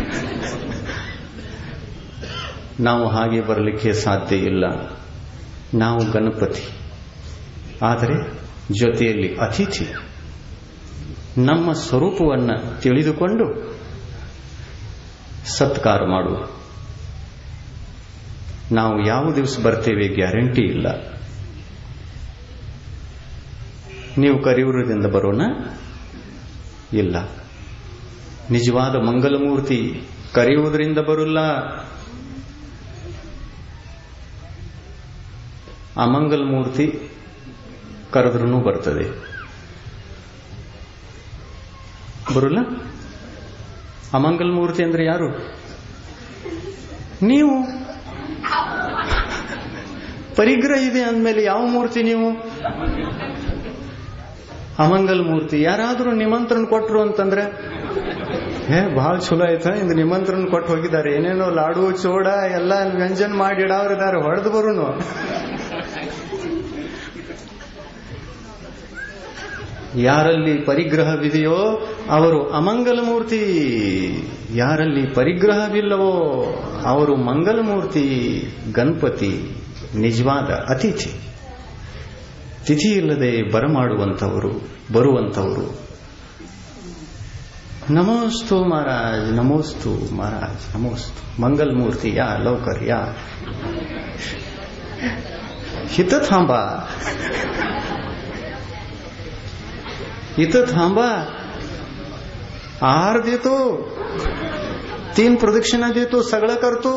ನಾವು ಹಾಗೆ ಬರಲಿಕ್ಕೆ ಸಾಧ್ಯ ಇಲ್ಲ ನಾವು ಗಣಪತಿ ಆದರೆ ಜೊತೆಯಲ್ಲಿ ಅತಿಥಿ ನಮ್ಮ ಸ್ವರೂಪವನ್ನು ತಿಳಿದುಕೊಂಡು ಸತ್ಕಾರ ಮಾಡುವ ನಾವು ಯಾವ ದಿವಸ ಬರ್ತೇವೆ ಗ್ಯಾರಂಟಿ ಇಲ್ಲ ನೀವು ಕರಿಯೂರದಿಂದ ಬರೋಣ ಇಲ್ಲ ನಿಜವಾದ ಮಂಗಲಮೂರ್ತಿ ಕರೆಯುವುದರಿಂದ ಬರುಲ್ಲ ಅಮಂಗಲ ಮೂರ್ತಿ ಕರೆದ್ರೂ ಬರ್ತದೆ ಬರುಲ್ಲ ಅಮಂಗಲ ಮೂರ್ತಿ ಅಂದ್ರೆ ಯಾರು ನೀವು ಪರಿಗ್ರಹ ಇದೆ ಅಂದಮೇಲೆ ಯಾವ ಮೂರ್ತಿ ನೀವು ಅಮಂಗಲ ಮೂರ್ತಿ ಯಾರಾದರೂ ನಿಮಂತ್ರಣ ಕೊಟ್ರು ಅಂತಂದ್ರೆ ಏ ಬಹಳ ಚಲೋ ಆಯ್ತಾ ಇಂದು ನಿಮಂತ್ರಣ ಕೊಟ್ಟು ಹೋಗಿದ್ದಾರೆ ಏನೇನೋ ಲಾಡು ಚೋಡ ಎಲ್ಲ ವ್ಯಂಜನ ಮಾಡಿ ಇಡಾವ್ರಿದ್ದಾರೆ ಹೊಡೆದು ಬರುನು ಯಾರಲ್ಲಿ ಪರಿಗ್ರಹವಿದೆಯೋ ಅವರು ಅಮಂಗಲ ಮೂರ್ತಿ ಯಾರಲ್ಲಿ ಪರಿಗ್ರಹವಿಲ್ಲವೋ ಅವರು ಮಂಗಲಮೂರ್ತಿ ಗಣಪತಿ ನಿಜವಾದ ಅತಿಥಿ ತಿಥಿ ಇಲ್ಲದೆ ಬರಮಾಡುವಂಥವರು ಬರುವಂಥವರು ನಮೋಸ್ತು ಮಹಾರಾಜ್ ನಮೋಸ್ತು ಮಹಾರಾಜ್ ನಮೋಸ್ತು ಮಂಗಲ್ ಮೂರ್ತಿ ಯಾ ಲೌಕರ್ ಯಾ हित थांबा इथं थांबा आहार देतो तीन प्रदक्षिणा देतो सगळं करतो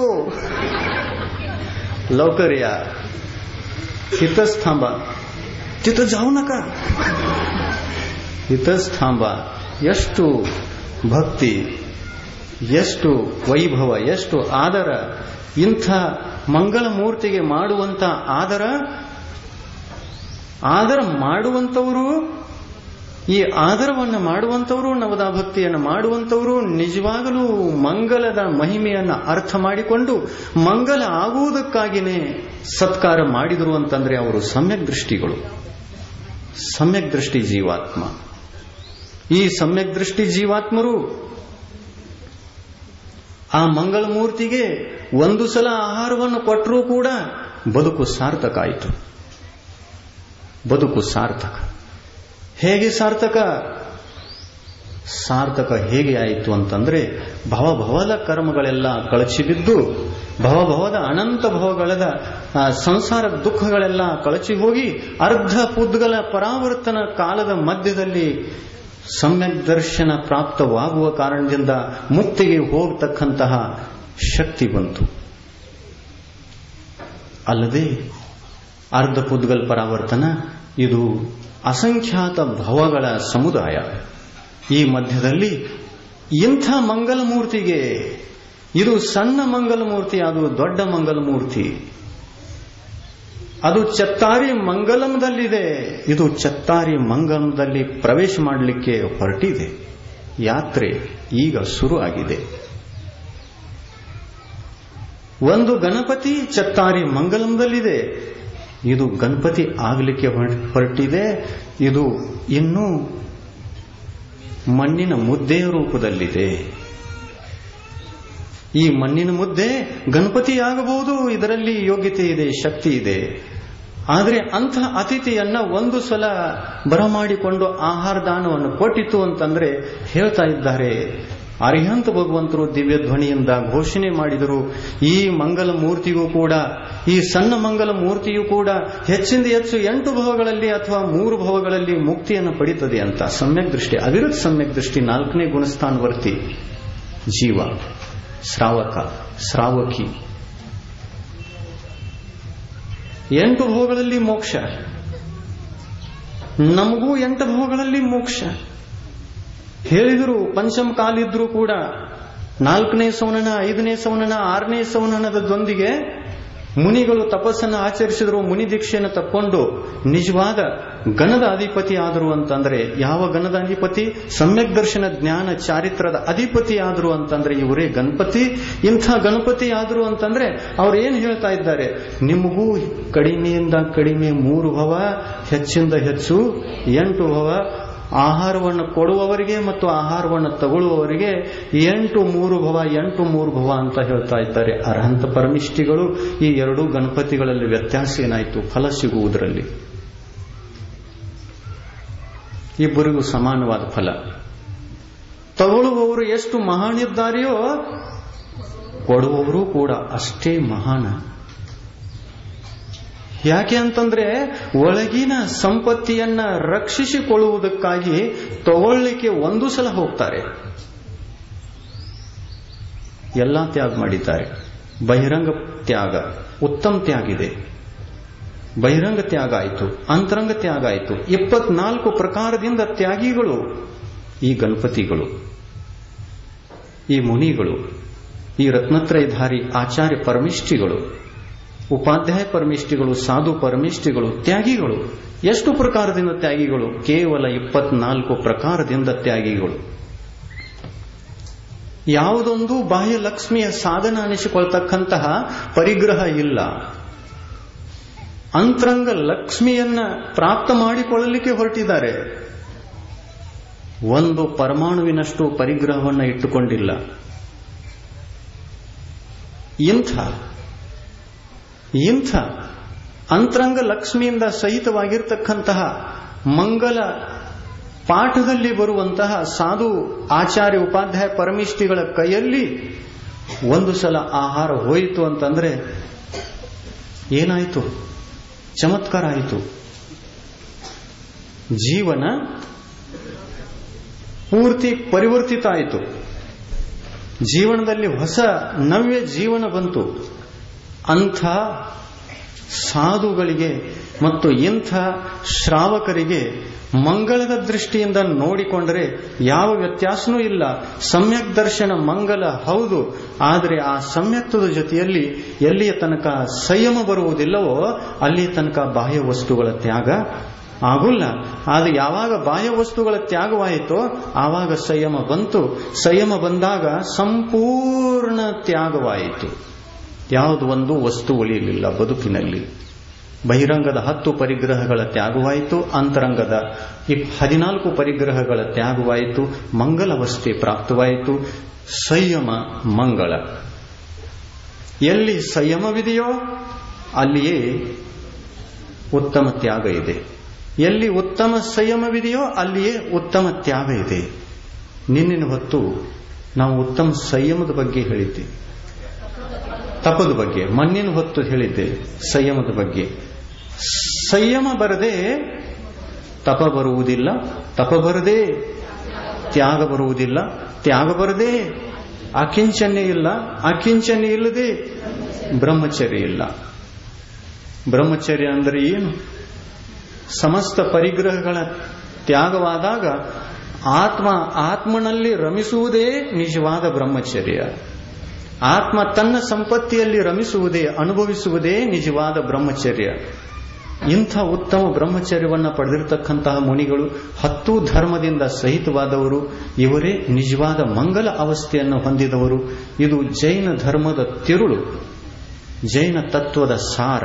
लवकर या इथंच थांबा तिथं जाऊ नका इथंच थांबा ಎಷ್ಟು ಭಕ್ತಿ ಎಷ್ಟು ವೈಭವ ಎಷ್ಟು ಆದರ ಇಂಥ ಮಂಗಳ ಮೂರ್ತಿಗೆ ಮಾಡುವಂತ ಆದರ ಆದರ ಮಾಡುವಂತವರು ಈ ಆದರವನ್ನು ಮಾಡುವಂತವರು ನವದಾ ಭಕ್ತಿಯನ್ನು ಮಾಡುವಂತವರು ನಿಜವಾಗಲೂ ಮಂಗಲದ ಮಹಿಮೆಯನ್ನು ಅರ್ಥ ಮಾಡಿಕೊಂಡು ಮಂಗಲ ಆಗುವುದಕ್ಕಾಗಿಯೇ ಸತ್ಕಾರ ಮಾಡಿದರು ಅಂತಂದ್ರೆ ಅವರು ಸಮ್ಯಕ್ ದೃಷ್ಟಿಗಳು ಸಮ್ಯಕ್ ದೃಷ್ಟಿ ಜೀವಾತ್ಮ ಈ ಸಮ್ಯಕ್ ದೃಷ್ಟಿ ಜೀವಾತ್ಮರು ಆ ಮಂಗಳ ಮೂರ್ತಿಗೆ ಒಂದು ಸಲ ಆಹಾರವನ್ನು ಕೊಟ್ಟರೂ ಕೂಡ ಬದುಕು ಸಾರ್ಥಕ ಆಯಿತು ಬದುಕು ಸಾರ್ಥಕ ಹೇಗೆ ಸಾರ್ಥಕ ಸಾರ್ಥಕ ಹೇಗೆ ಆಯಿತು ಅಂತಂದ್ರೆ ಭವಭವದ ಕರ್ಮಗಳೆಲ್ಲ ಕಳಚಿ ಬಿದ್ದು ಭವಭವದ ಅನಂತ ಭವಗಳದ ಸಂಸಾರ ದುಃಖಗಳೆಲ್ಲ ಕಳಚಿ ಹೋಗಿ ಅರ್ಧ ಪುದ್ಗಲ ಪರಾವರ್ತನ ಕಾಲದ ಮಧ್ಯದಲ್ಲಿ ಸಮ್ಯಕ್ ದರ್ಶನ ಪ್ರಾಪ್ತವಾಗುವ ಕಾರಣದಿಂದ ಮುಕ್ತಿಗೆ ಹೋಗತಕ್ಕಂತಹ ಶಕ್ತಿ ಬಂತು ಅಲ್ಲದೆ ಅರ್ಧ ಪುದ್ಗಲ್ ಪರಾವರ್ತನ ಇದು ಅಸಂಖ್ಯಾತ ಭವಗಳ ಸಮುದಾಯ ಈ ಮಧ್ಯದಲ್ಲಿ ಇಂಥ ಮಂಗಲ ಮೂರ್ತಿಗೆ ಇದು ಸಣ್ಣ ಮಂಗಲ ಮೂರ್ತಿ ಅದು ದೊಡ್ಡ ಮಂಗಲ ಮೂರ್ತಿ ಅದು ಚತ್ತಾರಿ ಮಂಗಲಂದಲ್ಲಿದೆ ಇದು ಚತ್ತಾರಿ ಮಂಗಲಂದಲ್ಲಿ ಪ್ರವೇಶ ಮಾಡಲಿಕ್ಕೆ ಹೊರಟಿದೆ ಯಾತ್ರೆ ಈಗ ಶುರು ಆಗಿದೆ ಒಂದು ಗಣಪತಿ ಚತ್ತಾರಿ ಮಂಗಲಂದಲ್ಲಿದೆ ಇದು ಗಣಪತಿ ಆಗಲಿಕ್ಕೆ ಹೊರಟಿದೆ ಇದು ಇನ್ನೂ ಮಣ್ಣಿನ ಮುದ್ದೆಯ ರೂಪದಲ್ಲಿದೆ ಈ ಮಣ್ಣಿನ ಮುದ್ದೆ ಗಣಪತಿ ಆಗಬಹುದು ಇದರಲ್ಲಿ ಯೋಗ್ಯತೆ ಇದೆ ಶಕ್ತಿ ಇದೆ ಆದರೆ ಅಂಥ ಅತಿಥಿಯನ್ನ ಒಂದು ಸಲ ಬರಮಾಡಿಕೊಂಡು ಆಹಾರ ದಾನವನ್ನು ಕೊಟ್ಟಿತು ಅಂತಂದ್ರೆ ಹೇಳ್ತಾ ಇದ್ದಾರೆ ಅರಿಹಂತ ಭಗವಂತರು ದಿವ್ಯ ಧ್ವನಿಯಿಂದ ಘೋಷಣೆ ಮಾಡಿದರು ಈ ಮಂಗಲ ಮೂರ್ತಿಗೂ ಕೂಡ ಈ ಸಣ್ಣ ಮಂಗಲ ಮೂರ್ತಿಯೂ ಕೂಡ ಹೆಚ್ಚಿಂದ ಹೆಚ್ಚು ಎಂಟು ಭವಗಳಲ್ಲಿ ಅಥವಾ ಮೂರು ಭವಗಳಲ್ಲಿ ಮುಕ್ತಿಯನ್ನು ಪಡಿತದೆ ಅಂತ ಸಮ್ಯಕ್ ದೃಷ್ಟಿ ಅವಿರುದ್ಧ ಸಮ್ಯಕ್ ದೃಷ್ಟಿ ನಾಲ್ಕನೇ ಗುಣಸ್ಥಾನವರ್ತಿ ಜೀವ ಶ್ರಾವಕ ಶ್ರಾವಕಿ ಎಂಟು ಭೋಗಗಳಲ್ಲಿ ಮೋಕ್ಷ ನಮಗೂ ಎಂಟು ಭೋಗಗಳಲ್ಲಿ ಮೋಕ್ಷ ಹೇಳಿದರು ಪಂಚಮ ಕಾಲಿದ್ರು ಕೂಡ ನಾಲ್ಕನೇ ಸೌನನ ಐದನೇ ಸೌನನ ಆರನೇ ಸೌನನದೊಂದಿಗೆ ಮುನಿಗಳು ತಪಸ್ಸನ್ನು ಆಚರಿಸಿದ್ರು ಮುನಿ ದೀಕ್ಷೆಯನ್ನು ತಕ್ಕೊಂಡು ನಿಜವಾದ ಗಣದ ಅಧಿಪತಿ ಆದರು ಅಂತಂದ್ರೆ ಯಾವ ಗಣದ ಅಧಿಪತಿ ಸಮ್ಯಕ್ ದರ್ಶನ ಜ್ಞಾನ ಚಾರಿತ್ರದ ಅಧಿಪತಿ ಆದರು ಅಂತಂದ್ರೆ ಇವರೇ ಗಣಪತಿ ಇಂಥ ಗಣಪತಿ ಆದರು ಅಂತಂದ್ರೆ ಅವ್ರು ಏನ್ ಹೇಳ್ತಾ ಇದ್ದಾರೆ ನಿಮಗೂ ಕಡಿಮೆಯಿಂದ ಕಡಿಮೆ ಮೂರು ಭವ ಹೆಚ್ಚಿಂದ ಹೆಚ್ಚು ಎಂಟು ಭವ ಆಹಾರವನ್ನು ಕೊಡುವವರಿಗೆ ಮತ್ತು ಆಹಾರವನ್ನು ತಗೊಳ್ಳುವವರಿಗೆ ಎಂಟು ಮೂರು ಭವ ಎಂಟು ಮೂರು ಭವ ಅಂತ ಹೇಳ್ತಾ ಇದ್ದಾರೆ ಅರ್ಹಂತ ಪರಮಿಷ್ಠಿಗಳು ಈ ಎರಡೂ ಗಣಪತಿಗಳಲ್ಲಿ ವ್ಯತ್ಯಾಸ ಏನಾಯಿತು ಫಲ ಸಿಗುವುದರಲ್ಲಿ ಇಬ್ಬರಿಗೂ ಸಮಾನವಾದ ಫಲ ತಗೊಳ್ಳುವವರು ಎಷ್ಟು ಮಹಾನಿದ್ದಾರೆಯೋ ಕೊಡುವವರು ಕೂಡ ಅಷ್ಟೇ ಮಹಾನ ಯಾಕೆ ಅಂತಂದ್ರೆ ಒಳಗಿನ ಸಂಪತ್ತಿಯನ್ನ ರಕ್ಷಿಸಿಕೊಳ್ಳುವುದಕ್ಕಾಗಿ ತಗೊಳ್ಳಿಕ್ಕೆ ಒಂದು ಸಲ ಹೋಗ್ತಾರೆ ಎಲ್ಲ ತ್ಯಾಗ ಮಾಡಿದ್ದಾರೆ ಬಹಿರಂಗ ತ್ಯಾಗ ಉತ್ತಮ ತ್ಯಾಗ ಇದೆ ಬಹಿರಂಗ ತ್ಯಾಗ ಆಯಿತು ಅಂತರಂಗ ತ್ಯಾಗ ಆಯಿತು ಇಪ್ಪತ್ನಾಲ್ಕು ಪ್ರಕಾರದಿಂದ ತ್ಯಾಗಿಗಳು ಈ ಗಣಪತಿಗಳು ಈ ಮುನಿಗಳು ಈ ರತ್ನತ್ರಯಧಾರಿ ಆಚಾರ್ಯ ಪರಮಿಷ್ಠಿಗಳು ಉಪಾಧ್ಯಾಯ ಪರಮಿಷ್ಠಿಗಳು ಸಾಧು ಪರಮಿಷ್ಠಿಗಳು ತ್ಯಾಗಿಗಳು ಎಷ್ಟು ಪ್ರಕಾರದಿಂದ ತ್ಯಾಗಿಗಳು ಕೇವಲ ಇಪ್ಪತ್ನಾಲ್ಕು ಪ್ರಕಾರದಿಂದ ತ್ಯಾಗಿಗಳು ಯಾವುದೊಂದು ಬಾಹ್ಯ ಲಕ್ಷ್ಮಿಯ ಸಾಧನ ಅನಿಸಿಕೊಳ್ತಕ್ಕಂತಹ ಪರಿಗ್ರಹ ಇಲ್ಲ ಅಂತರಂಗ ಲಕ್ಷ್ಮಿಯನ್ನ ಪ್ರಾಪ್ತ ಮಾಡಿಕೊಳ್ಳಲಿಕ್ಕೆ ಹೊರಟಿದ್ದಾರೆ ಒಂದು ಪರಮಾಣುವಿನಷ್ಟು ಪರಿಗ್ರಹವನ್ನ ಇಟ್ಟುಕೊಂಡಿಲ್ಲ ಇಂಥ ಇಂಥ ಅಂತರಂಗ ಲಕ್ಷ್ಮಿಯಿಂದ ಸಹಿತವಾಗಿರ್ತಕ್ಕಂತಹ ಮಂಗಲ ಪಾಠದಲ್ಲಿ ಬರುವಂತಹ ಸಾಧು ಆಚಾರ್ಯ ಉಪಾಧ್ಯಾಯ ಪರಮಿಷ್ಠಿಗಳ ಕೈಯಲ್ಲಿ ಒಂದು ಸಲ ಆಹಾರ ಹೋಯಿತು ಅಂತಂದ್ರೆ ಏನಾಯಿತು ಚಮತ್ಕಾರ ಆಯಿತು ಜೀವನ ಪೂರ್ತಿ ಪರಿವರ್ತಿತ ಆಯಿತು ಜೀವನದಲ್ಲಿ ಹೊಸ ನವ್ಯ ಜೀವನ ಬಂತು ಅಂಥ ಸಾಧುಗಳಿಗೆ ಮತ್ತು ಇಂಥ ಶ್ರಾವಕರಿಗೆ ಮಂಗಳದ ದೃಷ್ಟಿಯಿಂದ ನೋಡಿಕೊಂಡರೆ ಯಾವ ವ್ಯತ್ಯಾಸನೂ ಇಲ್ಲ ಸಮ್ಯಕ್ ದರ್ಶನ ಮಂಗಲ ಹೌದು ಆದರೆ ಆ ಸಮ್ಯಕ್ತದ ಜೊತೆಯಲ್ಲಿ ಎಲ್ಲಿಯ ತನಕ ಸಂಯಮ ಬರುವುದಿಲ್ಲವೋ ಅಲ್ಲಿಯ ತನಕ ಬಾಹ್ಯ ವಸ್ತುಗಳ ತ್ಯಾಗ ಆಗುಲ್ಲ ಆದರೆ ಯಾವಾಗ ಬಾಹ್ಯ ವಸ್ತುಗಳ ತ್ಯಾಗವಾಯಿತೋ ಆವಾಗ ಸಂಯಮ ಬಂತು ಸಂಯಮ ಬಂದಾಗ ಸಂಪೂರ್ಣ ತ್ಯಾಗವಾಯಿತು ಯಾವುದು ಒಂದು ವಸ್ತು ಉಳಿಯಲಿಲ್ಲ ಬದುಕಿನಲ್ಲಿ ಬಹಿರಂಗದ ಹತ್ತು ಪರಿಗ್ರಹಗಳ ತ್ಯಾಗವಾಯಿತು ಅಂತರಂಗದ ಹದಿನಾಲ್ಕು ಪರಿಗ್ರಹಗಳ ತ್ಯಾಗವಾಯಿತು ಮಂಗಲವಸ್ಥೆ ಪ್ರಾಪ್ತವಾಯಿತು ಸಂಯಮ ಮಂಗಳ ಎಲ್ಲಿ ಸಂಯಮವಿದೆಯೋ ಅಲ್ಲಿಯೇ ಉತ್ತಮ ತ್ಯಾಗ ಇದೆ ಎಲ್ಲಿ ಉತ್ತಮ ಸಂಯಮವಿದೆಯೋ ಅಲ್ಲಿಯೇ ಉತ್ತಮ ತ್ಯಾಗ ಇದೆ ನಿನ್ನಿನ ಹೊತ್ತು ನಾವು ಉತ್ತಮ ಸಂಯಮದ ಬಗ್ಗೆ ಹೇಳಿದ್ದೇವೆ ತಪದ ಬಗ್ಗೆ ಮಣ್ಣಿನ ಹೊತ್ತು ಹೇಳಿದ್ದೆ ಸಂಯಮದ ಬಗ್ಗೆ ಸಂಯಮ ಬರದೆ ತಪ ಬರುವುದಿಲ್ಲ ತಪ ಬರದೆ ತ್ಯಾಗ ಬರುವುದಿಲ್ಲ ತ್ಯಾಗ ಬರದೆ ಅಕಿಂಚನ್ಯ ಇಲ್ಲ ಅಕಿಂಚನ್ಯ ಇಲ್ಲದೆ ಬ್ರಹ್ಮಚರ್ಯ ಇಲ್ಲ ಬ್ರಹ್ಮಚರ್ಯ ಅಂದರೆ ಏನು ಸಮಸ್ತ ಪರಿಗ್ರಹಗಳ ತ್ಯಾಗವಾದಾಗ ಆತ್ಮ ಆತ್ಮನಲ್ಲಿ ರಮಿಸುವುದೇ ನಿಜವಾದ ಬ್ರಹ್ಮಚರ್ಯ ಆತ್ಮ ತನ್ನ ಸಂಪತ್ತಿಯಲ್ಲಿ ರಮಿಸುವುದೇ ಅನುಭವಿಸುವುದೇ ನಿಜವಾದ ಬ್ರಹ್ಮಚರ್ಯ ಇಂಥ ಉತ್ತಮ ಬ್ರಹ್ಮಚರ್ಯವನ್ನು ಪಡೆದಿರತಕ್ಕಂತಹ ಮುನಿಗಳು ಹತ್ತು ಧರ್ಮದಿಂದ ಸಹಿತವಾದವರು ಇವರೇ ನಿಜವಾದ ಮಂಗಲ ಅವಸ್ಥೆಯನ್ನು ಹೊಂದಿದವರು ಇದು ಜೈನ ಧರ್ಮದ ತಿರುಳು ಜೈನ ತತ್ವದ ಸಾರ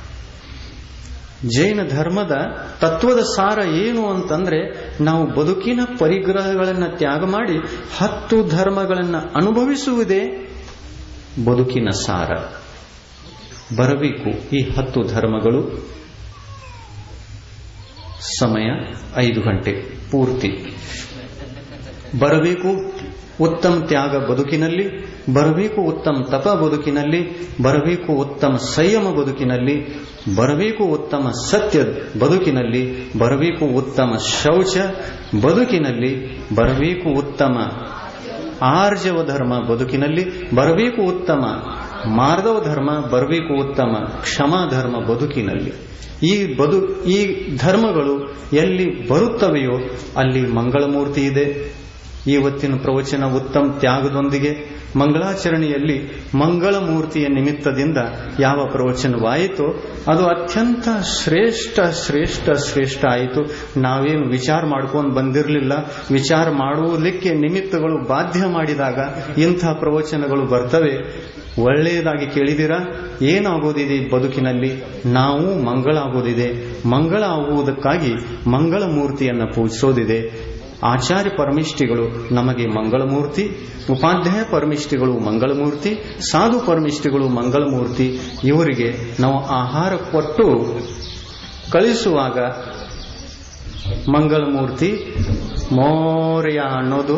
ಜೈನ ಧರ್ಮದ ತತ್ವದ ಸಾರ ಏನು ಅಂತಂದ್ರೆ ನಾವು ಬದುಕಿನ ಪರಿಗ್ರಹಗಳನ್ನು ತ್ಯಾಗ ಮಾಡಿ ಹತ್ತು ಧರ್ಮಗಳನ್ನು ಅನುಭವಿಸುವುದೇ ಬದುಕಿನ ಸಾರ ಬರಬೇಕು ಈ ಹತ್ತು ಧರ್ಮಗಳು ಸಮಯ ಐದು ಗಂಟೆ ಪೂರ್ತಿ ಬರಬೇಕು ಉತ್ತಮ ತ್ಯಾಗ ಬದುಕಿನಲ್ಲಿ ಬರಬೇಕು ಉತ್ತಮ ತಪ ಬದುಕಿನಲ್ಲಿ ಬರಬೇಕು ಉತ್ತಮ ಸಂಯಮ ಬದುಕಿನಲ್ಲಿ ಬರಬೇಕು ಉತ್ತಮ ಸತ್ಯ ಬದುಕಿನಲ್ಲಿ ಬರಬೇಕು ಉತ್ತಮ ಶೌಚ ಬದುಕಿನಲ್ಲಿ ಬರಬೇಕು ಉತ್ತಮ ಆರ್ಜವ ಧರ್ಮ ಬದುಕಿನಲ್ಲಿ ಬರಬೇಕು ಉತ್ತಮ ಮಾರ್ದವ ಧರ್ಮ ಬರಬೇಕು ಉತ್ತಮ ಕ್ಷಮಾ ಧರ್ಮ ಬದುಕಿನಲ್ಲಿ ಈ ಬದು ಈ ಧರ್ಮಗಳು ಎಲ್ಲಿ ಬರುತ್ತವೆಯೋ ಅಲ್ಲಿ ಮಂಗಳಮೂರ್ತಿ ಇದೆ ಇವತ್ತಿನ ಪ್ರವಚನ ಉತ್ತಮ ತ್ಯಾಗದೊಂದಿಗೆ ಮಂಗಳಾಚರಣೆಯಲ್ಲಿ ಮಂಗಳ ಮೂರ್ತಿಯ ನಿಮಿತ್ತದಿಂದ ಯಾವ ಪ್ರವಚನವಾಯಿತೋ ಅದು ಅತ್ಯಂತ ಶ್ರೇಷ್ಠ ಶ್ರೇಷ್ಠ ಶ್ರೇಷ್ಠ ಆಯಿತು ನಾವೇನು ವಿಚಾರ ಮಾಡ್ಕೊಂಡು ಬಂದಿರಲಿಲ್ಲ ವಿಚಾರ ಮಾಡುವುದಕ್ಕೆ ನಿಮಿತ್ತಗಳು ಬಾಧ್ಯ ಮಾಡಿದಾಗ ಇಂಥ ಪ್ರವಚನಗಳು ಬರ್ತವೆ ಒಳ್ಳೆಯದಾಗಿ ಕೇಳಿದಿರಾ ಏನಾಗೋದಿದೆ ಬದುಕಿನಲ್ಲಿ ನಾವು ಮಂಗಳ ಆಗೋದಿದೆ ಮಂಗಳ ಆಗುವುದಕ್ಕಾಗಿ ಮಂಗಳ ಮೂರ್ತಿಯನ್ನು ಪೂಜಿಸೋದಿದೆ ಆಚಾರ್ಯ ಪರಮಿಷ್ಠಿಗಳು ನಮಗೆ ಮಂಗಳಮೂರ್ತಿ ಉಪಾಧ್ಯಾಯ ಪರಮಿಷ್ಠಿಗಳು ಮಂಗಳಮೂರ್ತಿ ಸಾಧು ಪರಮಿಷ್ಠಿಗಳು ಮಂಗಳಮೂರ್ತಿ ಇವರಿಗೆ ನಾವು ಆಹಾರ ಕೊಟ್ಟು ಕಳಿಸುವಾಗ ಮಂಗಳಮೂರ್ತಿ ಮೌರ್ಯ ಅನ್ನೋದು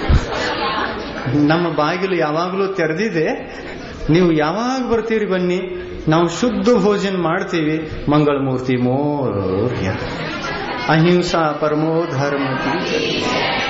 ನಮ್ಮ ಬಾಗಿಲು ಯಾವಾಗಲೂ ತೆರೆದಿದೆ ನೀವು ಯಾವಾಗ ಬರ್ತೀರಿ ಬನ್ನಿ ನಾವು ಶುದ್ಧ ಭೋಜನ ಮಾಡ್ತೀವಿ ಮಂಗಳಮೂರ್ತಿ ಮೋರ್ಯ ಅಹಿಂಸಾ ಪರಮೋ ಧರ್ಮ